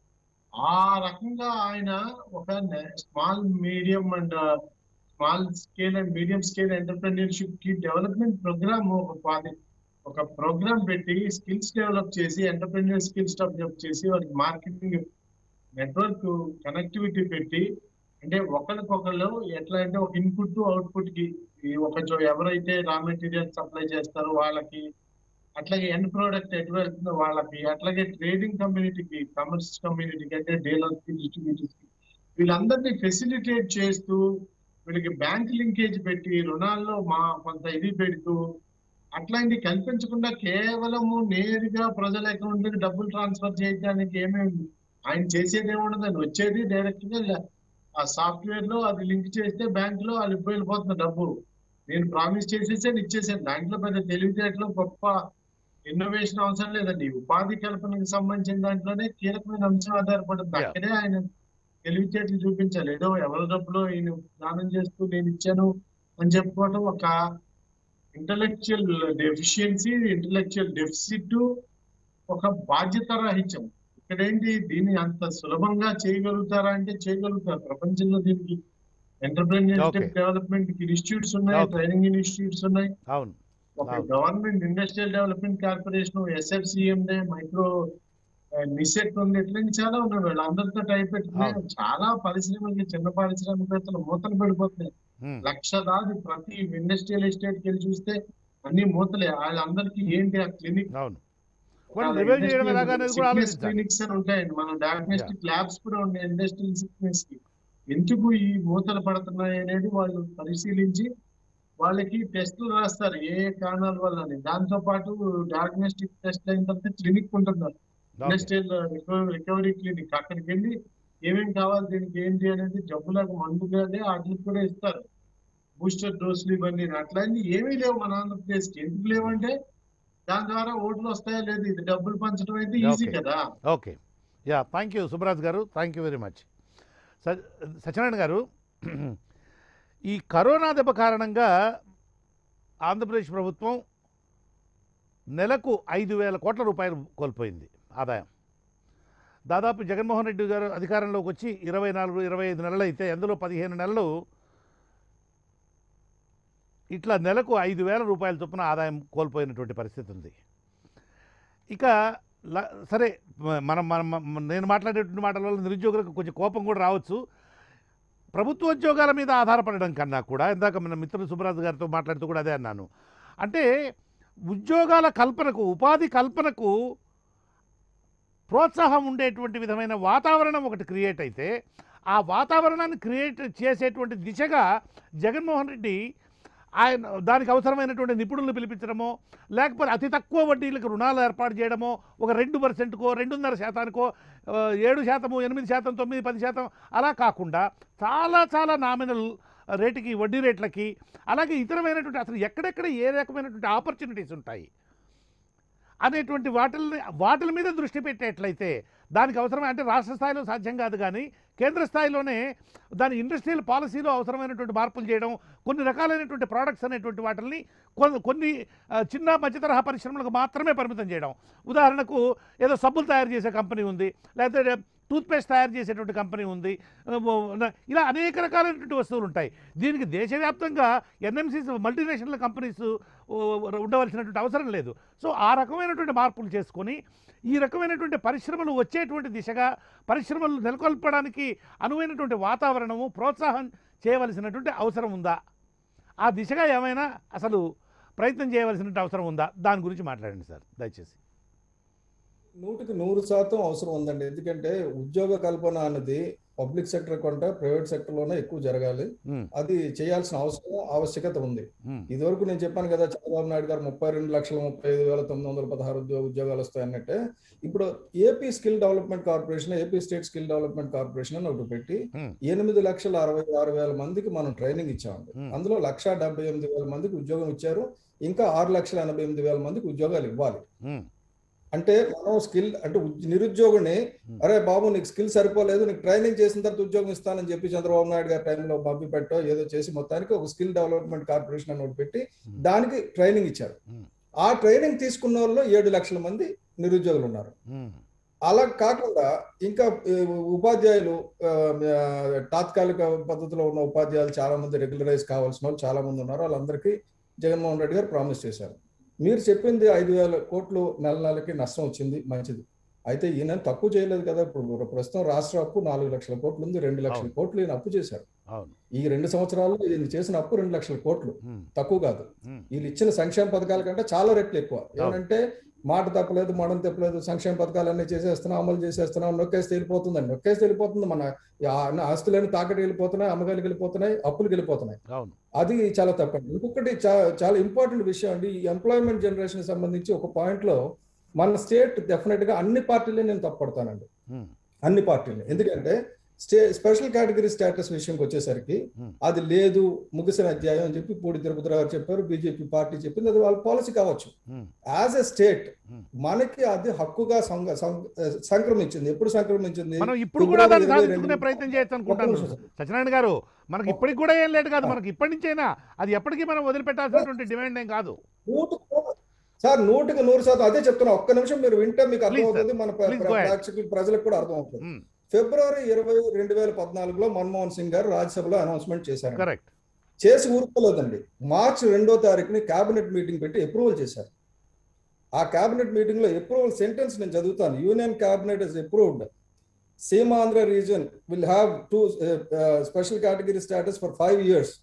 ఆ రకంగా ఆయన ఒక small medium and small scale and medium scale entrepreneurship కి డెవలప్మెంట్ ప్రోగ్రామ్ ఒక పాది- ఒక ప్రోగ్రామ్ పెట్టి స్కిల్స్ డెవలప్ చేసి ఎంటర్ప్రెన్యూర్ స్కిల్స్ డెవలప్ చేసి వాళ్ళకి మార్కెటింగ్ నెట్వర్క్ కనెక్టివిటీ పెట్టి అంటే ఒకరికొకళ్ళు ఎట్లా అంటే ఒక ఇన్పుట్ అవుట్పుట్ కి ఈ ఒక జో ఎవరైతే రా మెటీరియల్ సప్లై చేస్తారో వాళ్ళకి అట్లాగే ఎండ్ ప్రోడక్ట్ ఎటు వెళ్తుందో వాళ్ళకి అట్లాగే ట్రేడింగ్ కమ్యూనిటీకి కమర్స్ కమ్యూనిటీకి అంటే డీలర్స్ కి డిస్ట్రిబ్యూటర్స్ కి వీళ్ళందరినీ ఫెసిలిటేట్ చేస్తూ వీళ్ళకి బ్యాంక్ లింకేజ్ పెట్టి రుణాల్లో మా కొంత ఇది పెడుతూ అట్లాంటి కల్పించకుండా కేవలము నేరుగా ప్రజల అకౌంట్ కి డబ్బులు ట్రాన్స్ఫర్ చేయడానికి ఏమేమి ఆయన చేసేది ఏముండదండి వచ్చేది డైరెక్ట్ గా ఆ సాఫ్ట్వేర్ లో అది లింక్ చేస్తే బ్యాంక్ లో వాళ్ళు వెళ్ళిపోతున్న డబ్బు నేను ప్రామిస్ చేసేసాను ఇచ్చేసాను దాంట్లో పెద్ద తెలివితేటలు గొప్ప ఇన్నోవేషన్ అవసరం లేదండి ఉపాధి కల్పనకు సంబంధించిన దాంట్లోనే కీలకమైన అంశం ఆధారపడుతుంది Yeah. అక్కడే ఆయన తెలివితేటలు చూపించాలి ఏదో ఎవరి డబ్బులో ఈయన స్నానం చేస్తూ నేను ఇచ్చాను అని చెప్పుకోవడం ఒక ఇంటలెక్చువల్ డెఫిషియన్సీ ఇంటలెక్చువల్ డెఫిసిట్ ఒక బాధ్యత రాహిత్యం ఇక్కడేంటి దీన్ని అంత సులభంగా చేయగలుగుతారా అంటే చేయగలుగుతారు ప్రపంచంలో దీనికి ఎంటర్ప్రెన్యూర్షిప్ Okay. డెవలప్మెంట్ ఇన్స్టిట్యూట్స్ ఉన్నాయి Okay. ట్రైనింగ్ ఇన్స్టిట్యూట్స్ ఉన్నాయి అవును ఒక అవును. Government industrial development corporation SFCM micro నిసెట్ ఉంది ఇట్లా చాలా ఉన్నాయి వీళ్ళందరితో టైప్ పెట్టుకుని అవును. చాలా పరిశ్రమలకి చిన్న పారిశ్రామికవేత్తలు మూతలు పడిపోతున్నాయి ఉమ్, లక్ష దాది ప్రతి ఇండస్ట్రియల్ ఎస్టేట్ కి వెళ్ళి చూస్తే అన్ని మూతలే వాళ్ళందరికీ ఏంటి ఆ క్లినిక్ అవును వాళ్ళు రివైవ్ చేయడం ఎలాగా అనేది కూడా ఆలోచించాలి క్లినిక్స్ అని ఉంటాయండి మన డయాగ్నోస్టిక్ ల్యాబ్స్ కూడా ఉన్నాయి ఇండస్ట్రియల్ సిక్నెస్ కి ఎందుకు ఈ మూతలు పడుతున్నాయి అనేది వాళ్ళు పరిశీలించి వాళ్ళకి టెస్టులు రాస్తారు ఏ ఏ కారణాల వల్ల అని దాంతో పాటు డయాగ్నోస్టిక్ టెస్ట్ అయిన తర్వాత క్లినిక్ ఉంటుంది ఓకే. ఇండస్ట్రియల్ రికవరీ క్లినిక్ అక్కడికి వెళ్ళి ఏమేమి కావాలి దీనికి ఏంటి అనేది జబ్బులకు మందు కానీ వాటికి కూడా ఇస్తారు బూస్టర్ డోసులు ఇవన్నీ అట్లాంటి ఏమీ లేవు మన ఆంధ్రప్రదేశ్ కి ఎందుకు లేవంటే దాని ద్వారా ఓట్లు వస్తాయా లేదు ఇది డబ్బులు పంచడం అయితే ఈజీ Okay. కదా okay yeah thank you Subbaraj garu thank you very much స సత్యనారాయణ గారు ఈ కరోనా దెబ్బ కారణంగా ఆంధ్రప్రదేశ్ ప్రభుత్వం నెలకు ఐదు వేల కోట్ల రూపాయలు కోల్పోయింది ఆదాయం దాదాపు జగన్మోహన్ రెడ్డి గారు అధికారంలోకి వచ్చి ఇరవై నాలుగు ఇరవై ఐదు నెలలు అయితే అందులో పదిహేను నెలలు ఇట్లా నెలకు ఐదు వేల రూపాయల చొప్పున ఆదాయం కోల్పోయినటువంటి పరిస్థితి ఉంది ఇక ల- సరే మ- మనం మనం మనం- నేను మాట్లాడేటువంటి మాటల వల్ల నిరుద్యోగులకు కొంచెం కోపం కూడా రావచ్చు ప్రభుత్వ ఉద్యోగాల మీద ఆధారపడడం కన్నా కూడా ఇందాక మన మిత్రుడు సుబ్బరాజు గారితో మాట్లాడుతూ కూడా అదే అన్నాను అంటే ఉద్యోగాల కల్పనకు ఉపాధి కల్పనకు ప్రోత్సాహం ఉండేటువంటి విధమైన వాతావరణం ఒకటి క్రియేట్ అయితే ఆ వాతావరణాన్ని క్రియేట్ చేసేటువంటి దిశగా జగన్మోహన్ రెడ్డి ఆయన దానికి అవసరమైనటువంటి నిపుణులను పిలిపించడమో లేకపోతే అతి తక్కువ వడ్డీలకు రుణాలు ఏర్పాటు చేయడమో ఒక రెండు పర్సెంట్కో రెండున్నర శాతానికో ఆ, ఏడు శాతము ఎనిమిది శాతం తొమ్మిది పది శాతం అలా కాకుండా చాలా చాలా నామినల్ రేటుకి వడ్డీ రేట్లకి అలాగే ఇతరమైనటువంటి అసలు ఎక్కడెక్కడ ఏ రకమైనటువంటి ఆపర్చునిటీస్ ఉంటాయి అనేటువంటి వాటిల్ని వాటిల మీద దృష్టి పెట్టేట్లయితే దానికి అవసరమే అంటే రాష్ట్ర స్థాయిలో సాధ్యం కాదు కానీ కేంద్ర స్థాయిలోనే దాని ఇండస్ట్రియల్ పాలసీలో అవసరమైనటువంటి మార్పులు చేయడం కొన్ని రకాలైనటువంటి ప్రోడక్ట్స్ అనేటువంటి వాటిని కొన్ని కొన్ని ఆ, చిన్న మధ్య తరహా పరిశ్రమలకు మాత్రమే పరిమితం చేయడం ఉదాహరణకు ఏదో సబ్బులు తయారు చేసే కంపెనీ ఉంది లేకపోతే టూత్పేస్ట్ తయారు చేసేటువంటి కంపెనీ ఉంది ఆ, ఇలా అనేక రకాలైనటువంటి వస్తువులు ఉంటాయి దీనికి దేశవ్యాప్తంగా ఎన్ఎంసీస్ మల్టీనేషనల్ కంపెనీస్ ఉండవలసినటువంటి అవసరం లేదు సో ఆ రకమైనటువంటి మార్పులు చేసుకొని ఈ రకమైనటువంటి పరిశ్రమలు వచ్చేటువంటి దిశగా పరిశ్రమలు నెలకొల్పడానికి అనువైనటువంటి వాతావరణము ప్రోత్సాహం చేయవలసినటువంటి అవసరం ఉందా ఆ దిశగా ఏమైనా అసలు ప్రయత్నం చేయవలసినటువంటి అవసరం ఉందా దాని గురించి మాట్లాడండి సార్ దయచేసి నూటికి నూరు శాతం అవసరం ఉందండి ఎందుకంటే ఉద్యోగ కల్పన అన్నది పబ్లిక్ సెక్టర్ కంటే ప్రైవేట్ సెక్టర్ లోనే ఎక్కువ జరగాలి ఉమ్, అది చేయాల్సిన అవసరం ఆవశ్యకత ఉంది ఉమ్, ఇదివరకు నేను చెప్పాను కదా చంద్రబాబు నాయుడు గారు ముప్పై రెండు లక్షల ముప్పై ఐదు వేల తొమ్మిది వందల పదహారు ఉద్యోగ ఉద్యోగాలు వస్తాయన్నట్టే ఇప్పుడు AP skill development corporation AP state skill development corporation అని ఒకటి పెట్టి Hmm. ఎనిమిది లక్షల అరవై ఆరు వేల మందికి మనం ట్రైనింగ్ ఇచ్చామండి Hmm. అందులో లక్ష డెబ్బై ఎనిమిది వేల మందికి ఉద్యోగం ఇచ్చారు ఇంకా ఆరు లక్షల ఎనభై ఎనిమిది వేల మందికి ఉద్యోగాలు ఇవ్వాలి ఉమ్, అంటే మనం స్కిల్ అంటే ఉద్- నిరుద్యోగుని Hmm. అరే బాబు నీకు స్కిల్ సరిపోలేదు నీకు ట్రైనింగ్ చేసిన తర్వాత ఉద్యోగం ఇస్తానని చెప్పి చంద్రబాబు నాయుడు గారి టైంలో మబ్బి పెట్టో ఏదో చేసి మొత్తానికి ఒక స్కిల్ డెవలప్మెంట్ కార్పొరేషన్ అని ఒకటి పెట్టి Hmm. దానికి ట్రైనింగ్ ఇచ్చారు Hmm. ఆ ట్రైనింగ్ తీసుకున్న వాళ్ళు ఏడు లక్షల మంది నిరుద్యోగులు ఉన్నారు ఉమ్, అలా కాకుండా ఇంకా ఈ, ఉపాధ్యాయులు ఆ, ఆ, తాత్కాలిక పద్ధతిలో ఉన్న ఉపాధ్యాయులు చాలా మంది రెగ్యులరైజ్ కావాల్సిన వాళ్ళు చాలా మంది ఉన్నారు వాళ్ళందరికీ జగన్మోహన్ రెడ్డి గారు ప్రామిస్ చేశారు మీరు చెప్పింది ఐదు వేల కోట్లు నెల నెలకి నష్టం వచ్చింది మంచిది అయితే ఈయన తక్కువ చేయలేదు కదా ఇప్పుడు ప్రస్తుతం రాష్ట్ర అప్పు నాలుగు లక్షల కోట్లు ఉంది రెండు లక్షల అవును. కోట్లు ఈయన అప్పు చేశారు అవును ఈ రెండు సంవత్సరాల్లో ఈయన చేసిన అప్పు రెండు లక్షల కోట్లు ఉమ్, తక్కువ కాదు ఉమ్, వీళ్ళు ఇచ్చిన సంక్షేమ పథకాల కంటే చాలా రెట్లు ఎక్కువ ఏమంటే మాట తప్పలేదు మడం తప్పలేదు సంక్షేమ పథకాలన్నీ చేసేస్తున్నాం అమలు చేసేస్తున్నాం నొక్కేస్తే వెళ్ళిపోతుందండి నొక్కేస్తే వెళ్ళిపోతుంది మన ఆ- ఆస్తులన్నీ తాకటి వెళ్ళిపోతున్నాయి అమ్మకాలకి వెళ్ళిపోతున్నాయి అప్పులకు వెళ్ళిపోతున్నాయి అవును అది చాలా తప్పండి ఇంకొకటి చా- చాలా ఇంపార్టెంట్ విషయం అండి ఈ ఎంప్లాయ్మెంట్ జనరేషన్ సంబంధించి ఒక పాయింట్ లో మన స్టేట్ డెఫినెట్ గా అన్ని పార్టీలే నేను తప్పడతానండి ఉమ్, అన్ని పార్టీలు ఎందుకంటే స్టే స్పెషల్ కేటగిరీ స్టేటస్ విషయంకి వచ్చేసరికి Hmm. అది లేదు ముగిసిన అధ్యాయం అని చెప్పి పూడి తిరుపతి రావు చెప్పారు బీజేపీ పార్టీ చెప్పింది అది వాళ్ళ పాలసీ కావచ్చు Hmm. As a state Hmm. మనకి అది హక్కుగా సంగ- సం- సంక్రమించింది ఎప్పుడు సంక్రమించింది మనం ఇప్పుడు కూడా దాన్ని ఫిబ్రవరి ఇరవై సాధించుకునే రెండు- ప్రయత్నం చేయొచ్చు ఒక్క అనుకుంటాను నిమిషం సార్. సత్యనారాయణ గారు మనకి ఇప్పటికి కూడా ఏం లేదు కాదు మనకి ఇప్పటి నుంచైనా అది ఎప్పటికీ మనం వదిలిపెట్టాల్సినటువంటి డిమాండ్ ఏం కాదు నూటికి నూరు- సార్ నూటికి నూరు శాతం అదే చెప్తున్నా ఒక్క నిమిషం మీరు వింటే మీకు Please, అర్థమవుతుంది మన ప్ర- Please ప్ర- go ahead. ప్రేక్షకులు ప్రజలకు కూడా అర్థమవుతుంది ఉమ్, ఫిబ్రవరి ఇరవై రెండు వేల పద్నాలుగులో మన్మోహన్ సింగ్ గారు రాజ్యసభలో అనౌన్స్మెంట్ చేశారు కరెక్ట్ చేసి ఊరుకోలేదండి మార్చి రెండో తారీఖుని కేబినెట్ మీటింగ్ పెట్టి అప్రూవల్ చేశారు ఆ కేబినెట్ మీటింగ్ లో అప్రూవల్ సెంటెన్స్ నేను చదువుతాను union cabinet is approved Seemandhra region will have to special category status for five years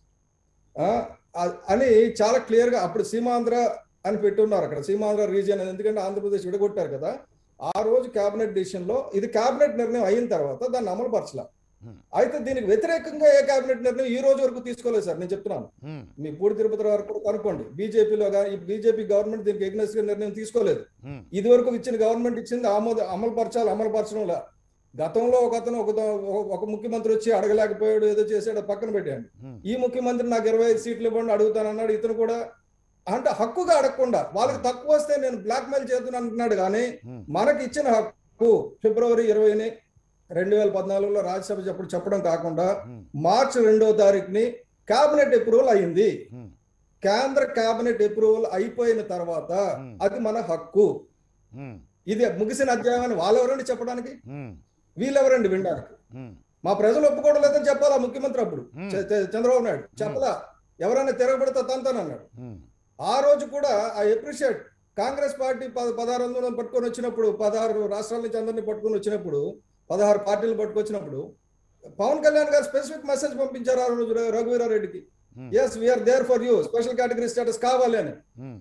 అని చాలా క్లియర్ గా అప్పుడు సీమాంధ్ర అని పెట్టున్నారు అక్కడ సీమాంధ్ర రీజియన్ అని ఎందుకంటే ఆంధ్రప్రదేశ్ విడగొట్టారు కదా ఆ రోజు కేబినెట్ డిసిషన్ లో ఇది కేబినెట్ నిర్ణయం అయిన తర్వాత దాన్ని అమలు పరచలా Hmm. అయితే దీనికి వ్యతిరేకంగా ఏ కేబినెట్ నిర్ణయం ఈ రోజు వరకు తీసుకోలేదు సార్ నేను చెప్తున్నాను ఉమ్, మీ పూడి తిరుపతి వారు కూడా కనుక్కోండి బీజేపీలో కానీ బీజేపీ గవర్నమెంట్ దీనికి ఎగ్నెస్ట్ గా నిర్ణయం తీసుకోలేదు ఉమ్, ఇది వరకు ఇచ్చిన గవర్నమెంట్ ఇచ్చింది ఆమోద అమలు పరచాలి అమలు పరచడంలా గతంలో ఒక అతను ఒక ఒక ముఖ్యమంత్రి వచ్చి అడగలేకపోయాడు ఏదో చేసాడు పక్కన పెట్టాడు ఉమ్, ఈ ముఖ్యమంత్రి నాకు ఇరవై ఐదు సీట్లు ఇవ్వండి అడుగుతానన్నాడు ఇతను కూడా అంటే హక్కుగా అడగకుండా వాళ్ళకి తక్కువ వస్తే నేను బ్లాక్ మెయిల్ చేద్దాను అంటున్నాడు కానీ ఉమ్, మనకి ఇచ్చిన హక్కు ఫిబ్రవరి ఇరవైని రెండు వేల పద్నాలుగులో రాజ్యసభ చెప్పడం చెప్పడం కాకుండా ఉమ్, మార్చి రెండో తారీఖుని కేబినెట్ అప్రూవల్ అయింది ఉమ్, కేంద్ర కేబినెట్ అప్రూవల్ అయిపోయిన తర్వాత Hmm. అది మన హక్కు ఉమ్, ఇది ముగిసిన అధ్యాయం అని వాళ్ళెవరండి చెప్పడానికి ఉమ్, వీళ్ళెవరండి వినడానికి ఉమ్, మా ప్రజలు ఒప్పుకోవడం లేదని చెప్పాలా ముఖ్యమంత్రి అప్పుడు Hmm. చ- చ- చంద్రబాబు నాయుడు చెప్పలా ఎవరైనా తిరగబడితే తంతానన్నాడు ఉమ్, ఆ రోజు కూడా ఐ అప్రిషియేట్ కాంగ్రెస్ పార్టీ ప- పదహారు వందలను పట్టుకొని వచ్చినప్పుడు పదహారు రాష్ట్రాల నుంచి అందరినీ పట్టుకొని వచ్చినప్పుడు పదహారు పార్టీలు పట్టుకొచ్చినప్పుడు పవన్ కళ్యాణ్ గారు స్పెసిఫిక్ మెసేజ్ పంపించారు ఆ రోజు ర- రఘువీరారెడ్డికి Hmm. Yes we are there for you special category status కావాలి అని ఉమ్,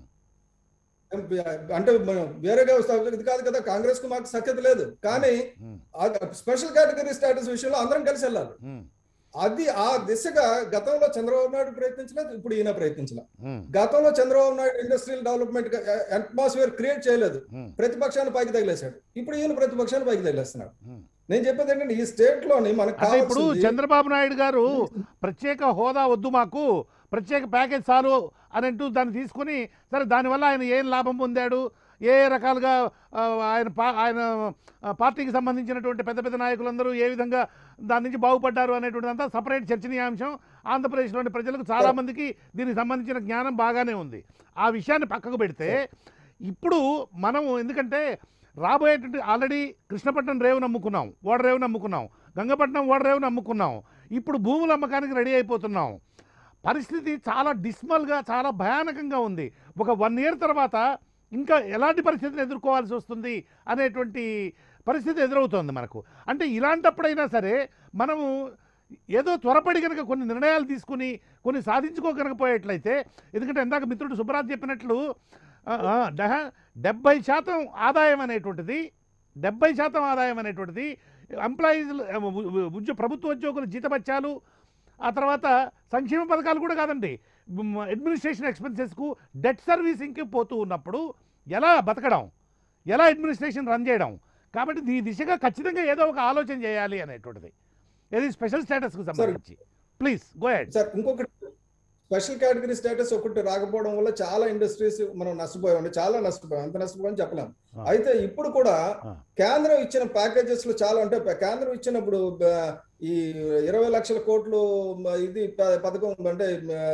అంటే మనం వేరేగా వస్తా- ఇది కాదు కదా కాంగ్రెస్ కు మాకు సఖ్యత లేదు కానీ ఉమ్, స్పెషల్ కేటగిరీ స్టేటస్ విషయంలో అందరం కలిసి వెళ్ళాలి ఉమ్, అది ఆ దిశగా గతంలో చంద్రబాబు నాయుడు ప్రయత్నించలేదు ఇప్పుడు ఈయన ప్రయత్నించలేదు ఉమ్, గతంలో Chandrababu Naidu industrial development atmosphere create చేయలేదు ఉమ్, ప్రతిపక్షాన్ని పైకి తగిలేశాడు ఇప్పుడు ఈయన ప్రతిపక్షాన్ని పైకి తగిలేస్తున్నాడు ఉమ్. నేను చెప్పేది ఏంటంటే ఈ స్టేట్ లోని మనకు అంటే ఇప్పుడు కావాల్సింది చంద్రబాబు నాయుడు గారు ప్రత్యేక హోదా వద్దు మాకు ప్రత్యేక ప్యాకేజ్ చాలు అని అంటూ దాన్ని తీసుకుని సరే దానివల్ల ఆయన ఏం లాభం పొందాడు ఏ రకాలుగా ఆ, ఆయన పా- ఆయన ఆ, పార్టీకి సంబంధించినటువంటి పెద్ద పెద్ద నాయకులందరూ ఏ విధంగా దాని నుంచి బాగుపడ్డారు అనేటువంటిదంతా సపరేట్ చర్చనీయాంశం ఆంధ్రప్రదేశ్లోని ప్రజలకు చాలామందికి దీనికి సంబంధించిన జ్ఞానం బాగానే ఉంది ఆ విషయాన్ని పక్కకు పెడితే ఇప్పుడు మనం ఎందుకంటే రాబోయేటువంటి ఆల్రెడీ కృష్ణపట్నం రేవును అమ్ముకున్నాం ఓడ రేవును అమ్ముకున్నాం గంగపట్నం ఓడ రేవును అమ్ముకున్నాం ఇప్పుడు భూముల అమ్మకానికి రెడీ అయిపోతున్నాం పరిస్థితి చాలా డిస్మల్గా చాలా భయానకంగా ఉంది ఒక వన్ ఇయర్ తర్వాత ఇంకా ఎలాంటి పరిస్థితులు ఎదుర్కోవాల్సి వస్తుంది అనేటువంటి పరిస్థితి ఎదురవుతోంది మనకు అంటే ఇలాంటప్పుడైనా సరే మనము ఏదో త్వరపడి కనుక కొన్ని నిర్ణయాలు తీసుకుని కొన్ని సాధించుకోగలకపోయేట్లయితే ఎందుకంటే ఇందాక మిత్రుడు సుబ్రాజ్ చెప్పినట్లు ఆ, ఆ, డెహ- డెబ్బై శాతం ఆదాయం అనేటువంటిది డెబ్బై శాతం ఆదాయం అనేటువంటిది ఎంప్లాయీస్ ఉద్యోగ ప్రభుత్వ ఉద్యోగుల జీతభత్యాలు ఆ తర్వాత సంక్షేమ పథకాలు కూడా కాదండి మ్, అడ్మినిస్ట్రేషన్ ఎక్స్పెన్సెస్కు డెట్ సర్వీసింగ్కి పోతూ ఉన్నప్పుడు ఎలా బతకడం ఎలా అడ్మినిస్ట్రేషన్ రన్ చేయడం కాబట్టి ఈ దిశగా ఖచ్చితంగా ఏదో ఒక ఆలోచన చేయాలి అనేటువంటిది ఏది స్పెషల్ స్టేటస్కు సంబంధించి ప్లీజ్ గో హెడ్ సార్ ఇంకొకటి స్పెషల్ కేటగిరీ స్టేటస్ ఒకటి రాకపోవడం వల్ల చాలా ఇండస్ట్రీస్ మనం నష్టపోయాం చాలా నష్టపోయాం ఎంత నష్టపోయాం చెప్పలేం ఆ. అయితే ఇప్పుడు కూడా ఆ. కేంద్రం ఇచ్చిన ప్యాకేజెస్ లో చాలా అంటే ప- కేంద్రం ఇచ్చినప్పుడు బ- ఈ ఇరవై లక్షల కోట్లు మ, ఇది ప- పథకం అంటే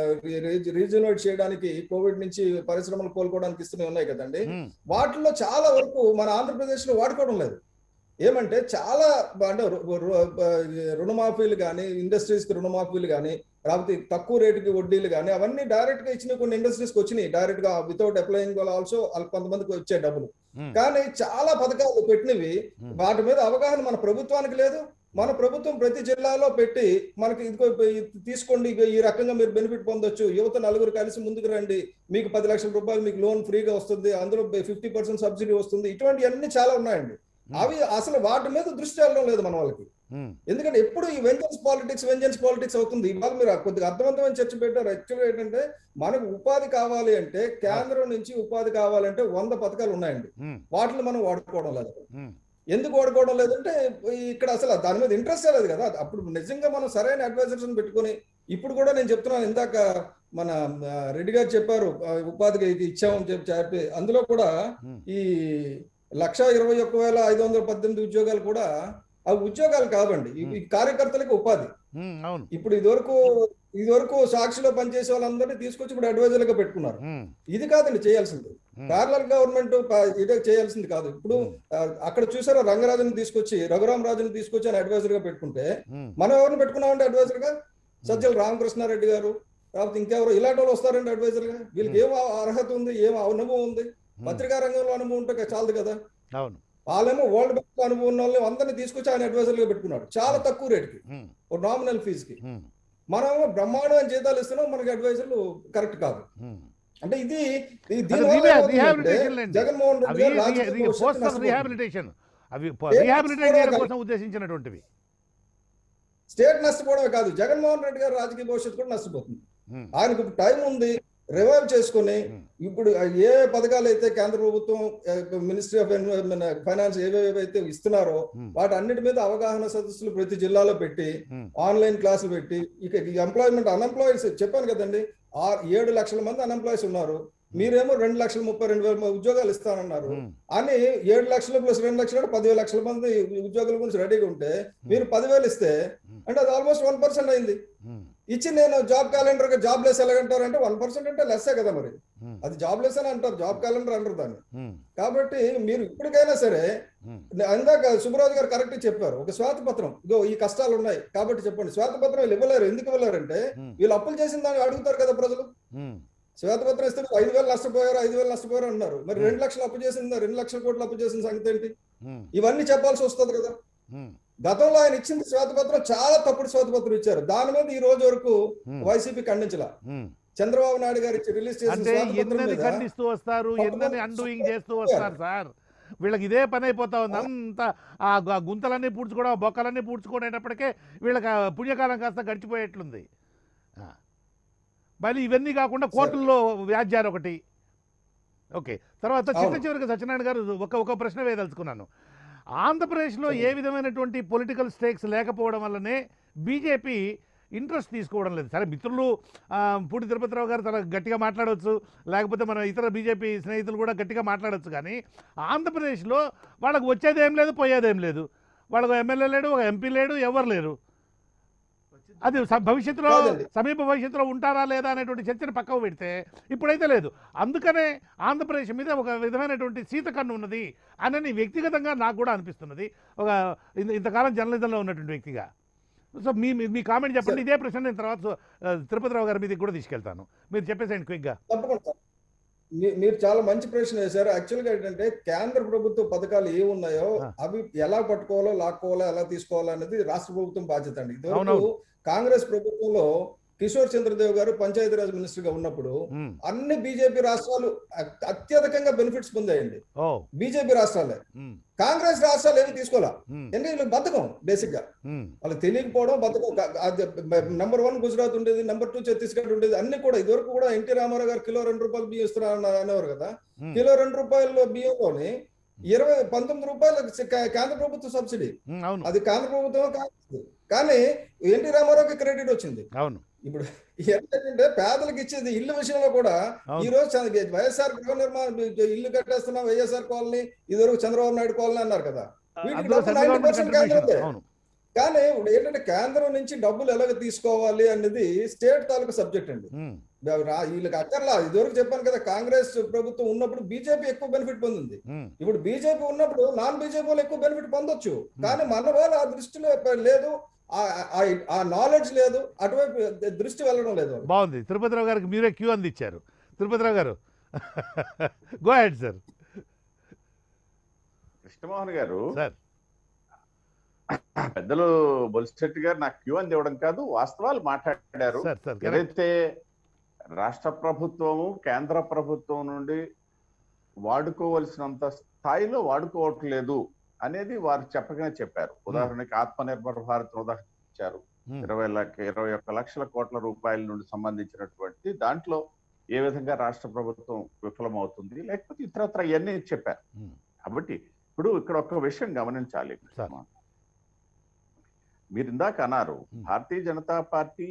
రీజనరేట్ చేయడానికి కోవిడ్ నుంచి పరిశ్రమలు కోలుకోవడానికి ఇస్తూనే ఉన్నాయి కదండి వాటిలో చాలా వరకు మన ఆంధ్రప్రదేశ్ లో వాడుకోవడం లేదు ఏమంటే చాలా అంటే రు- రు- రుణమాఫీలు కానీ ఇండస్ట్రీస్ కి రుణమాఫీలు కానీ లేకపోతే తక్కువ రేటుకి వడ్డీలు కానీ అవన్నీ డైరెక్ట్ గా ఇచ్చిన కొన్ని ఇండస్ట్రీస్ కి వచ్చినాయి డైరెక్ట్ గా వితౌట్ అప్లయింగ్ ఆల్సో కొంతమందికి వచ్చే డబ్బులు కానీ చాలా పథకాలు పెట్టినవి Hmm. వాటి మీద అవగాహన మన ప్రభుత్వానికి లేదు మన ప్రభుత్వం ప్రతి జిల్లాలో పెట్టి మనకి ఇదిగో ఇది తీసుకోండి ఇగో ఈ రకంగా మీరు బెనిఫిట్ పొందొచ్చు యువత నలుగురు కలిసి ముందుకు రండి మీకు పది లక్షల రూపాయలు మీకు లోన్ ఫ్రీగా వస్తుంది అందులో ఫిఫ్టీ పర్సెంట్ సబ్సిడీ వస్తుంది ఇటువంటివన్నీ చాలా ఉన్నాయండి అవి అసలు వాటి మీద దృష్టి వెళ్ళడం లేదు మన వాళ్ళకి ఎందుకంటే ఎప్పుడు ఈ వెంజన్స్ పాలిటిక్స్ వెంజన్స్ పాలిటిక్స్ అవుతుంది ఇవాళ మీరు కొద్దిగా అర్థవంతమైన చర్చ పెట్టారు యాక్చువల్గా ఏంటంటే మనకు ఉపాధి కావాలి అంటే కేంద్రం నుంచి ఉపాధి కావాలంటే వంద పథకాలు ఉన్నాయండి వాటిని మనం వాడుకోవడం లేదు ఎందుకు వాడుకోవడం లేదంటే ఇక్కడ అసలు దాని మీద ఇంట్రెస్ట్ లేదు కదా అప్పుడు నిజంగా మనం సరైన అడ్వైజర్స్ పెట్టుకొని ఇప్పుడు కూడా నేను చెప్తున్నాను ఇందాక మన ఆ, రెడ్డి గారు చెప్పారు ఆ, ఉపాధికి ఇది ఇచ్చామని చెప్పి చెప్పి అందులో కూడా ఉమ్, ఈ లక్ష ఇరవై ఒక్క వేల ఐదు వందల పద్దెనిమిది ఉద్యోగాలు కూడా అవి ఉద్యోగాలు కావండి ఇవి కార్యకర్తలకు ఉపాధి ఉమ్, అవును ఇప్పుడు ఇదివరకు ఇదివరకు సాక్షిలో పనిచేసే వాళ్ళందరినీ తీసుకొచ్చి ఇప్పుడు అడ్వైజర్లుగా పెట్టుకున్నారు ఉమ్, ఇది కాదండి చేయాల్సింది ఉమ్, ప్యారలల్ గవర్నమెంట్ ఇదే చేయాల్సింది కాదు ఇప్పుడు ఆ, అక్కడ చూసారా రంగరాజుని తీసుకొచ్చి రఘురామ రాజుని తీసుకొచ్చి ఆయన అడ్వైజర్ గా పెట్టుకుంటే ఉమ్, మనం ఎవరిని పెట్టుకున్నామంటే అడ్వైజర్ గా సజ్జల రామకృష్ణారెడ్డి గారు లేకపోతే ఇంకెవరు ఇలాంటి వాళ్ళు వస్తారండి అడ్వైజర్ గా వీళ్ళకి ఏం అర్హత ఉంది ఏం అనుభవం ఉంది పత్రికా రంగంలో అనుభవం ఉంటే చాలదు కదా అవును వాళ్ళేమో వరల్డ్ బ్యాంక్ అనుభవం ఉన్న వాళ్ళని అందరినీ తీసుకొచ్చి ఆయన అడ్వైజర్ గా పెట్టుకున్నాడు చాలా తక్కువ రేటుకి ఉమ్, ఒక నామినల్ ఫీజుకి ఉమ్, మనం బ్రహ్మాండమైన జీతాలు ఇస్తున్నాం మనకి అడ్వైజర్లు కరెక్ట్ కాదు ఉమ్. అంటే ఇది ఇది అది దీనివల్ల రిహా- ఏమవుతుందంటే రిహాబిలిటేషన్ లేండి. జగన్మోహన్ రెడ్డి అవి గారు రాజకీయ భవిష్యత్తు పోస్ట్ ఆఫ్ నష్టపోతుంది. రిహాబిలిటేషన్ అవి ఏ రిహాబిలిటేట్ చేయడం నష్టపోవడం కోసం ఉద్దేశించినటువంటివి స్టేట్ నష్టపోవడమే కాదు జగన్మోహన్ రెడ్డి గారు రాజకీయ భవిష్యత్తు కూడా నష్టపోతుంది ఉమ్, ఆయనకు ఇప్పుడు టైం ఉంది రివైవ్ చేసుకొని ఉమ్. ఇప్పుడు ఏ పథకాలు అయితే కేంద్ర ప్రభుత్వం మినిస్ట్రీ ఆఫ్ ఫైనాన్స్ ఏవేవైతే ఇస్తున్నారో ఉమ్, వాటి అన్నిటి మీద అవగాహన సదస్సులు ప్రతి జిల్లాలో పెట్టి ఉమ్, ఆన్లైన్ క్లాసులు పెట్టి ఇక ఎంప్లాయ్మెంట్ అన్ఎంప్లాయీస్ చెప్పాను కదండి ఆ ఏడు లక్షల మంది అన్ఎంప్లాయీస్ ఉన్నారు మీరేమో రెండు లక్షల ముప్పై రెండు వేల ఉద్యోగాలు ఇస్తానన్నారు ఉమ్, అని ఏడు లక్షలు ప్లస్ రెండు లక్షలు అంటే పదివేల లక్షల మంది ఉద్యోగుల గురించి రెడీగా ఉంటే మీరు పదివేలు ఇస్తే అంటే అది ఆల్మోస్ట్ వన్ పర్సెంట్ అయింది ఉమ్, ఇచ్చి నేను జాబ్ క్యాలెండర్ గా జాబ్ లెస్ ఎలాగంటారు అంటే వన్ పర్సెంట్ అంటే లెస్సే కదా మరి ఉమ్, అది జాబ్ లెస్ అని అంటారు జాబ్ క్యాలెండర్ అంటారు దాన్ని ఉమ్, కాబట్టి మీరు ఇప్పటికైనా సరే ఉమ్, ఇందాక సుబ్రాజు గారు కరెక్ట్ చెప్పారు ఒక శ్వేతపత్రం ఇగో ఈ కష్టాలు ఉన్నాయి కాబట్టి చెప్పండి శ్వేతపత్రం వీళ్ళు ఇవ్వలేరు ఎందుకు ఇవ్వలేరంటే ఉమ్, వీళ్ళు అప్పులు చేసిన దాన్ని అడుగుతారు కదా ప్రజలు ఉమ్, శ్వేతపత్రం ఇస్తే ఐదు వేలు నష్టపోయారు ఐదు వేలు నష్టపోయారు అన్నారు మరి రెండు లక్షలు అప్పు చేసింది రెండు లక్షల కోట్లు అప్పు చేసిన సంగతి ఏంటి ఉమ్, ఇవన్నీ చెప్పాల్సి వస్తుంది కదా ఉమ్, గతంలో ఆయన ఇచ్చింది శ్వేతపత్రం చాలా తప్పుడు శ్వేతపత్రం ఇచ్చారు దాని మీద ఈ రోజు వరకు ఉమ్, వైసీపీ ఖండించల ఉమ్. చంద్రబాబు నాయుడు గారు ఇచ్చి రిలీజ్ చేసిన అంటే శ్వేతపత్రం ఎన్నని మీద ఖండిస్తూ వస్తారు ఎన్నని అండూయింగ్ చేస్తూ వస్తారు సార్ వీళ్ళకి ఇదే పని అయిపోతా ఉంది అంత ఆ గు- గుంతలన్నీ పూడ్చుకోవడం ఆ బొక్కలన్నీ పూడ్చుకునేటప్పటికే వీళ్ళకి ఆ పుణ్యకాలం కాస్త గడిచిపోయేట్లుంది ఆ. మళ్ళీ ఇవన్నీ కాకుండా కోర్టుల్లో వ్యాజ్యాలు ఒకటి ఓకే తర్వాత చిట్ట అవును. చివరికి సత్యనారాయణ గారు ఒక ఒక ప్రశ్న వేయదలుచుకున్నాను ఆంధ్రప్రదేశ్లో ఏ విధమైనటువంటి పొలిటికల్ స్టేక్స్ లేకపోవడం వల్లనే బీజేపీ ఇంట్రెస్ట్ తీసుకోవడం లేదు సరే మిత్రులు ఆ, పూడి తిరుపతిరావు గారు చాలా గట్టిగా మాట్లాడవచ్చు లేకపోతే మన ఇతర బీజేపీ స్నేహితులు కూడా గట్టిగా మాట్లాడవచ్చు కానీ ఆంధ్రప్రదేశ్లో వాళ్ళకు వచ్చేదేం లేదు పోయేదేం లేదు వాళ్ళకు ఎమ్మెల్యే లేడు ఒక ఎంపీ లేడు ఎవరు లేరు అది స- భవిష్యత్తులో కాదండి. సమీప భవిష్యత్తులో ఉంటారా లేదా అనేటువంటి చర్చను పక్కకు పెడితే ఇప్పుడైతే లేదు అందుకనే ఆంధ్రప్రదేశ్ మీద ఒక విధమైనటువంటి శీతకన్ను ఉన్నది అని వ్యక్తిగతంగా నాకు కూడా అనిపిస్తున్నది ఒక ఇంత- ఇంతకాలం జర్నలిజంలో ఉన్నటువంటి వ్యక్తిగా సో మీ మీ- మీ కామెంట్ చెప్పండి ఇదే ప్రశ్న నేను తర్వాత ఆ, తిరుపతిరావు గారి మీదకి కూడా తీసుకెళ్తాను మీరు చెప్పేసేయండి క్విక్గా తప్పకుండా మీ- మీరు చాలా మంచి ప్రశ్న వేశారు యాక్చువల్ గా ఏంటంటే కేంద్ర ప్రభుత్వ పథకాలు ఏ ఉన్నాయో ఆ. అవి ఎలా పట్టుకోవాలో లాక్కోవాలో ఎలా తీసుకోవాలో అనేది రాష్ట్ర ప్రభుత్వం బాధ్యత అండి ఇదివరకు అవునవును. కాంగ్రెస్ ప్రభుత్వంలో కిషోర్ చంద్రదేవ్ గారు పంచాయతీరాజ్ మినిస్టర్ గా ఉన్నప్పుడు ఉమ్, అన్ని బీజేపీ రాష్ట్రాలు అ- అత్యధికంగా బెనిఫిట్స్ పొందాయండి ఓ బీజేపీ రాష్ట్రాలే ఉమ్, కాంగ్రెస్ రాష్ట్రాలు ఏమి తీసుకోవాలా ఉమ్, ఎందుకంటే వీళ్ళు బతకం బేసిక్ గా ఉమ్, వాళ్ళకి తెలియకపోవడం బతకం నెంబర్ వన్ గుజరాత్ ఉండేది నెంబర్ టూ ఛత్తీస్గఢ్ ఉండేది అన్ని కూడా ఇదివరకు కూడా ఎన్టీ రామారావు గారు కిలో రెండు రూపాయలు బియ్యం ఇస్తున్నా అనేవారు కదా ఉమ్, కిలో రెండు రూపాయల బియ్యంలోని ఇరవై పంతొమ్మిది రూపాయల కే- కేంద్ర ప్రభుత్వ సబ్సిడీ ఉమ్, అవును అది కేంద్ర ప్రభుత్వం కాదు కానీ ఎన్టీ రామారావుకి క్రెడిట్ వచ్చింది అవును ఇప్పుడు ఏంటంటే పేదలకు ఇచ్చేది ఇల్లు విషయంలో కూడా అవును. ఈ రోజు చంద్ర- వైఎస్ఆర్ గృహ నిర్మాణ ఇల్లు కట్టేస్తున్నాం వైఎస్ఆర్ కాలనీ ఇదివరకు చంద్రబాబు నాయుడు కాలనీ అన్నారు కదా వీటికి అందులో డబ్బు సెంట్రల్ 90% గవర్నమెంట్ కేంద్రం కంట్రిబ్యూషన్ ఉంది. అవును కానీ ఇప్పుడు ఏంటంటే కేంద్రం నుంచి డబ్బులు ఎలాగ తీసుకోవాలి అనేది స్టేట్ తాలూకు సబ్జెక్ట్ అండి ఉమ్, రా- వీళ్ళకి అక్కర్లా ఇదివరకు చెప్పాను కదా కాంగ్రెస్ ప్రభుత్వం ఉన్నప్పుడు బీజేపీ ఎక్కువ బెనిఫిట్ పొందింది ఉమ్, ఇప్పుడు బీజేపీ ఉన్నప్పుడు నాన్ బీజేపీ వాళ్ళు ఎక్కువ బెనిఫిట్ పొందొచ్చు కానీ మన వాళ్ళు ఆ దృష్టిలో లేదు ఆ- ఆ- ఆ నాలెడ్జ్ లేదు అటువైపు దృష్టి వెళ్ళడం లేదు వాళ్ళకి. బాగుంది తిరుపతిరావు గారికి మీరే క్యూ అందించారు తిరుపతిరావు గారు go ahead sir Krishnamohan garu sir పెద్దలు బొలిశెట్టి గారు నాకు క్యూ అని ఇవ్వడం కాదు వాస్తవాలు మాట్లాడారు సార్ సార్ correct. ఏదైతే రాష్ట్ర ప్రభుత్వము కేంద్ర ప్రభుత్వం నుండి వాడుకోవలసినంత స్థాయిలో వాడుకోవట్లేదు అనేది వారు చెప్పగానే చెప్పారు ఉదాహరణకి ఆత్మనిర్భర్ భారత్ ఉదాహరించారు ఉమ్, ఇరవై లక్ష ఇరవై ఒక్క లక్షల కోట్ల రూపాయల నుండి సంబంధించినటువంటి దాంట్లో ఏ విధంగా రాష్ట్ర ప్రభుత్వం విఫలమవుతుంది లేకపోతే ఇతరత్ర ఇవన్నీ చెప్పారు ఉమ్, కాబట్టి ఇప్పుడు ఇక్కడ ఒక విషయం గమనించాలి సార్. మీరు ఇందాక అన్నారు Hmm. భారతీయ జనతా పార్టీ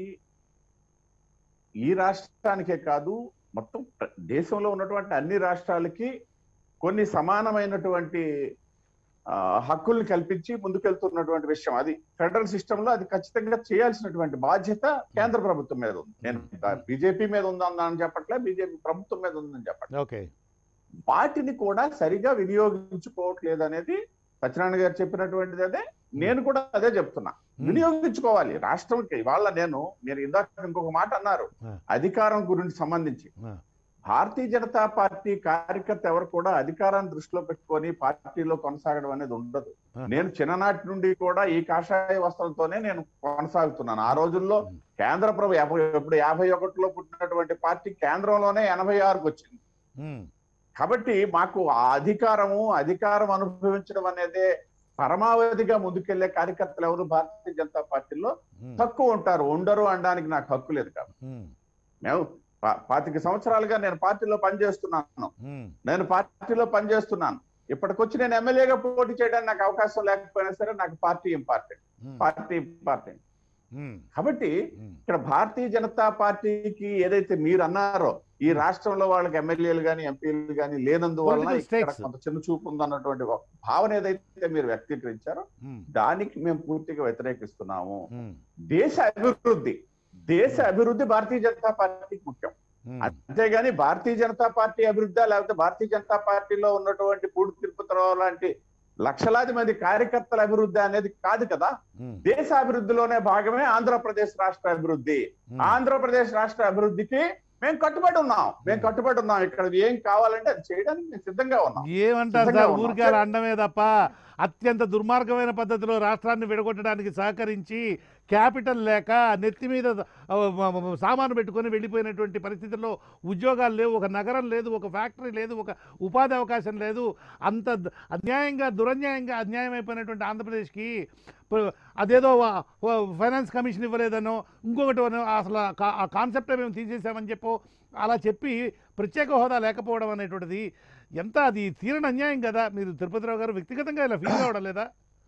ఈ రాష్ట్రానికే కాదు మొత్తం ప్ర- దేశంలో ఉన్నటువంటి అన్ని రాష్ట్రాలకి కొన్ని సమానమైనటువంటి ఆ, హక్కుల్ని కల్పించి ముందుకెళ్తున్నటువంటి విషయం అది ఫెడరల్ సిస్టమ్ లో అది ఖచ్చితంగా చేయాల్సినటువంటి బాధ్యత కేంద్ర ప్రభుత్వం మీద ఉంది నేను Hmm. బీజేపీ మీద ఉందని చెప్పట్లే బీజేపీ ప్రభుత్వం మీద ఉందని చెప్పట్లే ఓకే వాటిని కూడా సరిగా వినియోగించుకోవట్లేదు అనేది సత్యనారాయణ గారు చెప్పినటువంటిది అదే నేను కూడా అదే చెప్తున్నా వినియోగించుకోవాలి రాష్ట్రంకి ఇవాళ నేను మీరు ఇందాక ఇంకొక మాట అన్నారు ఆ. అధికారం గురించి సంబంధించి ఆ. భారతీయ జనతా పార్టీ కార్యకర్త ఎవరు కూడా అధికారాన్ని దృష్టిలో పెట్టుకొని పార్టీలో కొనసాగడం అనేది ఉండదు ఆ. నేను చిన్ననాటి నుండి కూడా ఈ కాషాయ వస్త్రంతోనే నేను కొనసాగుతున్నాను ఆ రోజుల్లో ఉమ్. కేంద్ర ప్రభు యాభై- ఇప్పుడు యాభై ఒకటిలో పుట్టినటువంటి పార్టీ కేంద్రంలోనే ఎనభై ఆరుకు వచ్చింది ఉమ్. కాబట్టి మాకు ఆ అధికారము అధికారం అనుభవించడం అనేదే పరమావధిగా ముందుకెళ్లే కార్యకర్తలు ఎవరు భారతీయ జనతా పార్టీలో ఉమ్. తక్కువ ఉంటారు ఉండరు అనడానికి నాకు హక్కు లేదు కాబట్టి ఉమ్. మేము పా- పాతిక సంవత్సరాలుగా నేను పార్టీలో పనిచేస్తున్నాను ఉమ్. నేను పార్టీలో పనిచేస్తున్నాను ఇప్పటికొచ్చి నేను ఎమ్మెల్యేగా పోటీ చేయడానికి నాకు అవకాశం లేకపోయినా సరే నాకు పార్టీ ఇంపార్టెంట్ ఉమ్. పార్టీ ఇంపార్టెంట్ ఉమ్. కాబట్టి ఉమ్. ఇక్కడ భారతీయ జనతా పార్టీకి ఏదైతే మీరు అన్నారో ఈ రాష్ట్రంలో వాళ్ళకి ఎమ్మెల్యేలు కానీ ఎంపీలు కానీ లేనందువలన Political ఇక్కడ stakes. కొంత చిన్న చూపు ఉందన్నటువంటి ఒక భావన ఏదైతే మీరు వ్యక్తీకరించారో ఉమ్. దానికి మేము పూర్తిగా వ్యతిరేకిస్తున్నాము ఉమ్. దేశ అభివృద్ధి దేశ అభివృద్ధి భారతీయ జనతా పార్టీకి ముఖ్యం ఉమ్. అంతేగాని భారతీయ జనతా పార్టీ అభివృద్ధి లేకపోతే భారతీయ జనతా పార్టీలో ఉన్నటువంటి పూడి తిరుపతిరావు లాంటి లక్షలాది మంది కార్యకర్తల అభివృద్ధి అనేది కాదు కదా ఉమ్. దేశ అభివృద్ధిలోనే భాగమే ఆంధ్రప్రదేశ్ రాష్ట్ర అభివృద్ధి ఉమ్. ఆంధ్రప్రదేశ్ రాష్ట్ర అభివృద్ధికి మేము కట్టుబడి ఉన్నాం మేము కట్టుబడి ఉన్నాం ఇక్కడ ఏం కావాలంటే అది చేయడానికి మేము సిద్ధంగా ఉన్నాం ఏమంటారు సిద్ధంగా సార్ ఉన్నాం. ఊరికే అలా అండమే తప్ప అత్యంత దుర్మార్గమైన పద్ధతిలో రాష్ట్రాన్ని విడగొట్టడానికి సహకరించి క్యాపిటల్ లేక నెత్తి మీద ఆ, మ- మ- సామాను పెట్టుకొని వెళ్ళిపోయినటువంటి పరిస్థితుల్లో ఉద్యోగాలు లేవు ఒక నగరం లేదు ఒక ఫ్యాక్టరీ లేదు ఒక ఉపాధి అవకాశం లేదు అంత ద- అన్యాయంగా దురన్యాయంగా అన్యాయం అయిపోయినటువంటి ఆంధ్రప్రదేశ్కి ప- అదేదో వా- వా- ఫైనాన్స్ కమిషన్ ఇవ్వలేదనో ఇంకొకటి అనో అసలు ఆ కా- ఆ కాన్సెప్టే మేము తీసేసామని చెప్పో అలా చెప్పి ప్రత్యేక హోదా లేకపోవడం అనేటువంటిది ఎంత అది తీరని అన్యాయం కదా మీరు తిరుపతిరావు గారు వ్యక్తిగతంగా ఇలా ఫీల్ కావడం లేదా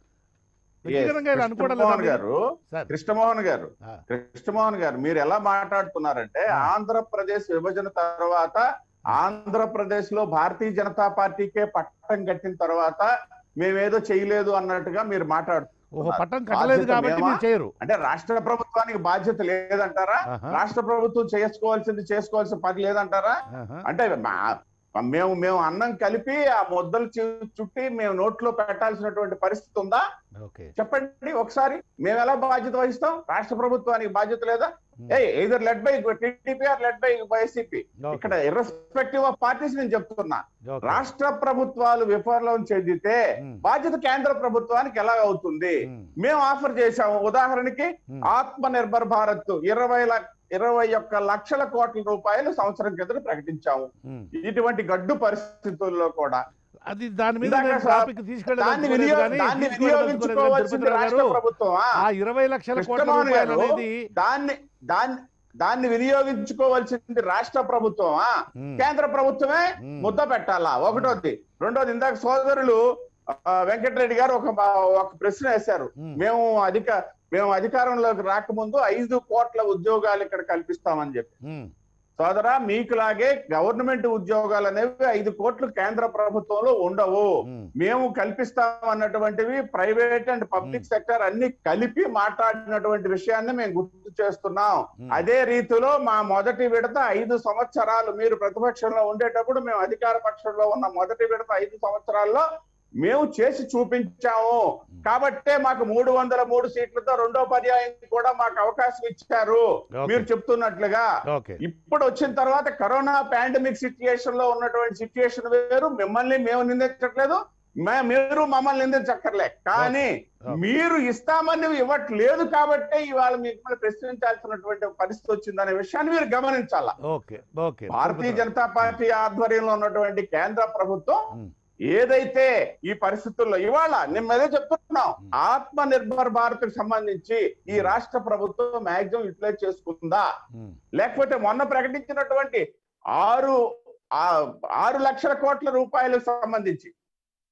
వ్యక్తిగతంగా ఇలా అనుకోవడం లేదా కృష్ణమోహన్ మీరు? గారు సార్ కృష్ణమోహన్ గారు ఆ, కృష్ణమోహన్ గారు మీరు ఎలా మాట్లాడుతున్నారంటే ఆ. ఆంధ్రప్రదేశ్ విభజన తర్వాత ఆంధ్రప్రదేశ్ లో భారతీయ జనతా పార్టీకే పట్టం కట్టిన తర్వాత మేమేదో చేయలేదు అన్నట్టుగా మీరు మాట్లాడుతున్నారు ఓహో పట్టం కట్టలేదు బాధ్యత కాబట్టి మేమా? మీరు చేయరు అంటే రాష్ట్ర ప్రభుత్వానికి బాధ్యత లేదంటారా ఆహా, రాష్ట్ర ప్రభుత్వం చేసుకోవాల్సింది చేసుకోవాల్సిన పని లేదంటారా ఆహా. అంటే మా- మేము మేము అన్నం కలిపి ఆ ముద్దలు చు- చుట్టి మేము నోట్లో పెట్టాల్సినటువంటి పరిస్థితి ఉందా ఓకే చెప్పండి ఒకసారి మేము ఎలా బాధ్యత వహిస్తాం రాష్ట్ర ప్రభుత్వానికి బాధ్యత లేదా ఉమ్, ఏ either led by TDP or led by YCP okay, ఇక్కడ ఇర్రెస్పెక్టివ్ ఆఫ్ పార్టీస్ నేను చెప్తున్నా ఓకే. రాష్ట్ర ప్రభుత్వాలు విఫలం చెందితే ఉమ్, బాధ్యత కేంద్ర ప్రభుత్వానికి ఎలా అవుతుంది ఉమ్, మేము ఆఫర్ చేశాము ఉదాహరణకి ఉమ్, ఆత్మ నిర్భర్ భారత్ ఇరవై లక్ష ఇరవై ఒక్క లక్షల కోట్ల రూపాయలు సంవత్సరం కింద ప్రకటించాము ఉమ్. ఇటువంటి గడ్డు పరిస్థితుల్లో కూడా అది దాని మీద ఇందాక నేను సా- టాపిక్ దాన్ని తీసుకెళ్ళదలుచుకోలేదు వినియోగ కానీ దాన్ని తీసుకెళ్ళదలుచుకోలేదు కానీ వినియోగించుకోవాల్సింది తిరుపతిరావు రాష్ట్ర గారు, ప్రభుత్వమా ఆ ఇరవై లక్షల కోట్ల కృష్ణమోహన్ రూపాయలు గారు, అనేది దాన్ని దాన్ని దాన్ని వినియోగించుకోవాల్సింది రాష్ట్ర ప్రభుత్వమా ఉమ్, కేంద్ర ప్రభుత్వమే ఉమ్, ముద్ద పెట్టాలా ఒకటోది రెండోది ఇందాక సోదరులు ఆ, వెంకటరెడ్డి గారు ఒక మా- ఒక ప్రశ్న వేశారు ఉమ్, మేము అధిక మేము అధికారంలోకి రాకముందు ఐదు కోట్ల ఉద్యోగాలు ఇక్కడ కల్పిస్తామని చెప్పి ఉమ్, సోదరా మీకులాగే గవర్నమెంట్ ఉద్యోగాలు అనేవి ఐదు కోట్లు కేంద్ర ప్రభుత్వంలో ఉండవు ఉమ్, మేము కల్పిస్తాం అన్నటువంటివి ప్రైవేట్ అండ్ పబ్లిక్ సెక్టర్ అన్ని కలిపి మాట్లాడినటువంటి విషయాన్ని మేము గుర్తు చేస్తున్నాం ఉమ్. అదే రీతిలో మా మొదటి విడత ఐదు సంవత్సరాలు మీరు ప్రతిపక్షంలో ఉండేటప్పుడు మేము అధికార పక్షంలో ఉన్న మొదటి విడత ఐదు సంవత్సరాల్లో మేము చేసి చూపించాము కాబట్టే మాకు మూడు వందల మూడు సీట్లతో రెండో పర్యాయం కూడా మాకు అవకాశం ఇచ్చారు ఓకే. మీరు చెప్తున్నట్లుగా ఓకే ఇప్పుడు వచ్చిన తర్వాత కరోనా పాండమిక్ సిచ్యుయేషన్ లో ఉన్నటువంటి సిచ్యుయేషన్ వేరు మిమ్మల్ని మేము నిందించట్లేదు మే- మీరు మమ్మల్ని నిందించక్కర్లే కానీ ఓకే. మీరు ఇస్తామని ఇవ్వట్లేదు కాబట్టి ఇవాళ మీకు ప్రశ్నించాల్సినటువంటి పరిస్థితి వచ్చిందనే విషయాన్ని మీరు గమనించాల okay okay Bharatiya Janata Party ఆధ్వర్యంలో ఉన్నటువంటి కేంద్ర ప్రభుత్వం ఉమ్, ఏదైతే ఈ పరిస్థితుల్లో ఇవాళ మేము అదే చెప్తున్నాం ఆత్మ నిర్భర్ భారత్ కి సంబంధించి ఈ రాష్ట్ర ప్రభుత్వం మాక్సిమం యూటిలైజ్ చేసుకుందా ఉమ్, లేకపోతే మొన్న ప్రకటించినటువంటి ఆరు ఆ- ఆరు లక్షల కోట్ల రూపాయలకు సంబంధించి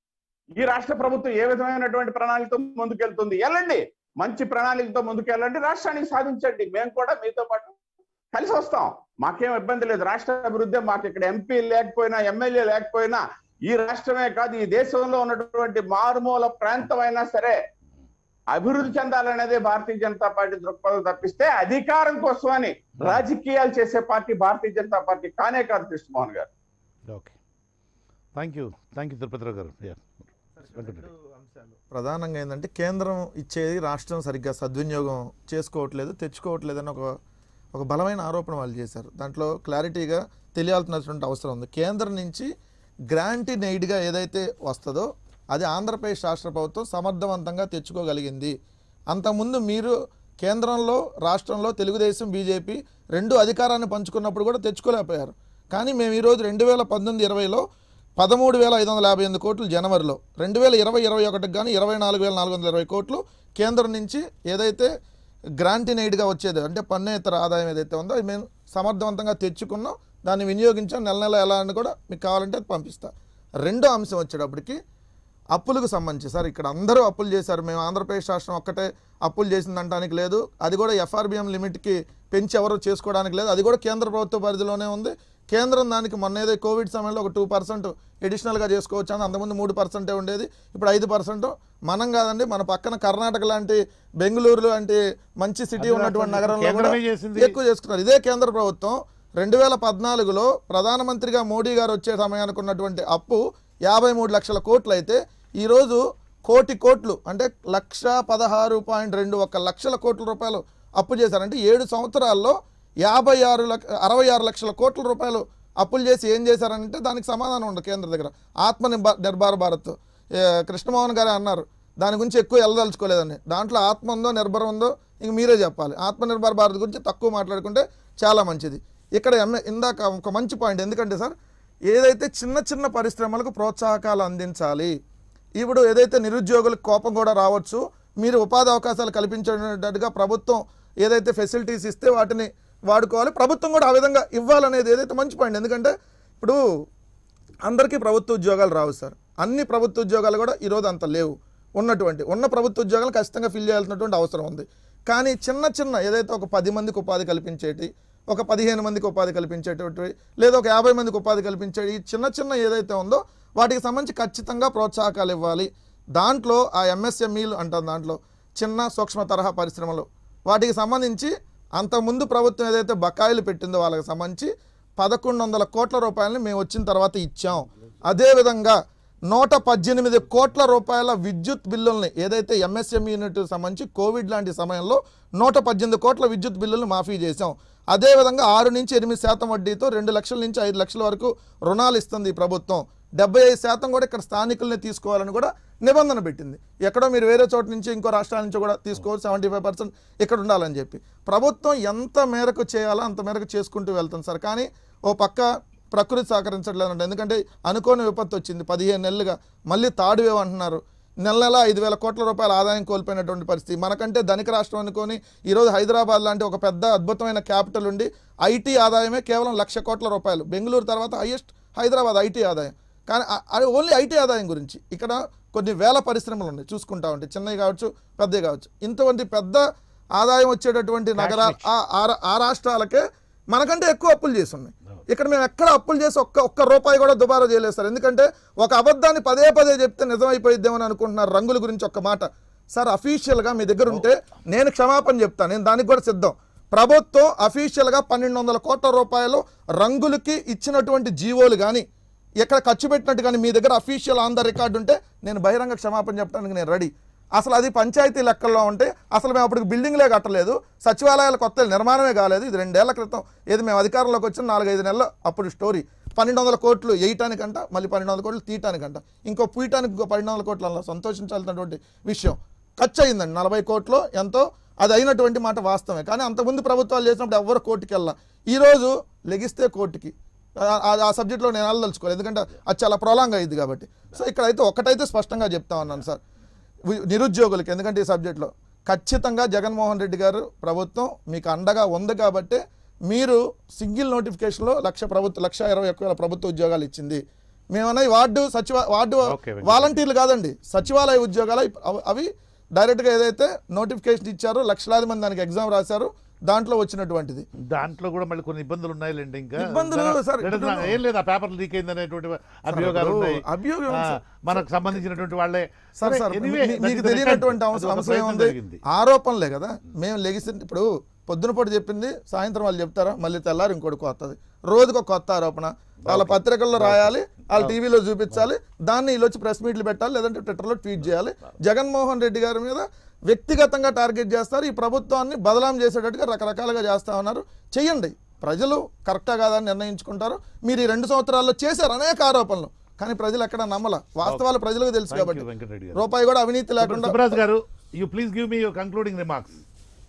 ఈ రాష్ట్ర ప్రభుత్వం ఏ విధమైనటువంటి ప్రణాళికతో ముందుకెళ్తుంది వెళ్ళండి మంచి ప్రణాళికతో ముందుకెళ్ళండి రాష్ట్రానికి సాధించండి మేము కూడా మీతో పాటు కలిసి వస్తాం మాకేం ఇబ్బంది లేదు రాష్ట్ర అభివృద్ధి మాకు ఇక్కడ ఎంపీ లేకపోయినా ఎమ్మెల్యే లేకపోయినా ఈ రాష్ట్రమే కాదు ఈ దేశంలో ఉన్నటువంటి మారుమూల ప్రాంతం అయినా సరే అభివృద్ధి చెందాలనేదే భారతీయ జనతా పార్టీ దృక్పథం తప్పిస్తే అధికారం కోసమని రాజకీయాలు చేసే పార్టీ భారతీయ జనతా పార్టీ కానే కాదు Krishnamohan garu okay thank you thank you Tirupatirao garu Yeah. Venkatareddy. ప్రధానంగా ఏంటంటే కేంద్రం ఇచ్చేది రాష్ట్రం సరిగ్గా సద్వినియోగం చేసుకోవట్లేదు తెచ్చుకోవట్లేదు అని ఒక ఒక బలమైన ఆరోపణ వాళ్ళు చేశారు దాంట్లో క్లారిటీగా తెలియాల్సినటువంటి అవసరం ఉంది కేంద్రం నుంచి గ్రాంటీ నెయిడ్గా ఏదైతే వస్తుందో అది ఆంధ్రప్రదేశ్ రాష్ట్ర ప్రభుత్వం సమర్థవంతంగా తెచ్చుకోగలిగింది అంతకుముందు మీరు కేంద్రంలో రాష్ట్రంలో తెలుగుదేశం బీజేపీ రెండు అధికారాన్ని పంచుకున్నప్పుడు కూడా తెచ్చుకోలేకపోయారు కానీ మేము ఈరోజు రెండు వేల పంతొమ్మిది ఇరవైలో పదమూడు వేల ఐదు వందల యాభై ఎనిమిది కోట్లు జనవరిలో రెండు వేల ఇరవై ఇరవై ఒకటికి కానీ ఇరవై నాలుగు వేల నాలుగు వందల ఇరవై కోట్లు కేంద్రం నుంచి ఏదైతే గ్రాంటినైడ్గా వచ్చేది అంటే పన్నేతర ఆదాయం ఏదైతే ఉందో అది మేము సమర్థవంతంగా తెచ్చుకున్నాం దాన్ని వినియోగించాం నెల నెల ఎలా అని కూడా మీకు కావాలంటే అది పంపిస్తా రెండో అంశం వచ్చేటప్పటికి అప్పులకు సంబంధించి సార్ ఇక్కడ అందరూ అప్పులు చేశారు మేము ఆంధ్రప్రదేశ్ రాష్ట్రం ఒక్కటే అప్పులు చేసిందంటానికి లేదు అది కూడా ఎఫ్ఆర్బిఎం లిమిట్కి పెంచి ఎవరు చేసుకోవడానికి లేదు అది కూడా కేంద్ర ప్రభుత్వ పరిధిలోనే ఉంది కేంద్రం దానికి మొన్న ఏదో కోవిడ్ సమయంలో ఒక టూ పర్సెంట్ ఎడిషనల్గా చేసుకోవచ్చు అని అంతకుముందు మూడు పర్సెంటే ఉండేది ఇప్పుడు ఐదు పర్సెంట్ మనం కాదండి మన పక్కన కర్ణాటక లాంటి బెంగళూరు లాంటి మంచి సిటీ అది ఉన్నటువంటి అసలు నగరంలో కూడా కేంద్రమే చేసింది. ఎక్కువ చేసుకున్నారు ఇదే కేంద్ర ప్రభుత్వం రెండు వేల పద్నాలుగులో ప్రధానమంత్రిగా మోడీ గారు వచ్చే సమయానికి ఉన్నటువంటి అప్పు యాభై మూడు లక్షల కోట్లు అయితే ఈరోజు కోటి కోట్లు అంటే లక్ష పదహారు పాయింట్ రెండు ఒక లక్షల కోట్ల రూపాయలు అప్పు చేశారంటే ఏడు సంవత్సరాల్లో యాభై ఆరు లక్ష అరవై ఆరు లక్షల కోట్ల రూపాయలు అప్పులు చేసి ఏం చేశారంటే దానికి సమాధానం ఉండదు కేంద్ర దగ్గర ఆత్మ నిర్భ- నిర్భర భారత్ ఏ, కృష్ణమోహన్ గారే అన్నారు దాని గురించి ఎక్కువ వెళ్ళదలుచుకోలేదని దాంట్లో ఆత్మ ఉందో నిర్భరం ఉందో ఇంక మీరే చెప్పాలి ఆత్మనిర్భర్ భారత్ గురించి తక్కువ మాట్లాడుకుంటే చాలా మంచిది ఇక్కడ ఎమ్మె ఇందాక ఒక మంచి పాయింట్ ఎందుకంటే సార్ ఏదైతే చిన్న చిన్న పరిశ్రమలకు ప్రోత్సాహకాలు అందించాలి ఇప్పుడు ఏదైతే నిరుద్యోగులకు కోపం కూడా రావచ్చు మీరు ఉపాధి అవకాశాలు కల్పించేటట్టుగా ప్రభుత్వం ఏదైతే ఫెసిలిటీస్ ఇస్తే వాటిని వాడుకోవాలి ప్రభుత్వం కూడా ఆ విధంగా ఇవ్వాలనేది ఏదైతే మంచి పాయింట్ ఎందుకంటే ఇప్పుడు అందరికీ ప్రభుత్వ ఉద్యోగాలు రావు సార్ అన్ని ప్రభుత్వ ఉద్యోగాలు కూడా ఈరోజు అంత లేవు ఉన్నటువంటి ఉన్న ప్రభుత్వ ఉద్యోగాలు ఖచ్చితంగా ఫిల్ చేయాల్సినటువంటి అవసరం ఉంది కానీ చిన్న చిన్న ఏదైతే ఒక పది మందికి ఉపాధి కల్పించేటి ఒక పదిహేను మందికి ఉపాధి కల్పించేటటువంటి లేదా ఒక యాభై మందికి ఉపాధి కల్పించేటి ఈ చిన్న చిన్న ఏదైతే ఉందో వాటికి సంబంధించి ఖచ్చితంగా ప్రోత్సాహకాలు ఇవ్వాలి దాంట్లో ఆ ఎంఎస్ఎంఈలు అంటాం దాంట్లో చిన్న సూక్ష్మ తరహా పరిశ్రమలు వాటికి సంబంధించి అంతకుముందు ప్రభుత్వం ఏదైతే బకాయిలు పెట్టిందో వాళ్ళకి సంబంధించి పదకొండు వందల కోట్ల రూపాయలని మేము వచ్చిన తర్వాత ఇచ్చాం అదేవిధంగా నూట పద్దెనిమిది కోట్ల రూపాయల విద్యుత్ బిల్లుల్ని ఏదైతే ఎంఎస్ఎం యూనిట్ సంబంధించి కోవిడ్ లాంటి సమయంలో నూట పద్దెనిమిది కోట్ల విద్యుత్ బిల్లులు మాఫీ చేశాం అదేవిధంగా ఆరు నుంచి ఎనిమిది శాతం వడ్డీతో రెండు లక్షల నుంచి ఐదు లక్షల వరకు రుణాలు ఇస్తుంది ఈ ప్రభుత్వం డెబ్బై ఐదు శాతం కూడా ఇక్కడ స్థానికుల్ని తీసుకోవాలని కూడా నిబంధన పెట్టింది ఎక్కడో మీరు వేరే చోట నుంచి ఇంకో రాష్ట్రాల నుంచి కూడా తీసుకోవచ్చు సెవెంటీ ఫైవ్ పర్సెంట్ ఇక్కడ ఉండాలని చెప్పి ప్రభుత్వం ఎంత మేరకు చేయాలో అంత మేరకు చేసుకుంటూ వెళ్తుంది సార్ కానీ ఓ పక్క ప్రకృతి సహకరించట్లేదంట ఎందుకంటే అనుకోని విపత్తు వచ్చింది పదిహేను నెలలుగా మళ్ళీ థర్డ్ వేవ్ అంటున్నారు నెల నెల ఐదు వేల కోట్ల రూపాయల ఆదాయం కోల్పోయినటువంటి పరిస్థితి మనకంటే ధనిక రాష్ట్రం అనుకొని ఈరోజు హైదరాబాద్ లాంటి ఒక పెద్ద అద్భుతమైన క్యాపిటల్ ఉండి ఐటీ ఆదాయమే కేవలం లక్ష కోట్ల రూపాయలు బెంగళూరు తర్వాత హైయెస్ట్ హైదరాబాద్ ఐటీ ఆదాయం కానీ ఆ- అది ఓన్లీ ఐటీ ఆదాయం గురించి ఇక్కడ కొన్ని వేల పరిశ్రమలు ఉన్నాయి చూసుకుంటా ఉంటే చిన్నవి కావచ్చు పెద్దవి కావచ్చు ఇంతవంటి పెద్ద ఆదాయం వచ్చేటటువంటి నగర ఆ- ఆ రా- ఆ రాష్ట్రాలకే మనకంటే ఎక్కువ అప్పులు చేసి ఉన్నాయి ఇక్కడ మేము ఎక్కడ అప్పులు చేసి ఒక్క ఒక్క రూపాయి కూడా దుబారా చేయలేదు సార్ ఎందుకంటే ఒక అబద్ధాన్ని పదే పదే చెప్తే నిజమైపోయిద్దామని అనుకుంటున్నారు రంగుల గురించి ఒక్క మాట సార్ అఫీషియల్గా మీ దగ్గర ఉంటే నేను క్షమాపణ చెప్తాను నేను దానికి కూడా సిద్ధం ప్రభుత్వం అఫీషియల్గా పన్నెండు వందల కోట్ల రూపాయలు రంగులకి ఇచ్చినటువంటి జీవోలు కానీ ఎక్కడ ఖర్చు పెట్టినట్టు కానీ మీ దగ్గర అఫీషియల్ ఆన్ ద రికార్డు ఉంటే నేను బహిరంగ క్షమాపణ చెప్పడానికి నేను రెడీ అసలు అది పంచాయతీ లెక్కల్లో ఉంటే అసలు మేము అప్పుడు బిల్డింగ్లే కట్టలేదు సచివాలయాల కొత్త నిర్మాణమే కాలేదు ఇది రెండేళ్ల క్రితం ఏది మేము అధికారంలోకి వచ్చిన నాలుగైదు నెలలు అప్పుడు స్టోరీ పన్నెండు వందల కోట్లు వేయటానికంట మళ్ళీ పన్నెండు వందల కోట్లు తీయటానికంట ఇంకో పూయటానికి ఇంకో పన్నెండు వందల కోట్లు అలా సంతోషించాల్సినటువంటి విషయం ఖర్చు అయిందండి నలభై కోట్లు ఎంతో అది అయినటువంటి మాట వాస్తవమే కానీ అంతకుముందు ప్రభుత్వాలు చేసినప్పుడు ఎవరు కోర్టుకి వెళ్ళా ఈరోజు లెగిస్తే కోర్టుకి ఆ- ఆ- ఆ సబ్జెక్ట్లో నేను వెళ్ళదలుచుకోలేదు ఎందుకంటే అది చాలా ప్రొలాంగ్ అయ్యింది కాబట్టి సో ఇక్కడైతే ఒకటైతే స్పష్టంగా చెప్తా ఉన్నాను సార్ వి- నిరుద్యోగులకి ఎందుకంటే ఈ సబ్జెక్ట్లో ఖచ్చితంగా జగన్మోహన్ రెడ్డి గారు ప్రభుత్వం మీకు అండగా ఉంది కాబట్టి మీరు సింగిల్ నోటిఫికేషన్లో లక్ష ప్రభుత్వ లక్ష ఇరవై ఒక్క వేల ప్రభుత్వ ఉద్యోగాలు ఇచ్చింది మేమన్నా ఈ వార్డు సచివ వార్డు ఓకే, వెంకటరెడ్డి. వాలంటీర్లు కాదండి సచివాలయ ఉద్యోగాలు అవి- అవి డైరెక్ట్గా ఏదైతే నోటిఫికేషన్ ఇచ్చారో లక్షలాది మంది దానికి ఎగ్జామ్ రాశారు దాంట్లో వచ్చినటువంటిది దాంట్లో కూడా మళ్ళీ కొన్ని ఇబ్బందులు ఉన్నాయిలేండి ఇంకా ఇబ్బందులు, దాని- సార్, లేదా ఇప్పుడు- ఏం లేదు ఆ పేపర్ లీక్ అయింది అనేటువంటి అభియోగాలు ఇప్పుడు ఉన్నాయి అభియోగం ఆ, సార్. మనకు సంబంధించినటువంటి వాళ్ళే సార్ సరే, సార్ anyway, మీ- that మీకు is the తెలియనటువంటి attempt. అంశం అదొక అంశం ప్రయత్నం ఏముంది జరిగింది. ఆరోపణలే కదా మేము లెగిసి ఇప్పుడు పొద్దున పూట చెప్పింది సాయంత్రం వాళ్ళు చెప్తారా మళ్ళీ తెల్లారి ఇంకోటి కొత్తది రోజుకు ఒక కొత్త ఆరోపణ వాళ్ళ పత్రికల్లో రాయాలి వాళ్ళ టీవీలో చూపించాలి దాన్ని వీళ్ళు వచ్చి ప్రెస్ మీట్లు పెట్టాలి లేదంటే ట్విట్టర్లో ట్వీట్ చేయాలి జగన్మోహన్ రెడ్డి గారి మీద వ్యక్తిగతంగా టార్గెట్ చేస్తారు ఈ ప్రభుత్వాన్ని బదలాం చేసేటట్టుగా రకరకాలుగా చేస్తా ఉన్నారు చెయ్యండి ప్రజలు కరెక్టా కాదని నిర్ణయించుకుంటారు మీరు ఈ రెండు సంవత్సరాల్లో చేశారు అనేక ఆరోపణలు కానీ ప్రజలు ఎక్కడ నమ్మల వాస్తవాలు ప్రజలకు తెలుసు Thank you, కాబట్టి వెంకటరెడ్డి గారు. రూపాయి కూడా అవినీతి లేకుండా Subraj garu you please give me your concluding remarks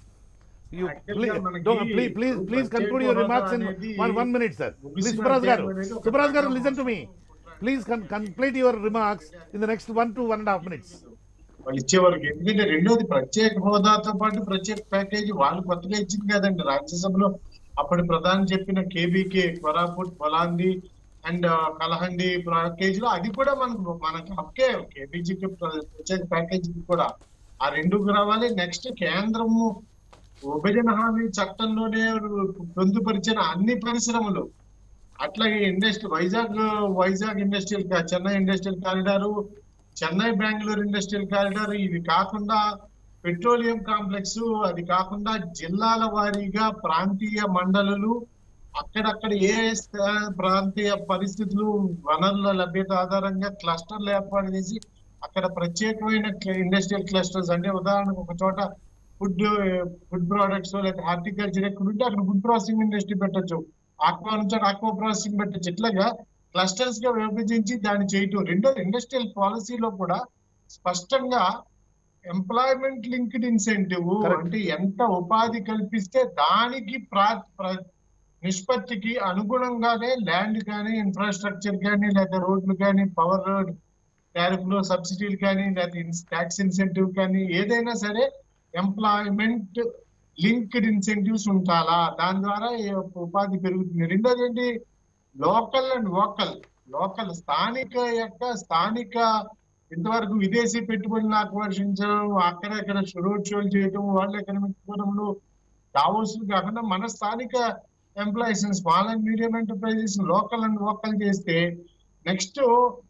you Actually గా మనకి ప్లీజ్ ప్లీజ్ ప్లీజ్ ప్రత్యేక కన్క్లూడ్ యువర్ హోదా రిమార్క్స్ ఇన్ అనేది one one minute sir please ముగిసిన సుబ్రాజ్ గారు అధ్యాయం అనేది ఒక సుబ్రాజ్ గారు ప్రకటన listen to me please complete your remarks in the next one two one and half minutes వాళ్ళు ఇచ్చే వరకు ఎందుకంటే రెండోది ప్రత్యేక హోదాతో పాటు ప్రత్యేక ప్యాకేజీ వాళ్ళు కొత్తగా ఇచ్చింది కదండి రాజ్యసభలో అప్పటి ప్రధాని చెప్పిన కేబీకే కొరాపుట్ పొలాంది అండ్ కలహండి ప్యాకేజీలో అది కూడా మనకు మనకు హక్కే కేబీజీకి ప్రత్యేక ప్యాకేజీకి కూడా ఆ రెండుకు రావాలి నెక్స్ట్ కేంద్రము విభజన హామీ చట్టంలోనే పొందుపరిచిన అన్ని పరిశ్రమలు అట్లాగే ఇండస్ట్రీ వైజాగ్ వైజాగ్ ఇండస్ట్రియల్ కా- Chennai industrial corridor Chennai Bengaluru industrial corridor ఇది కాకుండా పెట్రోలియం కాంప్లెక్స్ అది కాకుండా జిల్లాల వారీగా ప్రాంతీయ మండలులు అక్కడక్కడ ఏ స్థా- ప్రాంతీయ పరిస్థితులు వనరుల లభ్యత ఆధారంగా క్లస్టర్లు ఏర్పాటు చేసి అక్కడ ప్రత్యేకమైన ఇండస్ట్రియల్ క్లస్టర్స్ అంటే ఉదాహరణకు ఒక చోట ఫుడ్ ఫుడ్ ప్రొడక్ట్స్ లేదా హార్టికల్చర్ ఎక్కడ ఉంటే అక్కడ ఫుడ్ ప్రాసెసింగ్ ఇండస్ట్రీ పెట్టొచ్చు ఆక్వా నుంచి ఆక్వా ప్రాసెసింగ్ పెట్టొచ్చు ఇట్లాగా క్లస్టర్స్ గా విభజించి దాన్ని చేయటం రెండో ఇండస్ట్రియల్ పాలసీలో కూడా స్పష్టంగా ఎంప్లాయ్మెంట్ లింక్డ్ ఇన్సెంటివ్ Correct. అంటే ఎంత ఉపాధి కల్పిస్తే దానికి ప్రా ప్ర- నిష్పత్తికి అనుగుణంగానే ల్యాండ్ కానీ ఇన్ఫ్రాస్ట్రక్చర్ కానీ లేదా రోడ్లు కానీ పవర్ రోడ్ టారిఫ్ లో సబ్సిడీలు కానీ లేదా ట్యాక్స్ ఇన్సెంటివ్ కానీ ఏదైనా సరే ఎంప్లాయ్మెంట్ లింక్డ్ ఇన్సెంటివ్స్ ఉండాలా దాని ద్వారా ఈ ఉపాధి పెరుగుతుంది రెండోది ఏంటి లోకల్ అండ్ లోకల్ లోకల్ స్థానిక యొక్క స్థానిక ఇంతవరకు విదేశీ పెట్టుబడులను ఆకర్షించడం అక్కడక్కడ రోడ్ షోలు చేయడం వాళ్ళ ఎకనామిక్ ఫోరంలు దావోస్ కాకుండా మన స్థానిక employees small and medium enterprises local and local చేస్తే నెక్స్ట్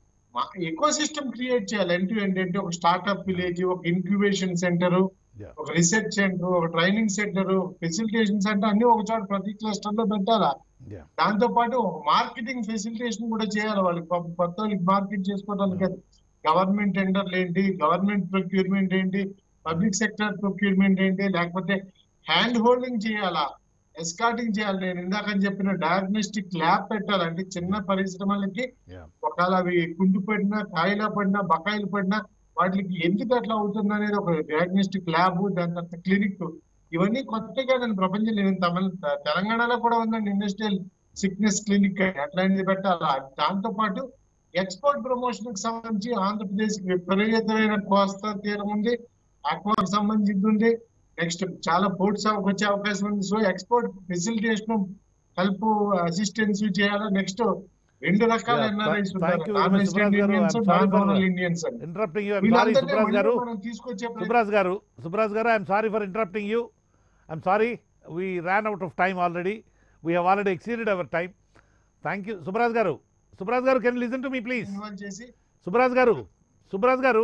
ఎకో సిస్టమ్ క్రియేట్ చేయాలి ఎంటూ ఏంటంటే ఒక స్టార్ట్అప్ విలేజ్ ఒక ఇన్క్యుబేషన్ సెంటర్ Yeah. ఒక రీసెర్చ్ సెంటర్ ఒక ట్రైనింగ్ సెంటర్ ఫెసిలిటేషన్ సెంటర్ అన్ని ఒక చోట ప్రతి క్లస్టర్ లో పెట్టాలా Yeah. దాంతో పాటు మార్కెటింగ్ ఫెసిలిటేషన్ కూడా చేయాలి వాళ్ళకి పాపం కొత్త వాళ్ళకి మార్కెట్ చేసుకోవడానికి గవర్నమెంట్ టెండర్లు ఏంటి గవర్నమెంట్ ప్రొక్యూర్మెంట్ ఏంటి పబ్లిక్ సెక్టర్ ప్రొక్యూర్మెంట్ ఏంటి లేకపోతే హ్యాండ్ హోల్డింగ్ చేయాలా ఎస్కాటింగ్ చేయాలి నేను ఇందాక చెప్పిన డయాగ్నోస్టిక్ ల్యాబ్ పెట్టాలంటే చిన్న పరిశ్రమలకి Yeah. ఒకవేళ అవి కుంటు పడినా కాయలా పడినా బకాయిలు పడినా వాటికి ఎందుకు అట్లా అవుతుంది అనేది ఒక డయాగ్నోస్టిక్ ల్యాబ్ దాని తర్వాత క్లినిక్ ఇవన్నీ కొత్తగా నేను ప్రపంచంలో నేను తమిళ తెలంగాణలో కూడా ఉందండి ఇండస్ట్రియల్ సిక్నెస్ క్లినిక్ అట్లాంటిది పెట్టాలా దాంతో పాటు ఎక్స్పోర్ట్ ప్రమోషన్ కి సంబంధించి ఆంధ్రప్రదేశ్ కి విపరీతమైన కోస్తా తీరం ఉంది ఆక్వాకి సంబంధించి ఉంది నెక్స్ట్ చాలా పోర్ట్స్ వచ్చే అవకాశం ఉంది so export facilitation help assistance చేయాలా నెక్స్ట్ రెండు రకాల Yeah, ఎన్ఆర్ఐస్ thank ఉంటారు you very non much, resident Subhash garu. Indians I'm sorry non for formal the- Indians అని ఇంటరప్టింగ్ యూ సారీ వీళ్ళందరినీ సుబ్రాజ్ గారు మళ్ళీ మనం తీసుకొచ్చే ప్రయత్నం Subraj garu Subraj garu I'm sorry for interrupting you I'm sorry we ran out of time already we have already exceeded our time thank you Subraj garu Subraj garu can listen to me please involve చేసి సుబ్రాజ్ గారు సుబ్రాజ్ గారు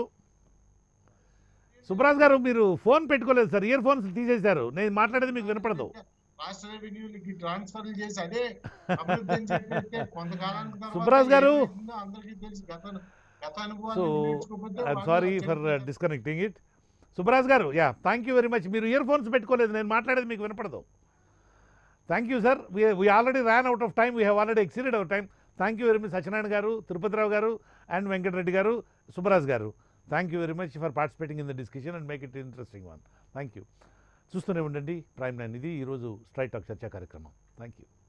సుబ్రాజ్ గారు మీరు ఫోన్ పెట్టుకోలేదు సార్ ఇయర్ ఫోన్స్ తీసేశారు నేను మాట్లాడేది మీకు వినపడదు రాష్ట్ర రెవెన్యూలకి ట్రాన్స్ఫర్ చేసి అదే అభివృద్ధి అని చెప్పేస్తే కొంతకాలానికి తర్వాత సుబ్బరాజ్ గారు. ఏమైందో అందరికీ తెలుసు గత గత అనుభవాలు సో నేర్చుకోకపోతే ఐఎమ్ వాళ్ళు సారీ అత్యంత for disconnecting it Subraj garu yeah thank you very much మీరు ఇయర్ ఫోన్స్ పెట్టుకోలేదు నేను మాట్లాడేది మీకు వినపడదు thank you sir we already ran out of time we have already exceeded our time thank you very much Satyanarayana garu Tirupatirao garu and Venkatareddy garu Subbaraj garu thank you very much for participating in the discussion and make it interesting one thank you చూస్తూనే ఉండండి prime nine ఇది ఈరోజు straight talk చర్చా కార్యక్రమం thank you